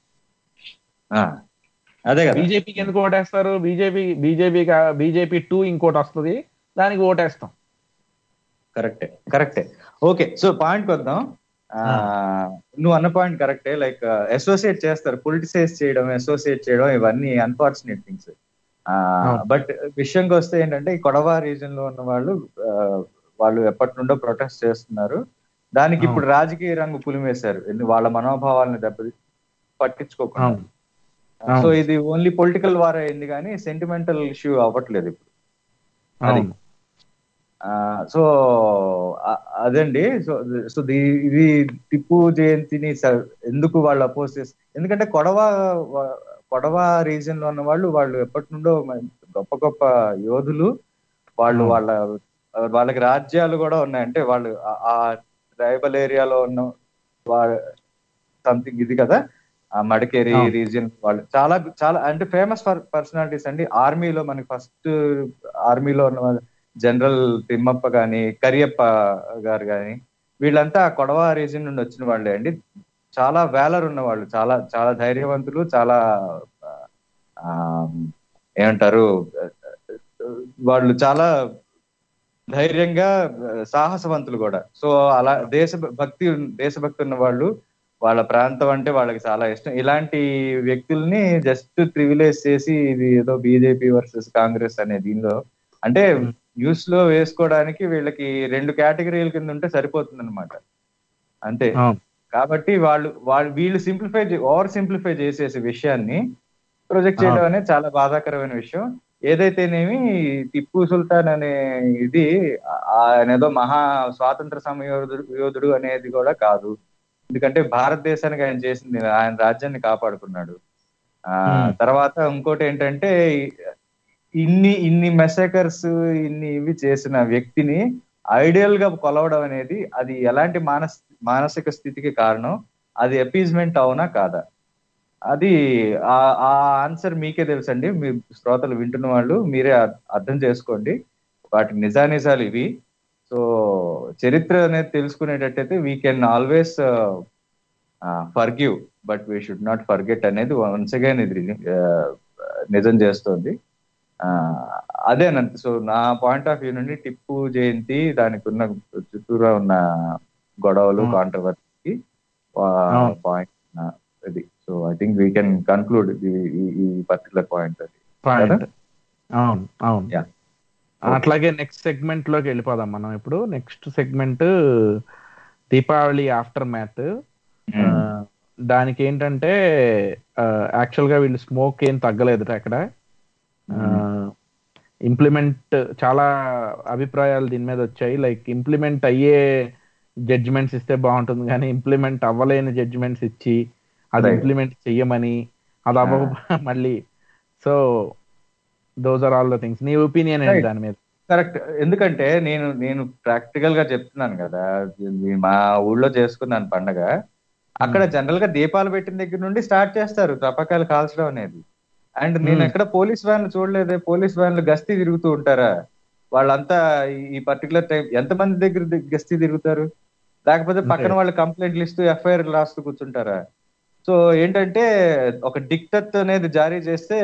ఆ, అదే కదా బీజేపీకి ఎందుకు ఓటేస్తారు బీజేపీ బీజేపీ బీజేపీ టూ ఇంకోటి వస్తుంది దానికి ఓటేస్తాం కరెక్టే కరెక్టే ఓకే సో పాయింట్ వద్దాం ఆ, నువ్వు అన్న పాయింట్ కరెక్టే లైక్ అసోసియేట్ చేస్తారు పొలిటిసైజ్ చేయడం అసోసియేట్ చేయడం ఇవన్నీ అన్ఫార్చునేట్ థింగ్స్ అవును. బట్ విషయంకి వస్తే ఏంటంటే ఈ కొడవ రీజన్ లో ఉన్న వాళ్ళు ఆ, వాళ్ళు ఎప్పటి నుండో ప్రొటెస్ట్ చేస్తున్నారు దానికి ఇప్పుడు రాజకీయ రంగు పులిమేశారు ఎందు- వాళ్ళ మనోభావాలను దెబ్బ పట్టించుకోకుండా అవును సో అవును. ఇది ఓన్లీ పొలిటికల్ వార్ అయింది కానీ సెంటిమెంటల్ ఇష్యూ అవ్వట్లేదు ఇప్పుడు అది. అవును సో అదండి సో సో ది- ఇది టిప్పు జయంతిని స- ఎందుకు వాళ్ళు అపోజ్ చేస్తారు ఎందుకంటే కొడవ వా- కొడవ రీజన్ లో ఉన్న వాళ్ళు వాళ్ళు ఎప్పటి నుండో మ- గొప్ప గొప్ప యోధులు వాళ్ళు అవును. వాళ్ళ వాళ్ళకి రాజ్యాలు కూడా ఉన్నాయి అంటే వాళ్ళు ఆ- ఆ ట్రైబల్ ఏరియాలో ఉన్న సంథింగ్ ఇది కదా ఆ మడికేరి అవును. రీజియన్ వాళ్ళు చాలా చాలా అంటే ఫేమస్ పర్సనాలిటీస్ అండి ఆర్మీలో మనకి ఫస్ట్ ఆర్మీలో ఉన్న వాళ్ళు జనరల్ తిమ్మప్ప గాని కరియప్ప గారు గాని వీళ్ళంతా ఆ కొడవ రీజియన్ నుండి వచ్చిన వాళ్ళే అండి చాలా వేలర్ ఉన్న వాళ్ళు చాలా చాలా ధైర్యవంతులు చాలా ఆ, ఏమంటారు వాళ్ళు చాలా ధైర్యంగా సాహసవంతులు కూడా సో అలా దేశ భక్తి దేశభక్తి ఉన్న వాళ్ళు వాళ్ళ ప్రాంతం అంటే వాళ్ళకి చాలా ఇష్టం ఇలాంటి వ్యక్తుల్ని జస్ట్ ప్రివిలేజ్ చేసి ఇది ఏదో బీజేపీ వర్సెస్ కాంగ్రెస్ అనే దీనిలో అంటే న్యూస్ లో వేసుకోవడానికి వీళ్ళకి రెండు కేటగిరీల కింద ఉంటే సరిపోతుంది అనమాట అంతే అవును కాబట్టి వాళ్ళు వాళ్ళు వీళ్ళు సింప్లిఫై ఓవర్ సింప్లిఫై చేసేసి విషయాన్ని ప్రొజెక్ట్ చేయడం అనేది చాలా బాధాకరమైన విషయం ఏదైతేనేమి టిప్పు సుల్తాన్ అనే ఇది ఆ- ఆయన ఏదో మహా స్వాతంత్ర సమయోధుడు యోధుడు అనేది కూడా కాదు ఎందుకంటే భారతదేశానికి ఆయన చేసింది ఆయన రాజ్యాన్ని కాపాడుకున్నాడు ఆ Hmm. తర్వాత ఇంకోటి ఏంటంటే ఇన్ని ఇన్ని మెసకర్స్ ఇన్ని ఇవి చేసిన వ్యక్తిని ఐడియల్ గా కొలవడం అనేది అది ఎలాంటి మానస్ మానసిక స్థితికి కారణం అది అపీజ్మెంట్ అవునా కాదా అది ఆ ఆ ఆన్సర్ మీకే తెలుసండి మీ శ్రోతలు వింటున్న వాళ్ళు మీరే అర్- అర్థం చేసుకోండి వాటి నిజానిజాలు ఇవి సో చరిత్ర అనేది తెలుసుకునేటట్టయితే we can always forgive but we should not forget అనేది వన్స్ అగైన్ ఇది ఆ, నిజం చేస్తోంది ఆ, అదేనంత సో నా పాయింట్ ఆఫ్ వ్యూ నుండి టిప్పు జయంతి దానికి ఉన్న చుట్టూరా ఉన్న గొడవలు Hmm. కాంట్రవర్సీ అవును. పాయింట్ ఇది so I think we can conclude ఈ పర్టికులర్ పాయింట్ అది పాయింట్ అవును అవును Yeah. అట్లాగే నెక్స్ట్ సెగ్మెంట్ లోకి వెళ్ళిపోదాం మనం ఇప్పుడు next segment Deepavali aftermath దానికి ఏంటంటే యాక్చువల్ గా వీళ్ళు స్మోక్ ఏం తగ్గలేదు అక్కడ ఇంప్లిమెంట్ చాలా అభిప్రాయాలు దీని మీద వచ్చాయి లైక్ ఇంప్లిమెంట్ అయ్యే జడ్జిమెంట్స్ ఇస్తే బాగుంటుంది కానీ ఇంప్లిమెంట్ అవ్వలేని జడ్జిమెంట్స్ ఇచ్చి అది Right. ఇంప్లిమెంట్ చెయ్యమని అది అవ్వక మళ్ళీ so those are all the things నీ ఒపీనియన్ ఏంటి Right. దాని మీద కరెక్ట్ ఎందుకంటే నేను నేను ప్రాక్టికల్ గా చెప్తున్నాను కదా ఇది మా ఊళ్ళో చేసుకున్నాను పండగ అక్కడ జనరల్ గా దీపాలు పెట్టిన దగ్గర నుండి స్టార్ట్ చేస్తారు తపకాయలు కాల్చడం అనేది అండ్ నేను Hmm. ఎక్కడ పోలీస్ వ్యాన్లు చూడలేదే పోలీస్ వ్యాన్లు గస్తీ తిరుగుతూ ఉంటారా వాళ్ళంతా ఈ- ఈ పర్టికులర్ టైం ఎంత మంది దగ్గర ది- గస్తీ తిరుగుతారు లేకపోతే పక్కన అంతే. వాళ్ళు కంప్లైంట్లు ఇస్తూ ఎఫ్ఐఆర్ రాస్తూ కూర్చుంటారా సో ఏంటంటే ఒక డిక్టత్ అనేది జారీ చేస్తే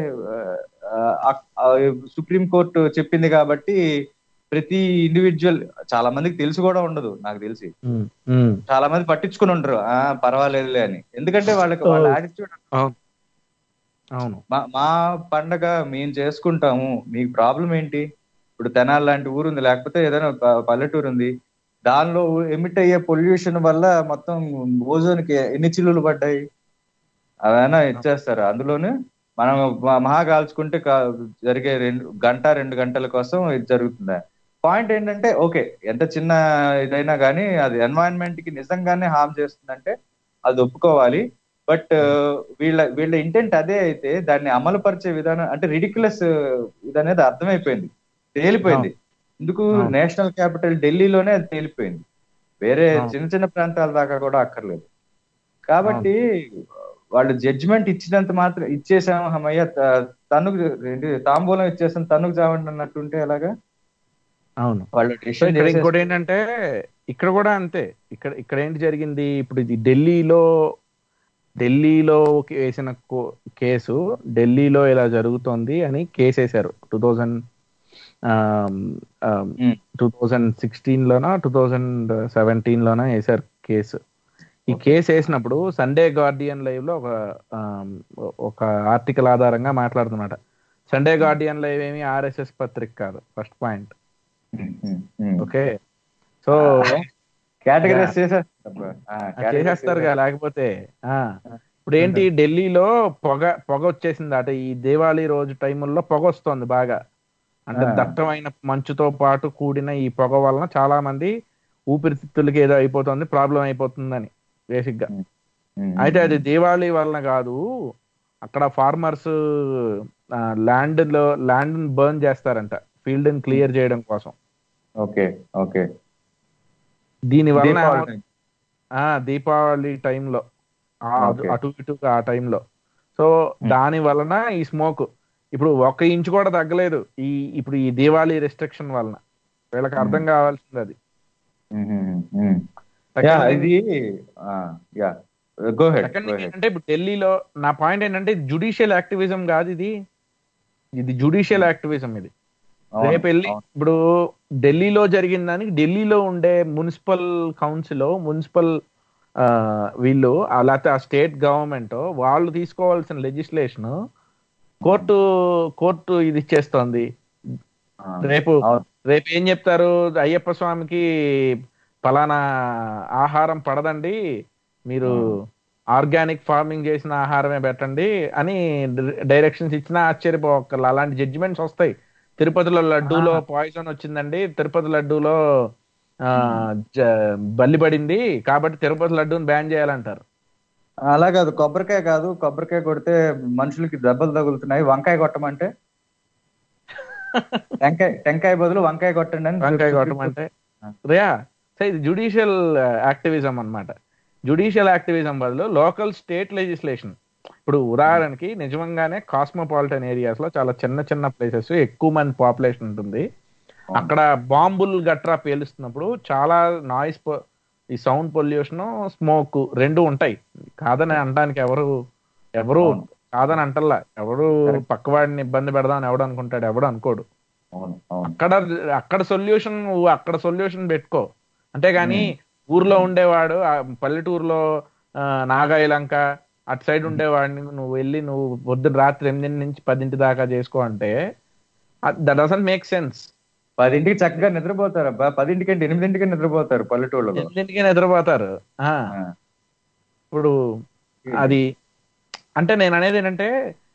సుప్రీం కోర్టు చెప్పింది కాబట్టి ప్రతి ఇండివిజువల్ చాలా మందికి తెలిసి కూడా ఉండదు నాకు తెలిసి ఉమ్, ఉమ్, చాలా మంది పట్టించుకుని ఉండరు ఆ పర్వాలేదులే అని ఎందుకంటే వాళ్ళకి వాళ్ళ Oh. యాటిట్యూడ్ అవును మా మా పండగ మేము చేసుకుంటాము మీకు ప్రాబ్లం ఏంటి ఇప్పుడు తెనాలి లాంటి ఊరు ఉంది లేకపోతే ఏదైనా ప- పల్లెటూరు ఉంది దానిలో ఎమిట్ అయ్యే పొల్యూషన్ వల్ల మొత్తం ఓజోన్ కి ఎన్ని చిల్లులు పడ్డాయి అవైనా ఇచ్చేస్తారు అందులోనే మనం మ- మహా కాల్చుకుంటే కా- జరిగే రెండు గంట రెండు గంటల కోసం ఇది జరుగుతుంది పాయింట్ ఏంటంటే ఓకే ఎంత చిన్న ఇదైనా కానీ అది ఎన్వైరన్మెంట్ కి నిజంగానే హామ్ చేస్తుందంటే అది ఒప్పుకోవాలి బట్ వీళ్ళ వీళ్ళ ఇంటెంట్ అదే అయితే దాన్ని అమలు పరిచే విధానం అంటే రిడిక్యులస్ ఇది అనేది అర్థమైపోయింది తేలిపోయింది ఎందుకు అవును. నేషనల్ క్యాపిటల్ ఢిల్లీలోనే అది తేలిపోయింది వేరే అవును. చిన్న చిన్న ప్రాంతాల దాకా కూడా అక్కర్లేదు కాబట్టి వాళ్ళు జడ్జిమెంట్ ఇచ్చినంత మాత్రం ఇచ్చేసాం హమయ్య త- తన్నుకు ఏంటి తాంబూలం ఇచ్చేసాం తన్నుకు చావండి అన్నట్టుంటే ఎలాగా అవును వాళ్ళు సో decision ఇక్కడ చేసేసి- ఇంకోటి ఏంటంటే ఇక్కడ కూడా అంతే ఇక్కడ ఇక్కడ ఏంటి జరిగింది ఇప్పుడు ఇది ఢిల్లీలో ఢిల్లీలో వేసిన కో- కేసు ఢిల్లీలో ఇలా జరుగుతోంది అని కేసు వేశారు two thousand Hmm. Two thousand sixteen లోనా టూ థౌజండ్ సెవెంటీన్ లోనా వేశారు కేసు ఈ కేసు వేసినప్పుడు సండే గార్డియన్ లైవ్ లో ఒక ఆమ్, ఒక ఆర్టికల్ ఆధారంగా మాట్లాడుతున్నమాట సండే గార్డియన్ లైవ్ ఏమి ఆర్ఎస్ఎస్ పత్రిక కాదు first point okay so categorise చేసేస్తారు చేసేస్తారు కదా లేకపోతే ఆ ఇప్పుడు ఏంటి ఢిల్లీలో పొగ పొగ వచ్చేసిందట ఈ దీవాళీ రోజు టైముల్లో పొగ వస్తుంది బాగా అంటే ఆ. దట్టమైన మంచుతో పాటు కూడిన ఈ పొగ వలన చాలా మంది ఊపిరితిత్తులకి ఏదో అయిపోతుంది ప్రాబ్లం అయిపోతుందని బేసిక్ గా అయితే అది దీవాళీ వలన కాదు అక్కడ ఫార్మర్స్ ల్యాండ్ లో ల్యాండ్ బర్న్ చేస్తారంట ఫీల్డ్ ని క్లియర్ చేయడం కోసం ఓకే ఓకే దీని వలన దీపావళి ఏమవు- ఆ దీపావళి టైంలో Okay. అటు ఇటు ఆ టైంలో సో దాని వలన ఈ స్మోక్ ఇప్పుడు ఒక ఇంచు కూడా తగ్గలేదు ఈ ఇప్పుడు ఈ దీవాళీ రెస్ట్రిక్షన్ వలన వీళ్ళకి అర్థం కావాల్సింది అది యా ఇది yeah go ahead second go thing ahead ఏంటంటే ఇప్పుడు ఢిల్లీలో నా పాయింట్ ఏంటంటే జుడిషియల్ యాక్టివిజం కాదు ఇది ఇది జుడిషియల్ యాక్టివిజం ఇది రేపు వెళ్ళి ఇప్పుడు ఢిల్లీలో జరిగిన దానికి ఢిల్లీలో ఉండే మున్సిపల్ కౌన్సిల్ మున్సిపల్ వీళ్ళు ఆ లేకపోతే ఆ స్టేట్ గవర్నమెంట్ వాళ్ళు తీసుకోవాల్సిన లెజిస్లేషన్ కోర్టు కోర్టు ఇది ఇచ్చేస్తోంది రేపు రేపు ఏం చెప్తారు అయ్యప్ప స్వామికి ఫలానా ఆహారం పడదండి మీరు ఆర్గానిక్ ఫార్మింగ్ చేసిన ఆహారమే పెట్టండి అని డైరెక్షన్స్ ఇచ్చినా ఆశ్చర్యపోకర్లు అలాంటి జడ్జిమెంట్స్ వస్తాయి తిరుపతిలో లడ్డూలో పాయిజన్ వచ్చిందండి తిరుపతి లడ్డూలో ఆ, జ- బల్లి పడింది కాబట్టి తిరుపతి లడ్డూని బ్యాన్ చేయాలంటారు అలా కాదు కొబ్బరికాయ కాదు కొబ్బరికాయ కొడితే మనుషులకి దెబ్బలు తగులుతున్నాయి వంకాయ కొట్టమంటే టెంకాయ టెంకాయ బదులు వంకాయ కొట్టండి అని వంకాయ కొట్టమంటే రియా సో ఇది జుడిషియల్ యాక్టివిజం అన్నమాట జుడిషియల్ యాక్టివిజం బదులు లోకల్ స్టేట్ లెజిస్లేషన్ ఇప్పుడు ఉదాహరణకి నిజంగానే కాస్మోపాలిటన్ ఏరియాస్ లో చాలా చిన్న చిన్న ప్లేసెస్ ఎక్కువ మంది పాపులేషన్ ఉంటుంది అక్కడ బాంబులు గట్రా పేలుస్తున్నప్పుడు చాలా నాయిస్ ఈ సౌండ్ పొల్యూషన్ స్మోక్ రెండు ఉంటాయి కాదని అనడానికి ఎవరు ఎవరు కాదని అంటల్లా ఎవరు పక్కవాడిని ఇబ్బంది పెడదామని ఎవడు అనుకుంటాడు ఎవడు అనుకోడు అవును అవును అక్కడ అక్కడ సొల్యూషన్ నువ్వు అక్కడ సొల్యూషన్ పెట్టుకో అంతేగాని ఊర్లో ఉండేవాడు ఆ పల్లెటూరులో ఆ, నాగాయలంక అటు సైడ్ ఉండేవాడిని నువ్వు వెళ్ళి నువ్వు పొద్దున రాత్రి ఎనిమిది నుంచి పదింటి దాకా చేసుకో అంటే దట్ డజంట్ మేక్ సెన్స్ పదింటికి చక్కగా నిద్రపోతారు అబ్బా పదింటికంటే ఎనిమిదింటికి నిద్రపోతారు పల్లెటూళ్ళలో ఎనిమిదింటికే నిద్రపోతారు ఆ, ఆ. ఇప్పుడు అది అంటే నేను అనేది ఏంటంటే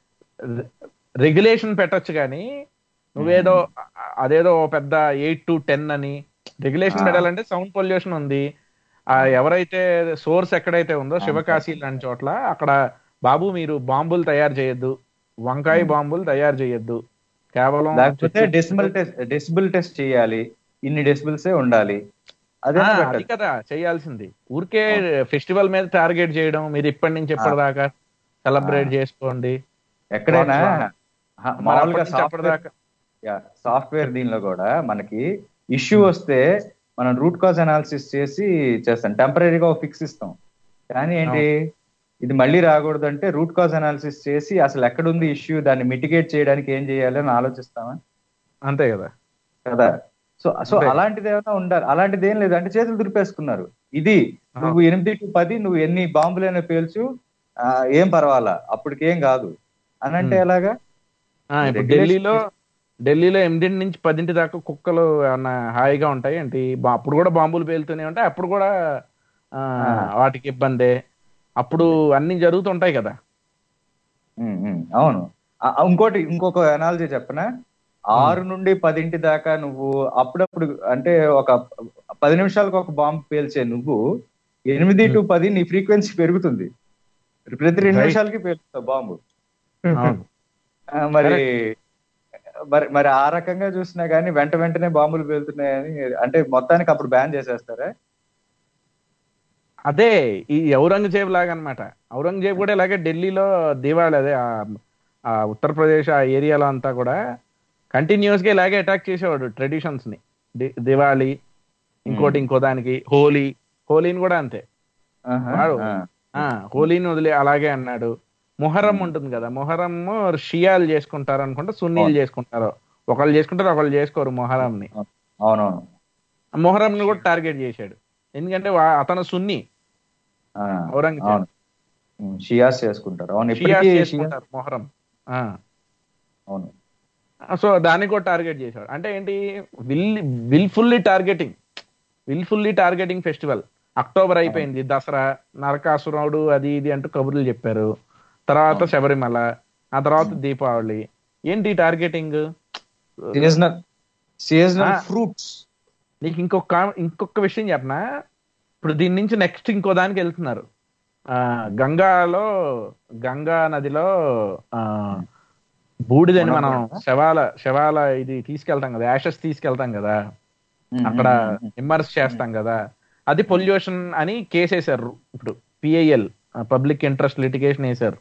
రెగ్యులేషన్ పెట్టొచ్చు కానీ నువ్వేదో అ- అదేదో ఓ పెద్ద ఎయిట్ టు టెన్ అని రెగ్యులేషన్ ఆ. పెట్టాలంటే సౌండ్ పొల్యూషన్ ఉంది ఆ ఎవరైతే సోర్స్ ఎక్కడైతే ఉందో శివకాశి లాంటి చోట్ల అక్కడ బాబు మీరు బాంబులు తయారు చేయొద్దు వంకాయ బాంబులు తయారు చేయొద్దు కేవలం లేకపోతే చుట్టూ- డెసిబుల్ టెస్ట్ డెసిబుల్ టెస్ట్ చేయాలి ఇన్ని డెసిబుల్స్ ఉండాలి అదే ఆ, పెట్టాలి. అది కదా చేయాల్సింది ఊరికే ఫెస్టివల్ మీద టార్గెట్ చేయడం మీరు ఇప్పటి నుంచి ఎప్పటిదాకా సెలబ్రేట్ చేసుకోండి ఎక్కడైనా హ, మరి మామూలుగా అప్పటి నుంచి అప్పటిదాకా సాఫ్ట్వేర్ దీనిలో కూడా మనకి ఇష్యూ వస్తే మనం రూట్ కాజ్ అనాలిసిస్ చేసి చేస్తాం టెంపరీగా ఫిక్స్ ఇస్తాం కానీ ఏంటి ఇది మళ్ళీ రాకూడదు అంటే రూట్ కాజ్ అనాలిసిస్ చేసి అసలు ఎక్కడుంది ఇష్యూ దాన్ని మిటిగేట్ చేయడానికి ఏం చేయాలి అని ఆలోచిస్తామా అంతే కదా కదా సో సో అంతే. అలాంటిది ఏమైనా ఉండాలి అలాంటిది ఏం లేదు అంటే చేతులు దులిపేసుకున్నారు ఇది నువ్వు ఎనిమిది టు పది నువ్వు ఎన్ని బాంబులైనా పేల్చు ఆ, ఏం పర్వాలా అప్పటికేం కాదు అని అంటే Hmm. ఎలాగా ఆ, ఇప్పుడు Regulation ఢిల్లీలో ఢిల్లీలో ఎనిమిదింటి నుంచి పదింటి దాకా కుక్కలు ఏమన్నా హాయిగా ఉంటాయి ఏంటి బా- అప్పుడు కూడా బాంబులు పేలుతూనే ఉంటాయి అప్పుడు కూడా ఆ, వాటికి ఇబ్బందే అప్పుడు అన్ని జరుగుతుంటాయి కదా ఉమ్, ఉమ్, అవును ఆ, ఆ, ఇంకోటి ఇంకొక అనాలజీ చెప్పనా ఆరు నుండి పదింటి దాకా నువ్వు అప్పుడప్పుడు అంటే ఒక పది నిమిషాలకు ఒక బాంబు పేల్చే నువ్వు ఎనిమిది టు పది నీ ఫ్రీక్వెన్సీ పెరుగుతుంది ప్రతి రెండు Right. నిమిషాలకి పేలుస్తావు బాంబు అవును ఆ, మరి మరి మరి ఆ రకంగా చూసినా గానీ వెంట వెంటనే బాంబులు పేలుతున్నాయని అంటే మొత్తానికి అప్పుడు బ్యాన్ చేసేస్తారా అదే ఈ ఔరంగజేబ్ లాగా అనమాట ఔరంగజేబ్ కూడా ఇలాగే ఢిల్లీలో దివాళి అదే ఆ- ఆ ఉత్తరప్రదేశ్ ఆ ఏరియాలో అంతా కూడా కంటిన్యూస్ గా ఇలాగే అటాక్ చేసేవాడు ట్రెడిషన్స్ ని ది- దివాళి ఇంకోటి ఇంకో దానికి హోలీ హోలీని కూడా అంతే ఆహా, వాడు ఆ, ఆ హోలీని వదిలే అలాగే అన్నాడు మొహరం ఉంటుంది కదా మొహరం షియాలు చేసుకుంటారు అనుకుంటే సున్నీలు చేసుకుంటారు ఒకళ్ళు చేసుకుంటారు ఒకళ్ళు చేసుకోరు మొహరంని అవునవును మొహరంని కూడా టార్గెట్ చేశాడు ఎందుకంటే వా- అతను సున్ని ఆ, ఔరంగజేబ్ అవును ఉమ్, షియాస్ చేసుకుంటారు అవును షియాస్ ఇప్పటికీ షియా- చేసుకుంటారు మొహరం ఆ. అవును సో దాన్ని కూడా టార్గెట్ చేశాడు అంటే ఏంటి will wilfully targeting wilfully targeting festival October అయిపోయింది దసరా నరకాసురుడు అది ఇది అంటూ కబుర్లు చెప్పారు తర్వాత శబరిమల ఆ తర్వాత దీపావళి ఏంటి టార్గెటింగ్ సీజనల్ సీజనల్ ఆ. ఫ్రూట్స్ నీకు ఇంకొక ఇంకొక విషయం చెప్పనా ఇప్పుడు దీని నుంచి నెక్స్ట్ ఇంకో దానికి వెళ్తున్నారు ఆ గంగాలో గంగా నదిలో ఆ బూడిదని మనం శవాల శవాల ఇది తీసుకెళ్తాం కదా యాషెస్ తీసుకెళ్తాం కదా అక్కడ ఇమ్మర్స్ చేస్తాం కదా అది పొల్యూషన్ అని కేసేశారు ఇప్పుడు పిఐఎల్ పబ్లిక్ ఇంట్రెస్ట్ లిటిగేషన్ వేశారు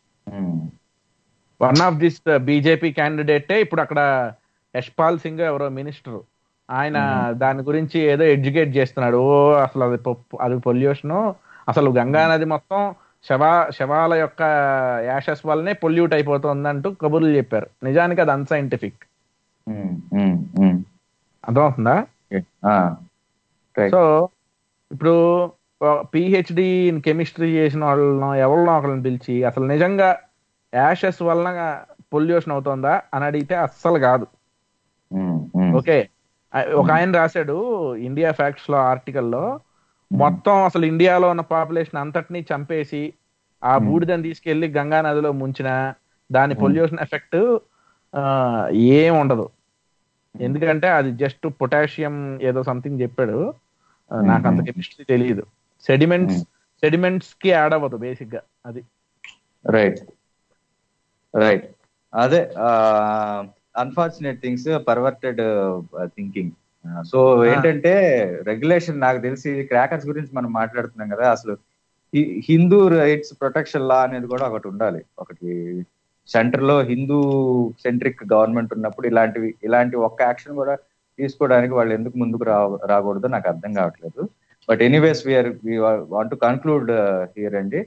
వన్ ఆఫ్ దిస్ బీజేపీ క్యాండిడేటే ఇప్పుడు అక్కడ యశ్పాల్ సింగ్ ఎవరో మినిస్టర్ ఆయన దాని గురించి ఏదో ఎడ్యుకేట్ చేస్తున్నాడు ఓ అసలు అది పొ- అది పొల్యూషన్ అసలు గంగా నది మొత్తం శవా శవాల యొక్క యాషస్ వల్లనే పొల్యూట్ అయిపోతుందంటూ కబుర్లు చెప్పారు నిజానికి అది అన్సైంటిఫిక్ అర్థమవుతుందా సో ఇప్పుడు పిహెచ్డి ఇన్ కెమిస్ట్రీ చేసిన వాళ్ళను ఎవరినో ఒకరిని పిలిచి అసలు నిజంగా యాషెస్ వలన పొల్యూషన్ అవుతుందా అని అడిగితే అస్సలు కాదు ఓకే ఆ- ఒక ఆయన రాశాడు ఇండియా ఫ్యాక్ట్స్ లో ఆర్టికల్లో మొత్తం అసలు ఇండియాలో ఉన్న పాపులేషన్ అంతటినీ చంపేసి ఆ బూడిదని తీసుకెళ్లి గంగా నదిలో ముంచిన దాని పొల్యూషన్ ఎఫెక్ట్ ఏం ఉండదు ఎందుకంటే అది జస్ట్ పొటాషియం ఏదో సంథింగ్ చెప్పాడు ఆ, నాకు అంత కెమిస్ట్రీ తెలియదు సెడిమెంట్స్ సెడిమెంట్స్ కి యాడ్ అవ్వదు బేసిక్ గా అది రైట్ రైట్ అదే unfortunate things perverted thinking so ఏంటంటే రెగ్యులేషన్ నాకు తెలిసి క్రాకర్స్ గురించి మనం మాట్లాడుతున్నాం కదా అసలు హి- హిందూ రైట్స్ ప్రొటెక్షన్ లా అనేది కూడా ఒకటి ఉండాలి ఒకటి సెంటర్ లో హిందూ సెంట్రిక్ గవర్నమెంట్ ఉన్నప్పుడు ఇలాంటివి ఇలాంటి ఒక్క యాక్షన్ కూడా తీసుకోవడానికి వాళ్ళు ఎందుకు ముందుకు రా రాకూడదో నాకు అర్థం కావట్లేదు but anyways we are want to conclude here అండి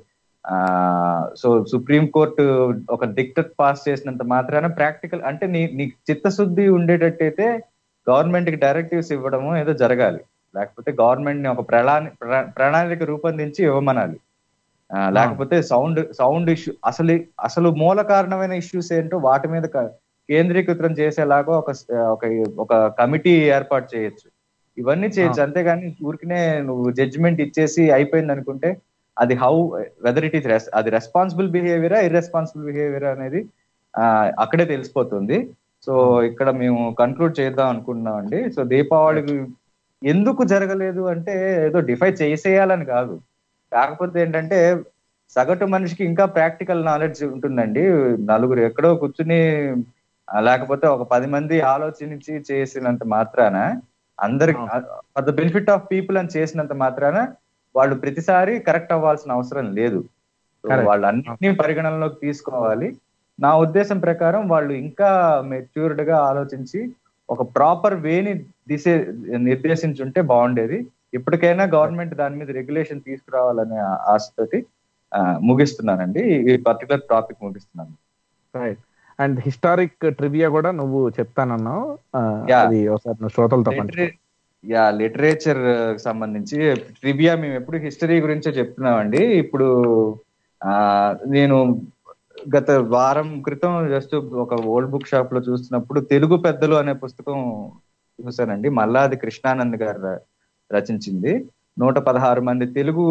సో సుప్రీం కోర్టు ఒక డిక్టెట్ పాస్ చేసినంత మాత్రాన ప్రాక్టికల్ అంటే నీ నీ చిత్తశుద్ధి ఉండేటట్టయితే గవర్నమెంట్ కి డైరెక్టివ్స్ ఇవ్వడము ఏదో జరగాలి లేకపోతే గవర్నమెంట్ ని ఒక ప్రణాళి ప్ర- ప్రణాళిక రూపొందించి ఇవ్వమనాలి ఆ, లేకపోతే సౌండ్ సౌండ్ ఇష్యూ అసలు అసలు మూల కారణమైన ఇష్యూస్ ఏంటో వాటి మీద క- కేంద్రీకృతం చేసేలాగా ఒక ఒక ఒక కమిటీ ఏర్పాటు చేయొచ్చు ఇవన్నీ చేయొచ్చు అంతేగాని ఊరికనే నువ్వు జడ్జిమెంట్ ఇచ్చేసి అయిపోయింది అనుకుంటే అది హౌ వెదర్ ఇట్ ఈస్ అది రెస్పాన్సిబుల్ బిహేవియరా ఇర్రెస్పాన్సిబుల్ బిహేవియర్ అనేది ఆ, అక్కడే తెలిసిపోతుంది సో ఇక్కడ మేము కన్క్లూడ్ చేద్దాం అనుకుంటున్నాం అండి సో దీపావళికి ఎందుకు జరగలేదు అంటే ఏదో డిఫై చేసేయాలని కాదు కాకపోతే ఏంటంటే సగటు మనిషికి ఇంకా ప్రాక్టికల్ నాలెడ్జ్ ఉంటుందండి నలుగురు ఎక్కడో కూర్చుని ఆ, లేకపోతే ఒక పది మంది ఆలోచించి చేసినంత మాత్రాన అందరికి for the benefit of people అని చేసినంత మాత్రాన వాళ్ళు ప్రతిసారి కరెక్ట్ అవ్వాల్సిన అవసరం లేదు So, Correct. వాళ్ళు అన్నింటినీ పరిగణనలోకి తీసుకోవాలి నా ఉద్దేశం ప్రకారం వాళ్ళు ఇంకా మెచ్యూర్డ్ గా ఆలోచించి ఒక ప్రాపర్ వేని దిశ నిర్దేశించుంటే బాగుండేది ఇప్పటికైనా గవర్నమెంట్ దాని మీద రెగ్యులేషన్ తీసుకురావాలనే ఆ- ఆశతోటి ఆ, ముగిస్తున్నానండి ఈ పర్టికులర్ టాపిక్ ముగిస్తున్నాను రైట్ అండ్ హిస్టారిక్ ట్రివియా కూడా నువ్వు చెప్తానన్నావు ఆ, Yeah. అది ఒకసారి నువ్వు శ్రోతలతో పంచు లిటరే- యా లిటరేచర్ సంబంధించి ట్రివియా మేము ఎప్పుడు హిస్టరీ గురించే చెప్తున్నామండి ఇప్పుడు ఆ నేను గత వారం క్రితం జస్ట్ ఒక ఓల్డ్ బుక్ షాప్ లో చూస్తున్నప్పుడు తెలుగు పెద్దలు అనే పుస్తకం చూసానండి మల్లాది కృష్ణానంద్ గారు ర- రచించింది నూట పదహారు మంది తెలుగు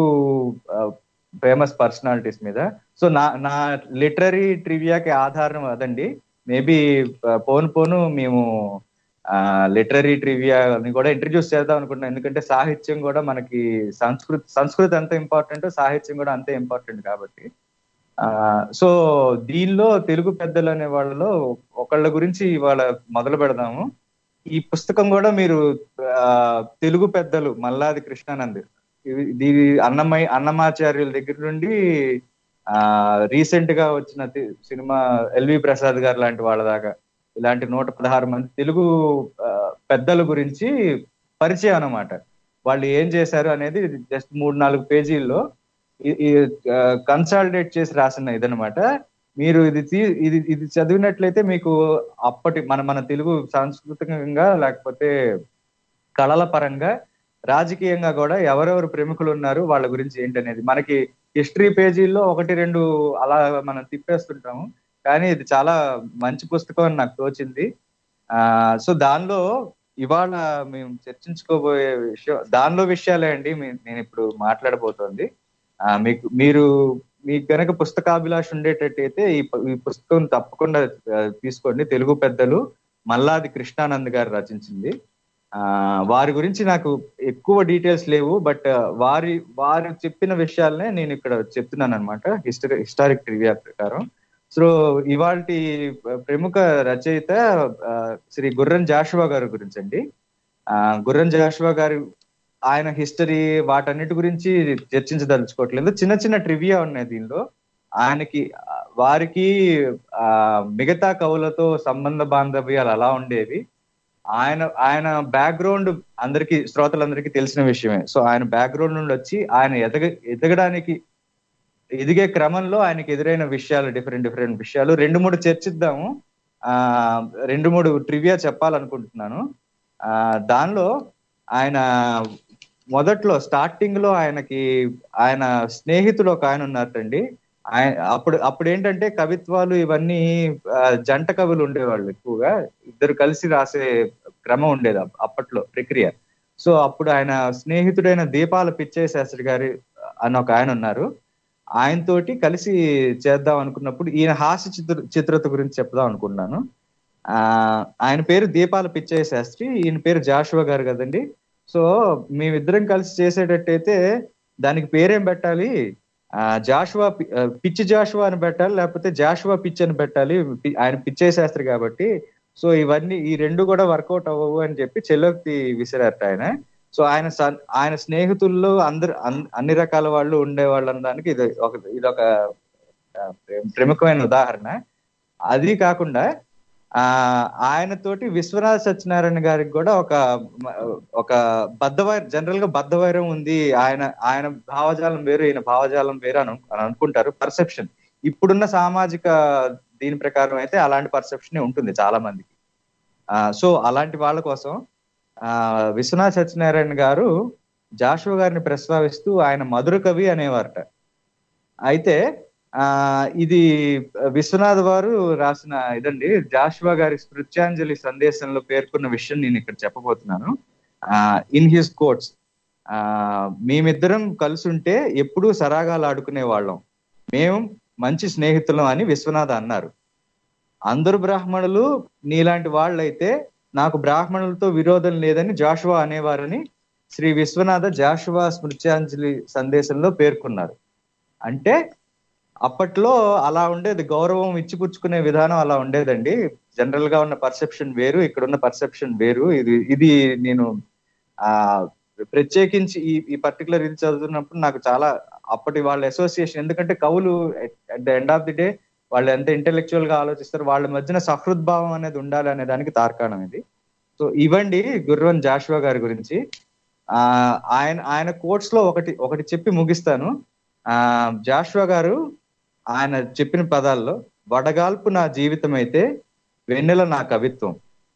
ఫేమస్ పర్సనాలిటీస్ మీద సో నా నా లిటరీ ట్రివియాకి ఆధారం అదండి మేబీ పోను పోను మేము లిటరీ ట్రివియా ని కూడా ఇంట్రడ్యూస్ చేద్దాం అనుకుంటున్నాం ఎందుకంటే సాహిత్యం కూడా మనకి సంస్కృతి సంస్కృతి ఎంత ఇంపార్టెంట్ సాహిత్యం కూడా అంతే ఇంపార్టెంట్ కాబట్టి ఆ సో దీనిలో తెలుగు పెద్దలు అనే వాళ్ళలో ఒకళ్ళ గురించి ఇవాళ మొదలు పెడదాము ఈ పుస్తకం కూడా మీరు ఆ, తెలుగు పెద్దలు మల్లాది కృష్ణానంద్ ఇవి- ఇది అన్నమయ్య అన్నమాచార్యుల దగ్గర నుండి ఆ రీసెంట్ గా వచ్చిన తి- సినిమా ఎల్వి ప్రసాద్ గారు లాంటి వాళ్ళ దాకా ఇలాంటి నూట పదహారు మంది తెలుగు ఆ, పెద్దల గురించి పరిచయం అన్నమాట వాళ్ళు ఏం చేశారు అనేది జస్ట్ మూడు నాలుగు పేజీల్లో కన్సాలిడేట్ చేసి రాసిన ఇదనమాట మీరు ఇది తీ- ఇది ఇది చదివినట్లయితే మీకు అప్పటి మన మన తెలుగు సాంస్కృతికంగా లేకపోతే కళల పరంగా రాజకీయంగా కూడా ఎవరెవరు ప్రముఖులు ఉన్నారు వాళ్ళ గురించి ఏంటనేది మనకి హిస్టరీ పేజీల్లో ఒకటి రెండు అలా మనం తిప్పేస్తుంటాము కానీ ఇది చాలా మంచి పుస్తకం అని నాకు తోచింది ఆ సో దానిలో ఇవాళ మేము చర్చించుకోబోయే విషయం దానిలో విషయాలే అండి మీ- నేను ఇప్పుడు మాట్లాడబోతోంది ఆ, మీకు మీరు మీకు గనక పుస్తకాభిలాష ఉండేటట్టయితే ఈ పు- ఈ పుస్తకం తప్పకుండా ఆ, తీసుకోండి తెలుగు పెద్దలు మల్లాది కృష్ణానంద్ గారు రచించింది ఆ వారి గురించి నాకు ఎక్కువ డీటెయిల్స్ లేవు బట్ వారి వారు చెప్పిన విషయాలనే నేను ఇక్కడ చెప్తున్నాను అనమాట హిస్టరీ హిస్టారిక్ ట్రివియా ప్రకారం సో ఇవాళ ప్రముఖ రచయిత ఆ, శ్రీ గుర్రం జాషువా గారి గురించి అండి ఆ, గుర్రం జాషువా గారి ఆయన హిస్టరీ వాటన్నిటి గురించి చర్చించదలుచుకోవట్లేదు చిన్న చిన్న ట్రివియా ఉన్నాయి దీనిలో ఆయనకి ఆ, వారికి ఆ మిగతా కవులతో సంబంధ బాంధవ్యాలు అలా ఉండేవి ఆయన ఆయన బ్యాక్గ్రౌండ్ అందరికి శ్రోతలందరికీ తెలిసిన విషయమే సో ఆయన బ్యాక్గ్రౌండ్ నుండి వచ్చి ఆయన ఎదగ ఎదగడానికి ఎదిగే క్రమంలో ఆయనకి ఎదురైన విషయాలు డిఫరెంట్ డిఫరెంట్ విషయాలు రెండు మూడు చర్చిద్దాము ఆ రెండు మూడు ట్రివియా చెప్పాలనుకుంటున్నాను ఆ దానిలో ఆయన మొదట్లో స్టార్టింగ్ లో ఆయనకి ఆయన స్నేహితులు ఒక ఆయన ఉన్నారటండి ఆయన అప్పుడు అప్పుడు ఏంటంటే కవిత్వాలు ఇవన్నీ ఆ, జంట కవులు ఉండేవాళ్ళు ఎక్కువగా ఇద్దరు కలిసి రాసే క్రమం ఉండేది అప్- అప్పట్లో ప్రక్రియ సో అప్పుడు ఆయన స్నేహితుడైన దీపాల పిచ్చయ్య శాస్త్రి గారి అని ఒక ఆయన ఉన్నారు ఆయనతోటి కలిసి చేద్దాం అనుకున్నప్పుడు ఈయన హాస్య చిత్ర చిత్రత గురించి చెప్దాం అనుకున్నాను ఆ ఆయన పేరు దీపాల పిచ్చయ్య శాస్త్రి ఈయన పేరు జాషువా గారు కదండి సో మేమిద్దరం కలిసి చేసేటట్టయితే దానికి పేరేం పెట్టాలి ఆ జాషువా పి- ఆ, పిచ్చి జాషువా అని పెట్టాలి లేకపోతే జాషువా పిచ్ అని పెట్టాలి పి- ఆయన పిచ్చయ్య శాస్త్రి కాబట్టి సో ఇవన్నీ ఈ రెండు కూడా వర్కౌట్ అవ్వవు అని చెప్పి చెల్లోక్తి విసిరారట ఆయన సో ఆయన సన్- ఆయన స్నేహితుల్లో అందరు అన్- అన్ని రకాల వాళ్ళు ఉండేవాళ్ళు అనడానికి ఇది ఒక ఇది ఒక ఆ, ప్ర- ప్రముఖమైన ఉదాహరణ అది కాకుండా ఆ ఆయనతోటి విశ్వనాథ సత్యనారాయణ గారికి కూడా ఒక మ- ఒక బద్ధవైరం జనరల్ గా బద్ధవైరం ఉంది ఆయన ఆయన భావజాలం వేరు ఈయన భావజాలం వేరు అని అను- అని అనుకుంటారు పర్సెప్షన్ ఇప్పుడున్న సామాజిక దీని ప్రకారం అయితే అలాంటి పర్సెప్షన్ ఉంటుంది చాలా మందికి ఆ సో అలాంటి వాళ్ళ కోసం ఆ విశ్వనాథ సత్యనారాయణ గారు జాషువా గారిని ప్రస్తావిస్తూ ఆయన మధుర కవి అనేవారట అయితే ఆ ఇది విశ్వనాథ్ వారు రాసిన ఇదండి జాషువా గారి స్మృత్యాంజలి సందేశంలో పేర్కొన్న విషయం నేను ఇక్కడ చెప్పబోతున్నాను ఇన్ హిస్ కోట్స్ ఆ మేమిద్దరం కలిసి ఉంటే ఎప్పుడూ సరాగాలు ఆడుకునే వాళ్ళం మేము మంచి స్నేహితులం అని విశ్వనాథ అన్నారు అందరు బ్రాహ్మణులు నీలాంటి వాళ్ళైతే నాకు బ్రాహ్మణులతో విరోధం లేదని జాషువా అనేవారని శ్రీ విశ్వనాథ జాషువా స్మృత్యాంజలి సందేశంలో పేర్కొన్నారు అంటే అప్పట్లో అలా ఉండేది గౌరవం ఇచ్చిపుచ్చుకునే విధానం అలా ఉండేదండి జనరల్ గా ఉన్న పర్సెప్షన్ వేరు ఇక్కడ ఉన్న పర్సెప్షన్ వేరు ఇది ఇది నేను ఆ ప్రత్యేకించి ఈ ఈ పర్టికులర్ ఇది చదువుతున్నప్పుడు నాకు చాలా అప్పటి వాళ్ళ అసోసియేషన్ ఎందుకంటే కవులు at the end of the day వాళ్ళు ఎంత ఇంటెలెక్చువల్ గా ఆలోచిస్తారు వాళ్ళ మధ్యన సహృద్భావం అనేది ఉండాలి అనే దానికి తార్కాణం ఇది సో ఇవ్వండి గుర్రం జాషువా గారి గురించి ఆ ఆయన ఆయన కోట్స్ లో ఒకటి ఒకటి చెప్పి ముగిస్తాను ఆ జాషువా గారు ఆయన చెప్పిన పదాల్లో వడగాల్పు నా జీవితం అయితే వెన్నెల నా కవిత్వం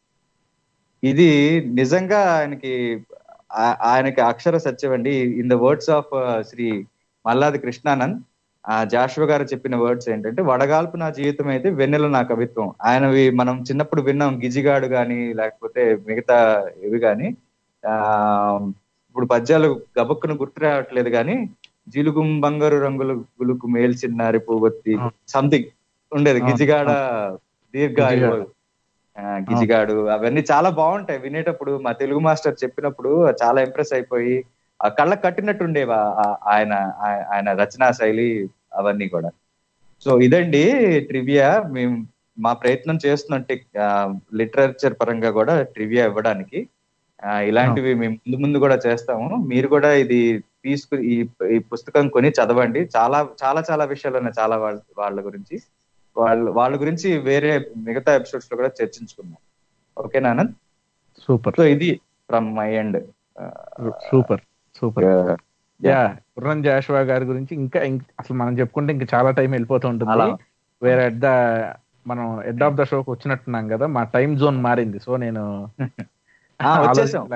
ఇది నిజంగా ఆయనకి ఆ- ఆయనకి అక్షర సత్యం అండి in the words of Shri Malladi Krishnanand ఆ జాషువా గారు చెప్పిన వర్డ్స్ ఏంటంటే వడగాల్పు నా జీవితం అయితే వెన్నెల నా కవిత్వం ఆయనవి మనం చిన్నప్పుడు విన్నాం గిజిగాడు గాని లేకపోతే మిగతా ఇవి గాని ఆ ఇప్పుడు పద్యాలు గబక్కును గుర్తు రావట్లేదు కానీ జిలుగుం బంగారు రంగుల గులుకు మేల్చిన్నారి పువ్వొత్తి సంథింగ్ ఉండేది అవును, గిజిగాడ దీర్ఘ గిజిగాడు. ఆ, గిజిగాడు అవన్నీ చాలా బాగుంటాయి వినేటప్పుడు మా తెలుగు మాస్టర్ చెప్పినప్పుడు చాలా ఇంప్రెస్ అయిపోయి ఆ కళ్ళకు కట్టినట్టు ఉండేవి ఆ- ఆ- ఆయన ఆ- ఆయన రచనా శైలి అవన్నీ కూడా సో ఇదండి ట్రివియా మేము మా ప్రయత్నం చేస్తున్నాం లిటరేచర్ పరంగా కూడా ట్రివియా ఇవ్వడానికి ఆ, ఇలాంటివి మేము ముందు ముందు కూడా చేస్తాము మీరు కూడా ఇది తీసుకు ఈ ఈ పుస్తకం కొని చదవండి చాలా చాలా చాలా విషయాలు ఉన్నాయి చాలా వాళ్ళ వాళ్ళ గురించి వాళ్ళ వాళ్ళ గురించి వేరే మిగతా ఎపిసోడ్స్ లో కూడా చర్చించుకుందాం ఓకేనా ఆనంద్ సూపర్ సో ఇది from my end super super yeah Gurram Jashuva గారి గురించి ఇంకా ఇంక- అసలు మనం చెప్పుకుంటే ఇంకా చాలా టైం వెళ్ళిపోతూ ఉంటుంది అలా. వేరే ఎట్ ద మనం ఎడ్ ఆఫ్ ద షోకి వచ్చినట్టున్నాం కదా మా టైం జోన్ మారింది సో నేను వచ్చేసాం ఆలోచించలేకపోతున్నా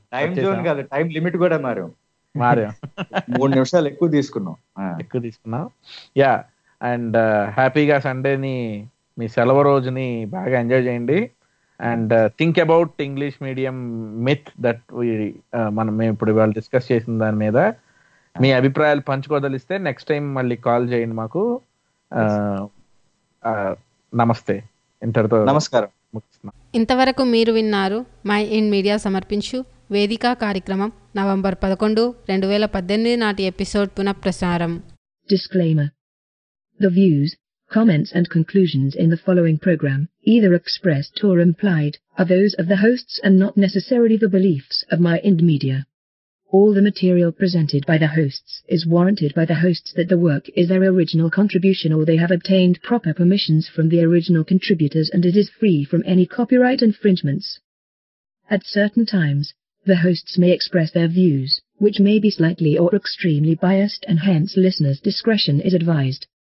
టైం వచ్చేసాం. జోన్ కాదు టైం లిమిట్ కూడా మారాం మారాం మూడు నిమిషాలు ఎక్కువ తీసుకున్నాం ఆ, ఎక్కువ తీసుకున్నాం యా అండ్ హ్యాపీగా సండేని మీ సెలవు రోజుని బాగా ఎంజాయ్ చేయండి and think about English medium myth that మనం మేము ఇప్పుడు ఇవాళ డిస్కస్ చేసిన దాని మీద మీ అభిప్రాయాలు పంచుకోదలిస్తే నెక్స్ట్ టైం మళ్ళీ కాల్ చేయండి మాకు ఆ, ఆ, నమస్తే ఇంతటితో నమస్కారం ముగిస్తున్నాం ఇంతవరకు మీరు విన్నారు మై ఇన్ మీడియా సమర్పించు వేదిక కార్యక్రమం నవంబర్ పదకొండు రెండు వేల పద్దెనిమిది నాటి ఎపిసోడ్ పునఃప్రసారం Disclaimer. The views, comments and conclusions in the following program, either expressed or implied, are those of the hosts and not necessarily the beliefs of My Ind Media. All the material presented by the hosts is warranted by the hosts that the work is their original contribution or they have obtained proper permissions from the original contributors and it is free from any copyright infringements. At certain times, the hosts may express their views, which may be slightly or extremely biased and hence listeners' discretion is advised.